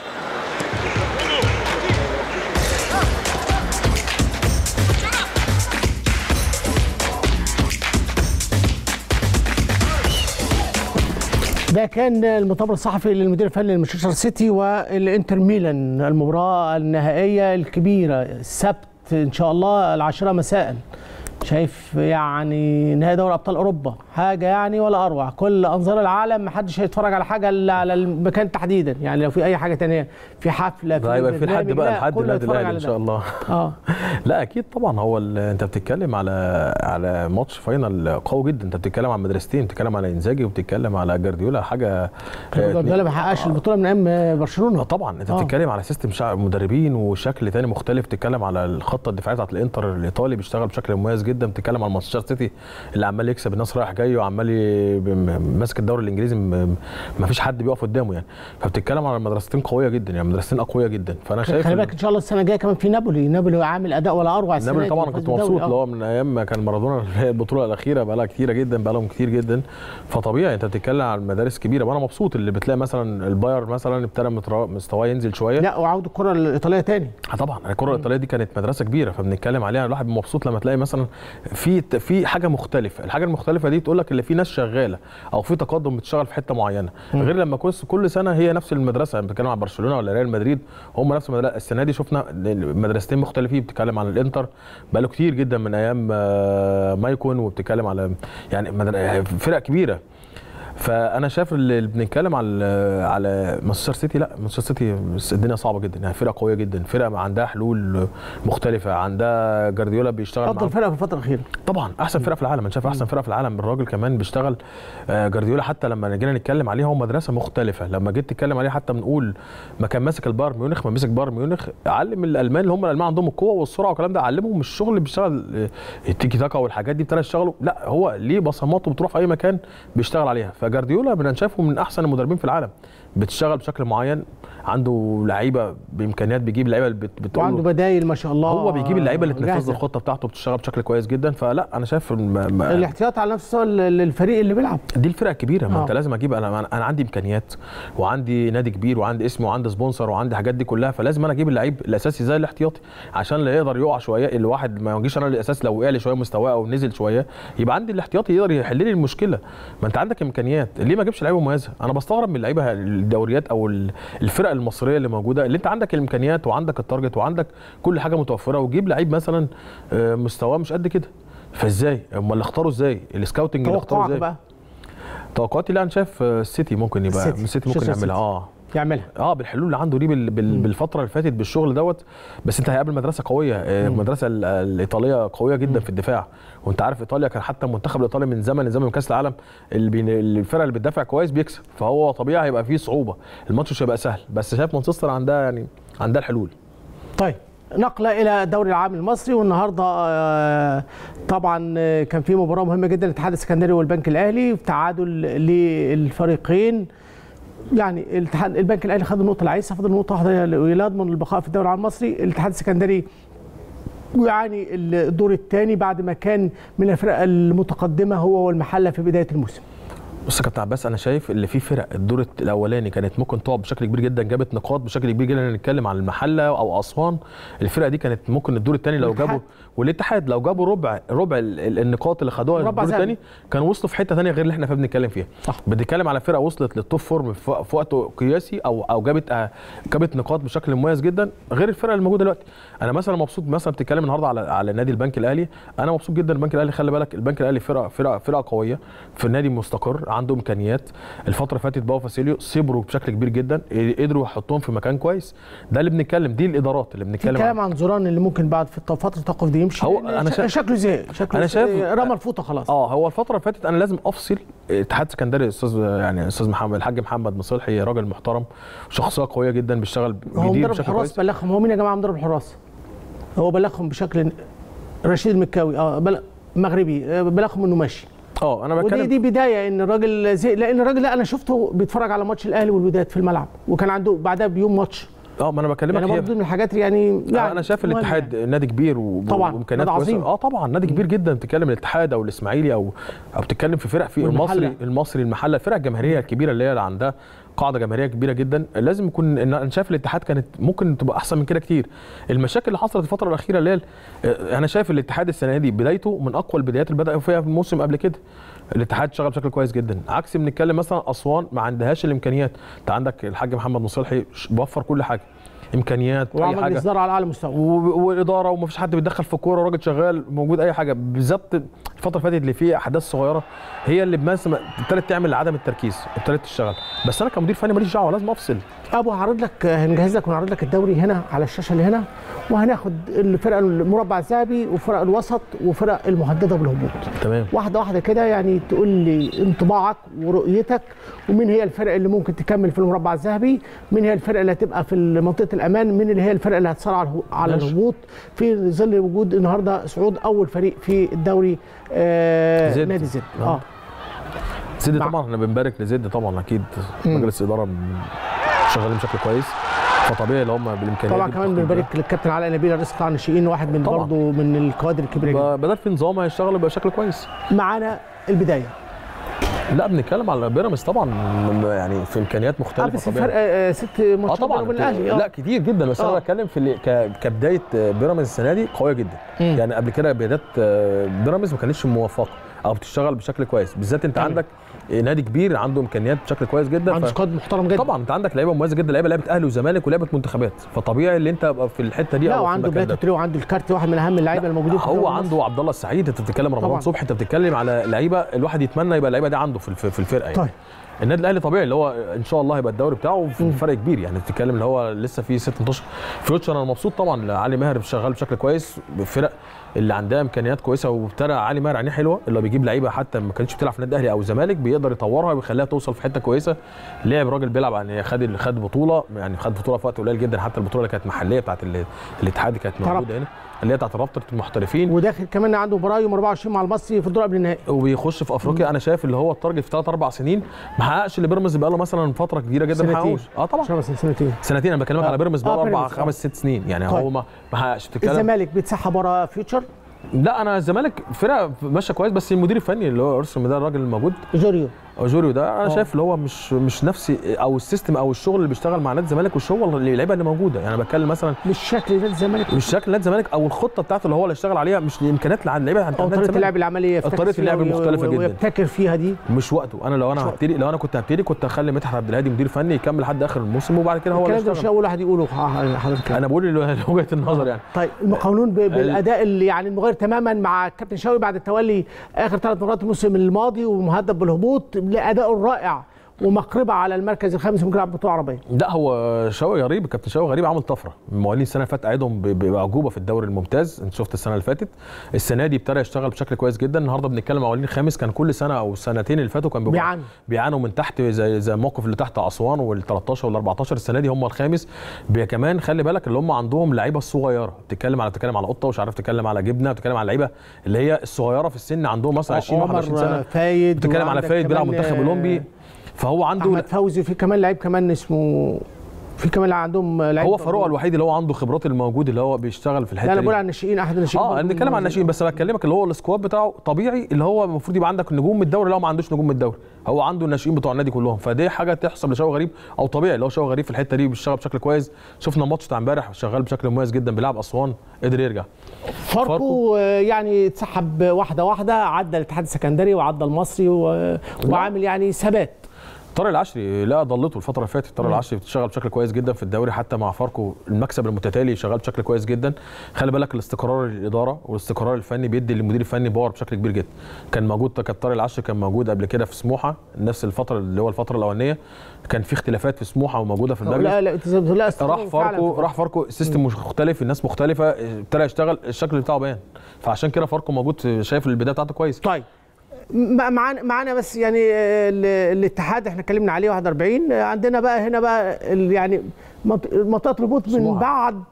ده كان المؤتمر الصحفي للمدير الفني لمانشستر سيتي والانتر ميلان المباراه النهائيه الكبيره السبت ان شاء الله العاشره مساء شايف يعني نهائي دوري ابطال اوروبا حاجه يعني ولا اروع كل انظار العالم ما حدش هيتفرج على حاجه الا على المكان تحديدا يعني لو في اي حاجه تانية في حفله ده هيبقى في لحد برنامج، بقى لا، لحد كله النادي يتفرج الاهلي على ان ده. شاء الله اه لا اكيد طبعا هو ال- انت بتتكلم على على ماتش فاينل قوي جدا انت بتتكلم عن مدرستين بتتكلم على انزاجي وبتتكلم على جارديولا حاجه جوارديولا ما حققش البطوله من ايام برشلونه طبعا انت آه. بتتكلم على سيستم شع- مدربين وشكل تاني مختلف بتتكلم على الخطه الدفاعيه بتاعت الانتر الايطالي بيشتغل بشكل مميز جدا بتتكلم على مانشستر سيتي اللي عمال يكسب الناس رايح جاي وعمال ي- م- ماسك الدوري الانجليزي م- ما فيش حد بيقف قدامه يعني فبتتكلم على مدرستين قويه جدا يعني مدرستين اقوياء جدا فانا شايف خلي إن- بالك ان شاء الله السنه الجايه كمان في نابولي نابولي عامل اداء ولا اروع السنه نابولي دي طبعا وفاز كنت بالدوري. مبسوط آه. اللي هو من ايام ما كان مارادونا اللي هي البطوله الاخيره بقى لها كتيره جدا بقى لهم كتير جدا فطبيعي انت بتتكلم عن مدارس كبيره وانا مبسوط اللي بتلاقي مثلا الباير مثلا ابتدى مترا- مستواه ينزل شويه لا وعوده الكره الايطاليه تاني آه طبعا الكره الايطاليه دي كانت مدرسه كبيره فبنتكلم عليها الواحد بيبقى مبسوط لما تلاقي مثلا في في حاجه مختلفه الحاجه المختلفه دي تقول لك اللي في ناس شغاله او في تقدم بتشتغل في حته معينه مم. غير لما كل كل سنه هي نفس المدرسه يعني بتتكلم عن برشلونه ولا ريال مدريد هم نفس المدرسه السنه دي شفنا مدرستين مختلفين بتتكلم عن الانتر بقاله كتير جدا من ايام آه، مايكون وبتتكلم على يعني مدر- فرق كبيره فانا شايف اللي بنتكلم على على مانشستر سيتي لا مانشستر سيتي الدنيا صعبه جدا يعني فرقه قويه جدا فرقه عندها حلول مختلفه عندها جارديولا بيشتغل افضل معاهم. فرقه في الفتره الاخيره طبعا احسن فرقه في العالم انا شايف احسن فرقه في العالم الراجل كمان بيشتغل آه، جارديولا حتى لما جينا نتكلم عليه هو مدرسه مختلفه لما جيت تتكلم عليه حتى بنقول ما كان ماسك البايرن ميونخ ما مسك بايرن ميونخ علم الالمان اللي هم الالمان عندهم القوه والسرعه والكلام ده علمهم الشغل اللي بيشتغل آه، التيكي تاكا والحاجات دي ابتدى يشتغلوا لا هو ليه بصماته بتروح في اي مكان بيشتغل عليها فجارديولا من انا شايفه من احسن المدربين في العالم بتشتغل بشكل معين عنده لعيبه بامكانيات بيجيب لعيبه اللي بت- بتقول له- وعنده بدايل ما شاء الله هو بيجيب اللعيبه اللي تنفذ جاهزة. الخطه بتاعته بتشتغل بشكل كويس جدا فلا انا شايف الم- م- الاحتياط على نفس مستوى ال- الفريق اللي بيلعب دي الفرقه الكبيره ما آه. انت لازم اجيب انا انا عندي امكانيات وعندي نادي كبير وعندي اسم وعندي سبونسر وعندي حاجات دي كلها فلازم انا اجيب اللعيب الاساسي زي الاحتياطي عشان لا يقدر يقع شويه الواحد ما يجيش انا الاساس لو وقع لي شويه مستواه او نزل شويه يبقى عندي الاحتياطي يقدر يحل لي المشكله ما انت عندك امكانيات ليه ما اجيبش لعيبه مميزه انا بستغرب من اللعيبه الدوريات او ال- الفرق المصريه اللي موجوده اللي انت عندك الامكانيات وعندك التارجت وعندك كل حاجه متوفره وتجيب لعيب مثلا آه، مستواه مش قد كده فازاي امال اختاروا ازاي السكاوتنج اللي اختاروا توقعك ازاي بقى توقعاتي لا انا شايف آه، السيتي ممكن يبقى السيتي. السيتي ممكن مانشستر يعملها اه يعملها اه بالحلول اللي عنده دي بال... بال... بالفتره اللي فاتت بالشغل دوت بس انت هيقابل مدرسه قويه آه، المدرسه ال- الايطاليه قويه جدا في الدفاع وانت عارف ايطاليا كان حتى المنتخب الايطالي من زمن لزمن من كاس العالم اللي بين... الفرقه اللي بتدافع كويس بيكسب فهو طبيعي هيبقى فيه صعوبه الماتش مش هيبقى سهل بس شايف مانشستر عندها يعني عندها الحلول طيب نقلة إلى الدوري العام المصري والنهارده آه، طبعا آه، كان في مباراة مهمة جدا الاتحاد السكندري والبنك الأهلي تعادل للفريقين يعني الاتحاد البنك الأهلي خد النقطة اللي عايزها فاضل نقطة واحدة يضمن البقاء في الدوري العام المصري الاتحاد السكندري ويعاني الدور الثاني بعد ما كان من الفرق المتقدمة هو والمحلة في بداية الموسم بص يا كابتن عباس انا شايف اللي في فرق الدور الاولاني كانت ممكن تقع بشكل كبير جدا جابت نقاط بشكل كبير جدا نتكلم عن المحله او اسوان الفرقه دي كانت ممكن الدور الثاني لو والاتحاد. جابوا والاتحاد لو جابوا ربع ربع ال- ال- النقاط اللي خدوها ربع الدور ذهبي. الثاني كانوا وصلوا في حته ثانيه غير اللي احنا فيها بنتكلم فيها صح بنتكلم على فرقه وصلت للتوب فورم في وق- في وقت قياسي او او جابت آه، جابت نقاط بشكل مميز جدا غير الفرقه اللي موجوده دلوقتي انا مثلا مبسوط مثلا بتتكلم النهارده على على نادي البنك الاهلي انا مبسوط جدا البنك الاهلي خلي بالك البنك الاهلي فرقه فرقه فرقه قويه في النادي مستقر عنده امكانيات الفتره اللي فاتت باو فاسيليو صبروا بشكل كبير جدا قدروا يحطوهم في مكان كويس ده اللي بنتكلم دي الادارات اللي في بنتكلم كلام عن زوران اللي ممكن بعد في فترة التوقف دي يمشي هو لأن أنا ش- شايف- شكله زي شكله انا شايف رمى الفوطة خلاص اه هو الفتره اللي فاتت انا لازم افصل اتحاد سكندري استاذ يعني استاذ محمد الحاج محمد مصلحي راجل محترم شخصيه قويه جدا بيشتغل هو بيدير مدرب بشكل الحراس كويس بلغهم هو مين يا جماعه مدرب الحراس؟ هو بلغهم بشكل رشيد المكاوي اه بل... مغربي آه، بلغهم انه ماشي اه انا ودي بتكلم دي بدايه ان الراجل زي لان الراجل لا انا شفته بيتفرج على ماتش الاهلي والوداد في الملعب وكان عنده بعدها بيوم ماتش اه ما انا بكلمك يعني هي- برضه من الحاجات يعني, يعني يعني انا شايف مهم الاتحاد نادي كبير و- طبعاً، وامكانيات نادي كويسه عظيم. اه طبعا نادي كبير جدا بتتكلم الاتحاد او الاسماعيلي او او بتتكلم في فرق في والمحلة. المصري المصري المحله الفرق الجماهيريه الكبيره اللي هي اللي عندها قاعده جماهيريه كبيره جدا لازم يكون إن انا شايف الاتحاد كانت ممكن تبقى احسن من كده كتير المشاكل اللي حصلت الفتره الاخيره اللي هي ال- آه، انا شايف الاتحاد السنه دي بدايته من اقوى البدايات اللي بداوا فيها في الموسم قبل كده الاتحاد شغال بشكل كويس جدا عكس بنتكلم مثلا اسوان ما عندهاش الامكانيات انت عندك الحاج محمد مصلحي ش- بوفر كل حاجه امكانيات اي وعمل حاجه اصدار على اعلى مستوى و- واداره ومفيش حد بيتدخل في الكوره وراجل شغال موجود اي حاجه بالظبط الفتره اللي فاتت اللي فيها احداث صغيره هي اللي مثلا ابتدت تعمل عدم التركيز ابتدت تشتغل بس انا كمدير فني ماليش دعوه لازم افصل ابو هعرض لك هنجهز لك ونعرض لك الدوري هنا على الشاشه اللي هنا وهناخد الفرق المربع الذهبي وفرق الوسط وفرق المهدده بالهبوط تمام واحده واحده كده يعني تقول لي انطباعك ورؤيتك ومين هي الفرق اللي ممكن تكمل في المربع الذهبي مين هي الفرق اللي هتبقى في منطقه الامان مين اللي هي الفرق اللي هتصارع على الهو- على ماشي. الهبوط في ظل وجود النهارده صعود اول فريق في الدوري آه زد. نادي زد آه. اه زد طبعا احنا بنبارك لزد طبعا اكيد مجلس الاداره شغالين بشكل كويس فطبيعي اللي هم بالامكانيات طبعا دي كمان بتاخد بنبارك للكابتن علاء نبيل رئيس قطاع الناشئين واحد من طبعاً. برضه من الكوادر الكبيره جدا ب- بدل في نظام هيشتغل بشكل كويس معانا البدايه لا بنتكلم على بيراميدز طبعا م- يعني في امكانيات اه مختلفه بس طبيعي. فرق آه، ست اه ماتشات طبعا بينهم وبين الاهلي لا اه كتير جدا بس انا آه. بتكلم في اللي- ك- كبدايه بيراميدز السنه دي قويه جدا يعني قبل كده بدايات بيراميدز ما كانتش موفقه او بتشتغل بشكل كويس بالذات انت عندك نادي كبير عنده امكانيات بشكل كويس جدا عنده ف- سكواد محترم جدا طبعا انت عندك لعيبه مميزه جدا لعيبه لعبه اهلي وزمالك ولعبه منتخبات فطبيعي اللي انت ابقى في الحته دي لا أو في وعنده المكان بلاتو ده. تريو وعنده الكارت واحد من اهم اللعيبه الموجودين في هو الدوري عنده عبد الله السعيد انت بتتكلم رمضان طبعاً. صبحي انت بتتكلم على لعيبه الواحد يتمنى يبقى اللعيبه دي عنده في الف- في الفرقه يعني. طيب. النادي الاهلي طبيعي اللي هو ان شاء الله هيبقى الدوري بتاعه في فرق كبير يعني بتتكلم اللي هو لسه في 16 فيوتشر انا مبسوط طبعا علي ماهر شغال بشكل كويس بفرق اللي عندها امكانيات كويسه وابتدى علي ماهر عينيه حلوه اللي هو بيجيب لعيبه حتى ما كانتش بتلعب في النادي الاهلي او الزمالك بيقدر يطورها ويخليها توصل في حته كويسه لعب راجل بيلعب يعني خد خد بطوله يعني خد بطوله في وقت قليل جدا حتى البطوله اللي كانت محليه بتاعت ال- الاتحاد كانت طرف. موجوده هنا اللي هي بتاعت رابطه المحترفين وداخل كمان عنده مباراه يوم 24 مع المصري في الدور قبل النهائي وبيخش في افريقيا انا شايف اللي هو التارجت في ثلاث اربع سنين ما حققش اللي بيراميدز بقى له مثلا فتره كبيره جدا ما سنتين. حققوش اه طبعا عشان بس سنتين سنتين انا بكلمك آه. على بيراميدز بقى آه، له اربع بيراميدز، آه. خمس ست سنين يعني طيب. هو ما ما حققش بتتكلم الزمالك بيتسحب ورا فيوتشر لا انا الزمالك فرقه ماشيه كويس بس المدير الفني اللي هو ارسم ده الراجل الموجود جوريو جوريو ده انا آه. شايف اللي هو مش مش نفسي او السيستم او الشغل اللي بيشتغل مع نادي الزمالك والشغل اللي اللعيبه اللي موجوده يعني انا بتكلم مثلا مش شكل نادي الزمالك مش شكل نادي الزمالك او الخطه بتاعته اللي هو اللي اشتغل عليها مش الامكانيات اللي عند اللعيبه عند او نادي طريقه الزمالك. اللعب العمليه يفتكر طريقه فيها اللعب وي- مختلفه وي- جدا ويبتكر فيها دي مش وقته انا لو انا مش هبتدي لو انا كنت هبتدي كنت هخلي مدحت عبد الهادي مدير فني يكمل لحد اخر الموسم وبعد كده هو اللي الكلام ده مش يشتغل اول واحد يقوله ح- حضرتك انا بقول اللي- وجهه النظر يعني طيب المقاولون ب- بالاداء اللي يعني المغير تماما مع الكابتن شوقي بعد التولي اخر ثلاث مرات الموسم الماضي ومهدد بالهبوط لادائه الرائع ومقربه على المركز الخامس ممكن يلعب بطوله عربيه لا هو شوقي غريب الكابتن شوقي غريب عمل طفره موالين السنه اللي فاتت قعدهم ب- ب- باعجوبه في الدوري الممتاز انت شفت السنه اللي فاتت السنه دي ابتدى يشتغل بشكل كويس جدا النهارده بنتكلم موالين خامس كان كل سنه او السنتين اللي فاتوا كان بيبقوا- بيعانوا. بيعانوا من تحت زي زي الموقف اللي تحت اسوان وال 13 وال 14 السنه دي هم الخامس بي- كمان خلي بالك اللي هم عندهم لعيبه الصغيره بتتكلم على بتتكلم على قطه ومش عارف تتكلم على جبنه بتتكلم على لعيبه اللي هي الصغيره في السن عندهم مثلا 20 عمر 21 سنه فايد بتتكلم على وعندك فايد بيلعب كمان، منتخب آه، اولمبي فهو عنده احمد فوزي في كمان لعيب كمان اسمه في كمان عندهم لعيب هو فاروق الوحيد اللي هو عنده خبرات الموجود اللي هو بيشتغل في الحته لا انا دي. بقول على الناشئين احد الناشئين اه برضه انا بنتكلم عن الناشئين بس بكلمك اللي هو السكواد بتاعه طبيعي اللي هو المفروض يبقى عندك نجوم من الدوري لا هو ما عندوش نجوم من الدوري هو عنده الناشئين بتوع النادي كلهم فدي حاجه تحسب لشوقي غريب او طبيعي اللي هو شوقي غريب في الحته دي بيشتغل بشكل كويس شفنا الماتش بتاع امبارح شغال بشكل مميز جدا بيلعب اسوان قدر يرجع فاركو آه، يعني اتسحب واحده واحده عدى الاتحاد السكندري وعدى المصري و... وعامل يعني ثبات طارق العشري لا ضلته الفتره اللي فاتت طارق العشري بتشتغل بشكل كويس جدا في الدوري حتى مع فاركو المكسب المتتالي شغال بشكل كويس جدا خلي بالك الاستقرار الاداره والاستقرار الفني بيدي للمدير الفني باور بشكل كبير جدا كان موجود كان طارق العشري كان موجود قبل كده في سموحه نفس الفتره اللي هو الفتره الاولانيه كان في اختلافات في سموحه وموجوده في المجلس لا لا انت زي ما بتقول لا استقرار راح فعلاً فاركو في راح فاركو سيستم مختلف الناس مختلفه ابتدى يشتغل الشكل بتاعه باين فعشان كده فاركو موجود شايف البدايه بتاعته كويس طيب م- معانا معانا بس يعني آه، ال- الاتحاد احنا اتكلمنا عليه 41 آه، عندنا بقى هنا بقى ال- يعني منط- منطقه الهبوط من سموحة. بعد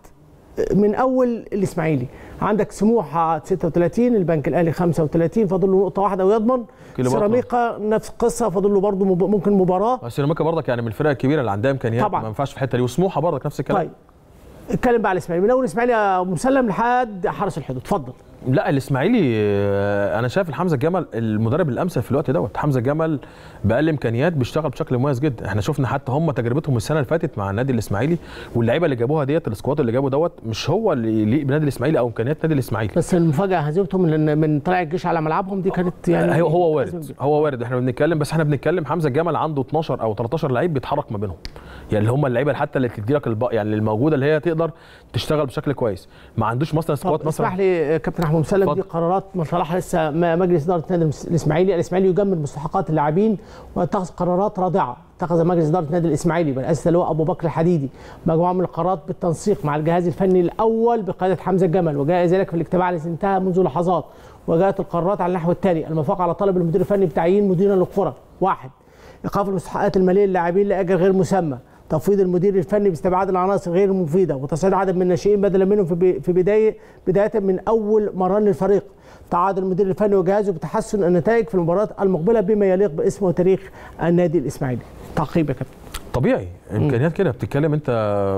من اول الاسماعيلي عندك سموحه 36 البنك الاهلي 35 فاضل له نقطه واحده ويضمن كيلو بطل. سيراميكا نفس القصه فاضل له برضه مب- ممكن مباراه سيراميكا برضك يعني من الفرق الكبيره اللي عندها امكانيات طبعاً. ما ينفعش في الحته دي وسموحه برضك نفس الكلام طيب اتكلم بقى على الاسماعيلي من اول الاسماعيلي يا أبو مسلم لحد حرس الحدود اتفضل لا الاسماعيلي آه، انا شايف حمزه جمل المدرب الامثل في الوقت دوت حمزه جمل باقل امكانيات بيشتغل بشكل مميز جدا احنا شفنا حتى هم تجربتهم السنه اللي فاتت مع النادي الاسماعيلي واللعيبه اللي جابوها ديت السكواد اللي جابوا دوت مش هو اللي يليق بنادي الاسماعيلي او امكانيات نادي الاسماعيلي بس المفاجاه هزيمتهم من من طلائع الجيش على ملعبهم دي كانت يعني هو هو أزمة وارد هو وارد احنا بنتكلم بس احنا بنتكلم حمزه الجمل عنده 12 او 13 لعيب بيتحرك ما بينهم يعني اللي هم اللعيبه حتى اللي تدي لك الب... يعني الموجوده اللي هي تقدر تشتغل بشكل كويس ما عندوش مثلا سكواد طب مثلا اسمح لي آه، كابتن احمد مسلم دي قرارات من صلاح لسه م- مجلس اداره نادي المس- الاسماعيلي الاسماعيلي يجمد مستحقات اللاعبين ويتخذ قرارات رادعه اتخذ مجلس اداره النادي الاسماعيلي برئاسه اللواء ابو بكر الحديدي مجموعه من القرارات بالتنسيق مع الجهاز الفني الاول بقياده حمزه الجمل وجاء ذلك في الاجتماع الذي انتهى منذ لحظات وجاءت القرارات على النحو التالي الموافقه على طلب المدير الفني بتعيين مديرا للكره واحد ايقاف المستحقات الماليه للاعبين لاجل غير مسمى تفويض المدير الفني باستبعاد العناصر غير المفيده وتصعيد عدد من الناشئين بدلا منهم في بي- في بدايه بدايه من اول مران للفريق تعاد المدير الفني وجهازه بتحسن النتائج في المباراه المقبله بما يليق باسم وتاريخ النادي الاسماعيلي تعقيب يا كابتن طبيعي امكانيات كده بتتكلم انت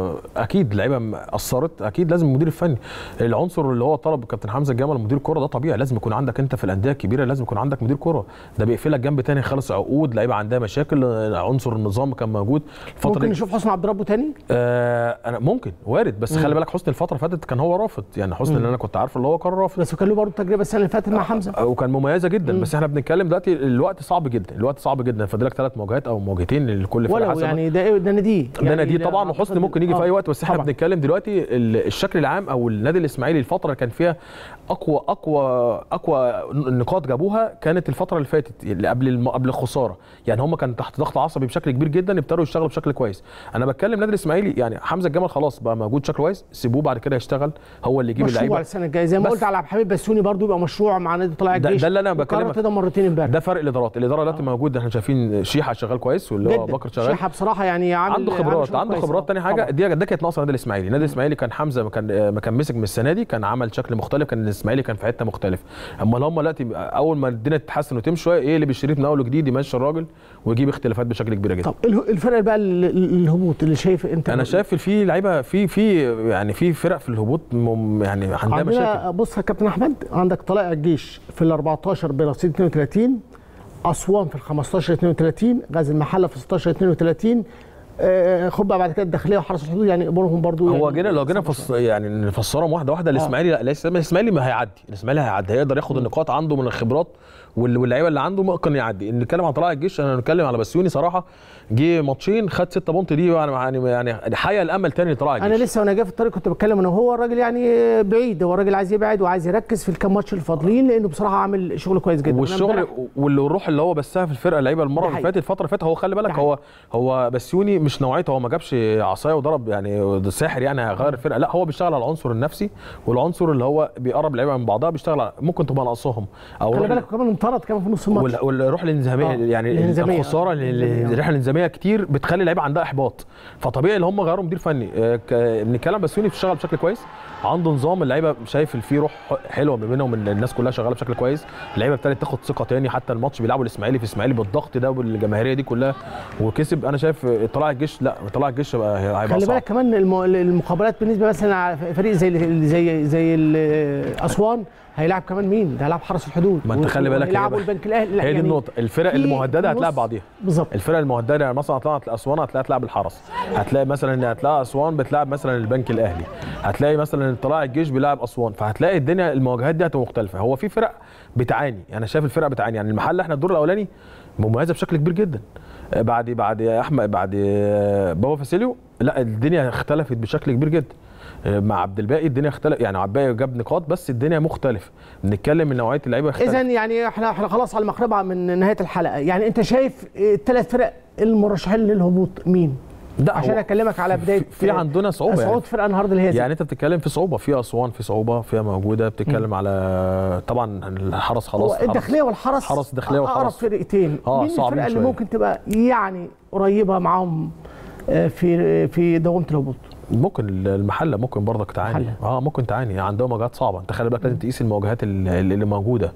اكيد لعيبه اثرت اكيد لازم المدير الفني العنصر اللي هو طلب كابتن حمزه الجمل مدير كوره ده طبيعي لازم يكون عندك انت في الانديه الكبيره لازم يكون عندك مدير كوره ده بيقفلك جنب تاني خالص عقود لعيبه عندها مشاكل عنصر النظام كان موجود الفتره ممكن دي نشوف حسن عبد ربه تاني آه انا ممكن وارد بس مم. خلي بالك حسني الفتره اللي فاتت كان هو رافض يعني حسني مم. اللي انا كنت عارفه اللي هو كان رافض بس كان له برضه تجربه السنه اللي فاتت مع حمزه وكان مميزه جدا مم. بس احنا بنتكلم دلوقتي الوقت صعب جدا الوقت صعب جدا فاضلك ثلاث مواجهات او مواجهتين لكل فرقه ولو حسب يعني ده ده ناديه ده يعني نادي ده طبعا أعتقد- وحسني ممكن يجي في آه، اي وقت بس احنا طبعاً. بنتكلم دلوقتي ال- الشكل العام او النادي الاسماعيلي الفتره اللي كان فيها اقوى اقوى اقوى نقاط جابوها كانت الفتره اللي فاتت اللي قبل الم... قبل الخساره يعني هم كانوا تحت ضغط عصبي بشكل كبير جدا ابتدوا يشتغلوا بشكل كويس انا بتكلم نادي الاسماعيلي يعني حمزه الجمل خلاص بقى موجود بشكل كويس سيبوه بعد كده يشتغل هو اللي يجيب مشروع اللعيبه السنه الجايه زي ما بس قلت على عبد الحميد بسوني برضه يبقى مشروع مع نادي طلائع ده, الجيش ده اللي انا وقررت بكلمك ده مرتين امبارح ده فرق الادارات الاداره دلوقتي موجود احنا شايفين شيحه شغال كويس واللي هو جدا بكر شغال شيحه بصراحه يعني عامل عنده عامل خبرات شغل عنده كويس. خبرات تاني حاجه دي ده كانت ناقصه النادي الاسماعيلي النادي الاسماعيلي كان حمزه ما كان ما كان مسك من السنه دي كان عمل شكل مختلف كان الاسماعيلي كان في حته مختلف اما هم دلوقتي اول ما الدنيا تتحسن وتمشي شويه ايه اللي بالشريط من اول وجديد يمشي الراجل ويجيب اختلافات بشكل كبير جدا طب اله- الفرق بقى ال- ال- الهبوط اللي شايف انت انا شايف في لعيبه في في يعني في فرق في الهبوط مم- يعني عندها مشاكل عندنا بص يا كابتن احمد عندك طلائع الجيش في ال 14 برصيد 32 اسوان في ال 15 32 غاز المحله في 16 32 آه، خد بقى بعد كده الداخليه وحرس الحدود يعني امورهم برضو هو يعني جينا لو جينا فص يعني نفسرهم واحده واحده الاسماعيلي لا الإسماعيلي- الاسماعيلي ما هيعدي الاسماعيلي هيعدي هيقدر ياخد النقاط عنده من الخبرات وال- واللعيبه اللي عنده ممكن يعدي نتكلم عن طلائع الجيش انا نتكلم على بسيوني صراحه جه ماتشين خد 6 بونت دي يعني يعني يعني حيا الامل تاني لطلائع الجيش انا لسه وانا جاي في الطريق كنت بتكلم انا وهو الراجل يعني بعيد هو الراجل عايز يبعد وعايز يركز في الكام ماتش الفاضلين لانه بصراحه عامل شغل كويس جدا أنا والشغل امبارح- والروح اللي هو بسها في الفرقه اللعيبه المره دي اللي حقيقة. فاتت الفتره اللي فاتت هو خلي بالك هو هو بسيوني مش نوعيته هو ما جابش عصايه وضرب يعني ده ساحر يعني هيغير الفرقه لا هو بيشتغل على العنصر النفسي والعنصر اللي هو بيقرب اللعيبه من بعضها بيشتغل على ممكن تبقى ناقصهم او خلي روح- بالك كمان انطرد كمان في نص الماتش وال- والروح الانهزاميه آه، يعني الانهزامية. الخساره آه، الانهزامية. الريحه الانهزاميه كتير بتخلي اللعيبه عندها احباط فطبيعي ان هم غيروا مدير فني آه، ك- بنتكلم بسيوني بيشتغل بشكل كويس عنده نظام اللعيبه شايف في روح حلوه ما بينهم إن الناس كلها شغاله بشكل كويس اللعيبه ابتدت تاخد ثقه تاني حتى الماتش بيلعبوا الاسماعيلي في الاسماعيلي بالضغط ده والجماهيريه دي كلها وكسب انا شايف طلع الجيش لا طلع الجيش هيبقى هيبقى خلي صعب بالك كمان الم- المقابلات بالنسبه مثلا على فريق زي زي زي ال- اسوان هيلاعب كمان مين؟ ده هيلاعب حرس الحدود ما انت خلي بالك هيلعبوا هي- البنك الاهلي لا هي دي يعني النقطة، الفرق اللي في مهددة هتلاعب نص- بعضيها بالظبط الفرق المهددة يعني مثلا طلعت اسوان هتلاقي تلعب الحرس هتلاقي مثلا هتلاقي اسوان بتلعب مثلا البنك الاهلي هتلاقي مثلا طلائع الجيش بيلعب اسوان فهتلاقي الدنيا المواجهات دي هتبقى مختلفة هو في فرق بتعاني انا شايف الفرق بتعاني يعني المحل احنا الدور الاولاني مميزة بشكل كبير جدا بعد بعد احمد بعد بابا فاسيليو لا الدنيا اختلفت بشكل كبير جدا مع عبد الباقي الدنيا اختلف يعني عبد الباقي جاب نقاط بس الدنيا مختلفه بنتكلم من نوعيه اللعيبه اختلف اذا يعني احنا احنا خلاص على المقربه من نهايه الحلقه يعني انت شايف الثلاث فرق المرشحين للهبوط مين؟ ده عشان هو اكلمك على بدايه في عندنا صعوبه صعود يعني. فرقه النهارده اللي هي يعني انت بتتكلم في صعوبه في اسوان في صعوبه فيها موجوده بتتكلم على طبعا الحرس خلاص هو الداخليه والحرس حرس الداخليه اقرب والحرس فرقتين اه مين صعبين الفرقه اللي شوية. ممكن تبقى يعني قريبه معاهم آه، في في دوامه الهبوط ممكن المحله ممكن برضك تعاني المحلة. اه ممكن تعاني عندهم مواجهات صعبه انت خلي بالك لازم تقيس المواجهات اللي, اللي موجوده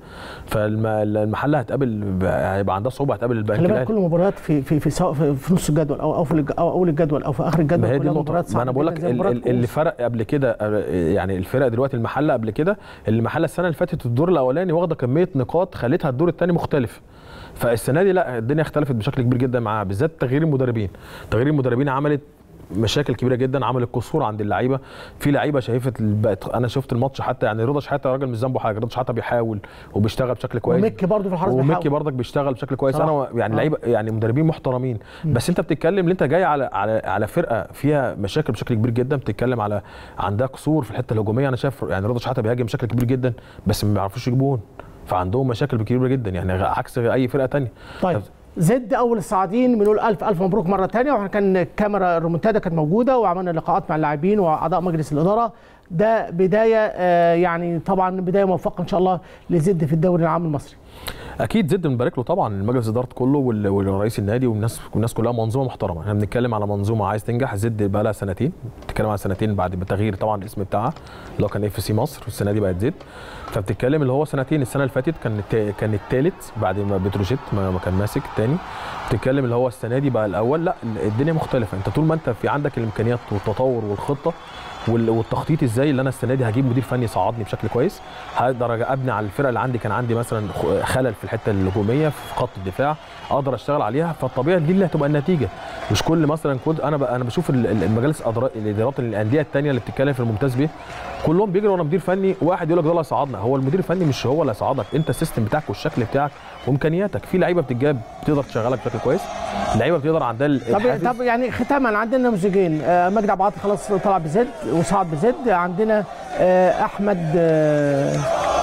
فالمحله هتقابل هيبقى عندها صعوبه هتقابل البنك خلي بالك الأهلي. كل المباريات في في في, سواء في, في نص الجدول او او في الج- أو اول الجدول او في اخر الجدول ما هي دي كلها النقطة مباريات ما أنا صعبة بقول جداً لك زي ال- مباراة ال- اللي كؤوس. فرق قبل كده يعني الفرق دلوقتي المحلة قبل كده المحلة السنة اللي فاتت الدور الأولاني واخدة كمية نقاط خلتها الدور الثاني مختلف فالسنة دي لا الدنيا اختلفت بشكل كبير جدا معاها بالذات تغيير المدربين تغيير المدربين عملت مشاكل كبيره جدا عملت قصور عند اللعيبه في لعيبه شايفه بقت انا شفت الماتش حتى يعني رضا شحاته راجل مش ذنبه حاجه رضا شحاته بيحاول وبيشتغل بشكل كويس وميكي برضه في الحرس وميكي بيحاول. برضك بيشتغل بشكل كويس صراحة. انا يعني آه. لعيبه يعني مدربين محترمين بس انت بتتكلم ان انت جاي على على على فرقه فيها مشاكل بشكل كبير جدا بتتكلم على عندها قصور في الحته الهجوميه انا شايف يعني رضا شحاته بيهاجم بشكل كبير جدا بس ما بيعرفوش يجيبون فعندهم مشاكل كبيره جدا يعني عكس اي فرقه تانية طيب زد اول الصاعدين بنقول الف الف مبروك مره ثانيه واحنا كان الكاميرا الرومنتادا كانت موجوده وعملنا لقاءات مع اللاعبين واعضاء مجلس الاداره ده بدايه آه، يعني طبعا بدايه موفقه ان شاء الله لزد في الدوري العام المصري اكيد زد بنبارك له طبعا المجلس اداره كله وال- ورئيس النادي والناس والناس كلها منظومه محترمه احنا بنتكلم على منظومه عايز تنجح زد بقى لها سنتين بتتكلم على سنتين بعد تغيير طبعا الاسم بتاعها اللي هو كان اف سي مصر والسنه دي بقت زد فبتتكلم اللي هو سنتين السنه اللي فاتت كان التا- كان الثالث بعد ما بتروجيت ما ما كان ماسك الثاني بتتكلم اللي هو السنه دي بقى الاول لا الدنيا مختلفه انت طول ما انت في عندك الامكانيات والتطور والخطه وال- والتخطيط ازاي اللي انا السنه دي هجيب مدير فني يصعدني بشكل كويس هقدر ابني على الفرقه اللي عندي كان عندي مثلا خ- خلل في الحته الهجوميه في خط الدفاع اقدر اشتغل عليها فالطبيعي دي اللي هتبقى النتيجه مش كل مثلا كود انا ب... انا بشوف ال- ال- المجالس الأدرا- الادارات الانديه الثانيه اللي بتتكلم في الممتاز بيه كلهم بيجروا ورا مدير فني واحد يقول لك ده اللي هيصعدنا هو المدير الفني مش هو اللي هيصعدك انت السيستم بتاعك والشكل بتاعك وامكانياتك في لعيبه بتتجاب بتقدر تشغلك بشكل كويس لعيبه بتقدر عندها ال- طب الحافز. طب يعني ختاما عندنا نموذجين آه، مجدي عبد العاطي خلاص طلع بزد وصعد بزد عندنا آه، احمد آه،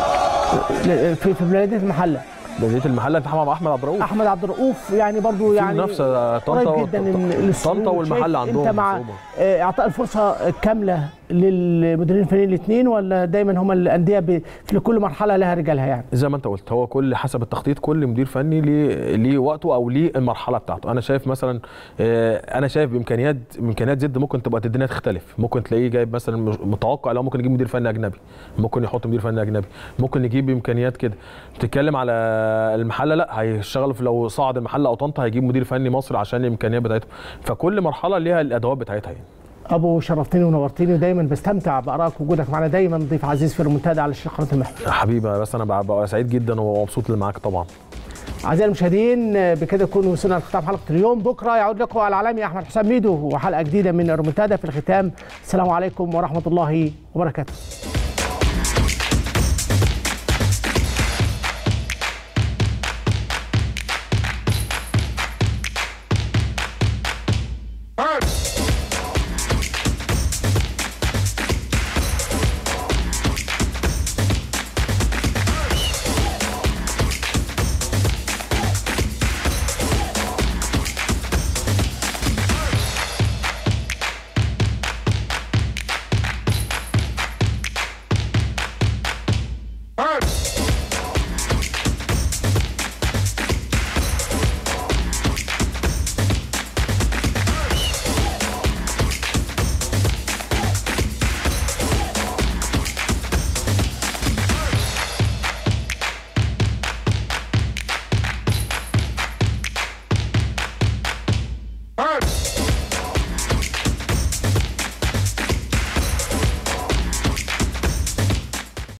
في في بلديه المحله بلديه المحله انت محمد احمد عبد الرؤوف احمد عبد الرؤوف يعني برضو يعني منافسة طنطا قريب جدا وط- إن للسيول. طنطا والمحلة شايف عندهم انت مع صعوبة. آه، اعطاء الفرصه كامله للمديرين الفنيين الاثنين ولا دايما هم الانديه ب- في كل مرحله لها رجالها يعني زي ما انت قلت هو كل حسب التخطيط كل مدير فني ليه ليه وقته او ليه المرحله بتاعته انا شايف مثلا آه، انا شايف بامكانيات امكانيات زد ممكن تبقى الدنيا تختلف ممكن تلاقيه جايب مثلا مش- متوقع لو ممكن يجيب مدير فني اجنبي ممكن يحط مدير فني اجنبي ممكن يجيب امكانيات كده بتتكلم على المحله لا هيشتغل في لو صعد المحله او طنطا هيجيب مدير فني مصري عشان الامكانيات بتاعته فكل مرحله ليها الادوات بتاعتها يعني ابو شرفتني ونورتني ودايما بستمتع بارائك ووجودك معنا دايما ضيف عزيز في المنتدى على شاشه قناه المحور حبيبي بس انا بقى, بقى سعيد جدا ومبسوط اللي معاك طبعا اعزائي المشاهدين بكده نكون وصلنا لختام حلقه اليوم بكره يعود لكم العالمي احمد حسام ميدو وحلقه جديده من الرومنتادا في الختام السلام عليكم ورحمه الله وبركاته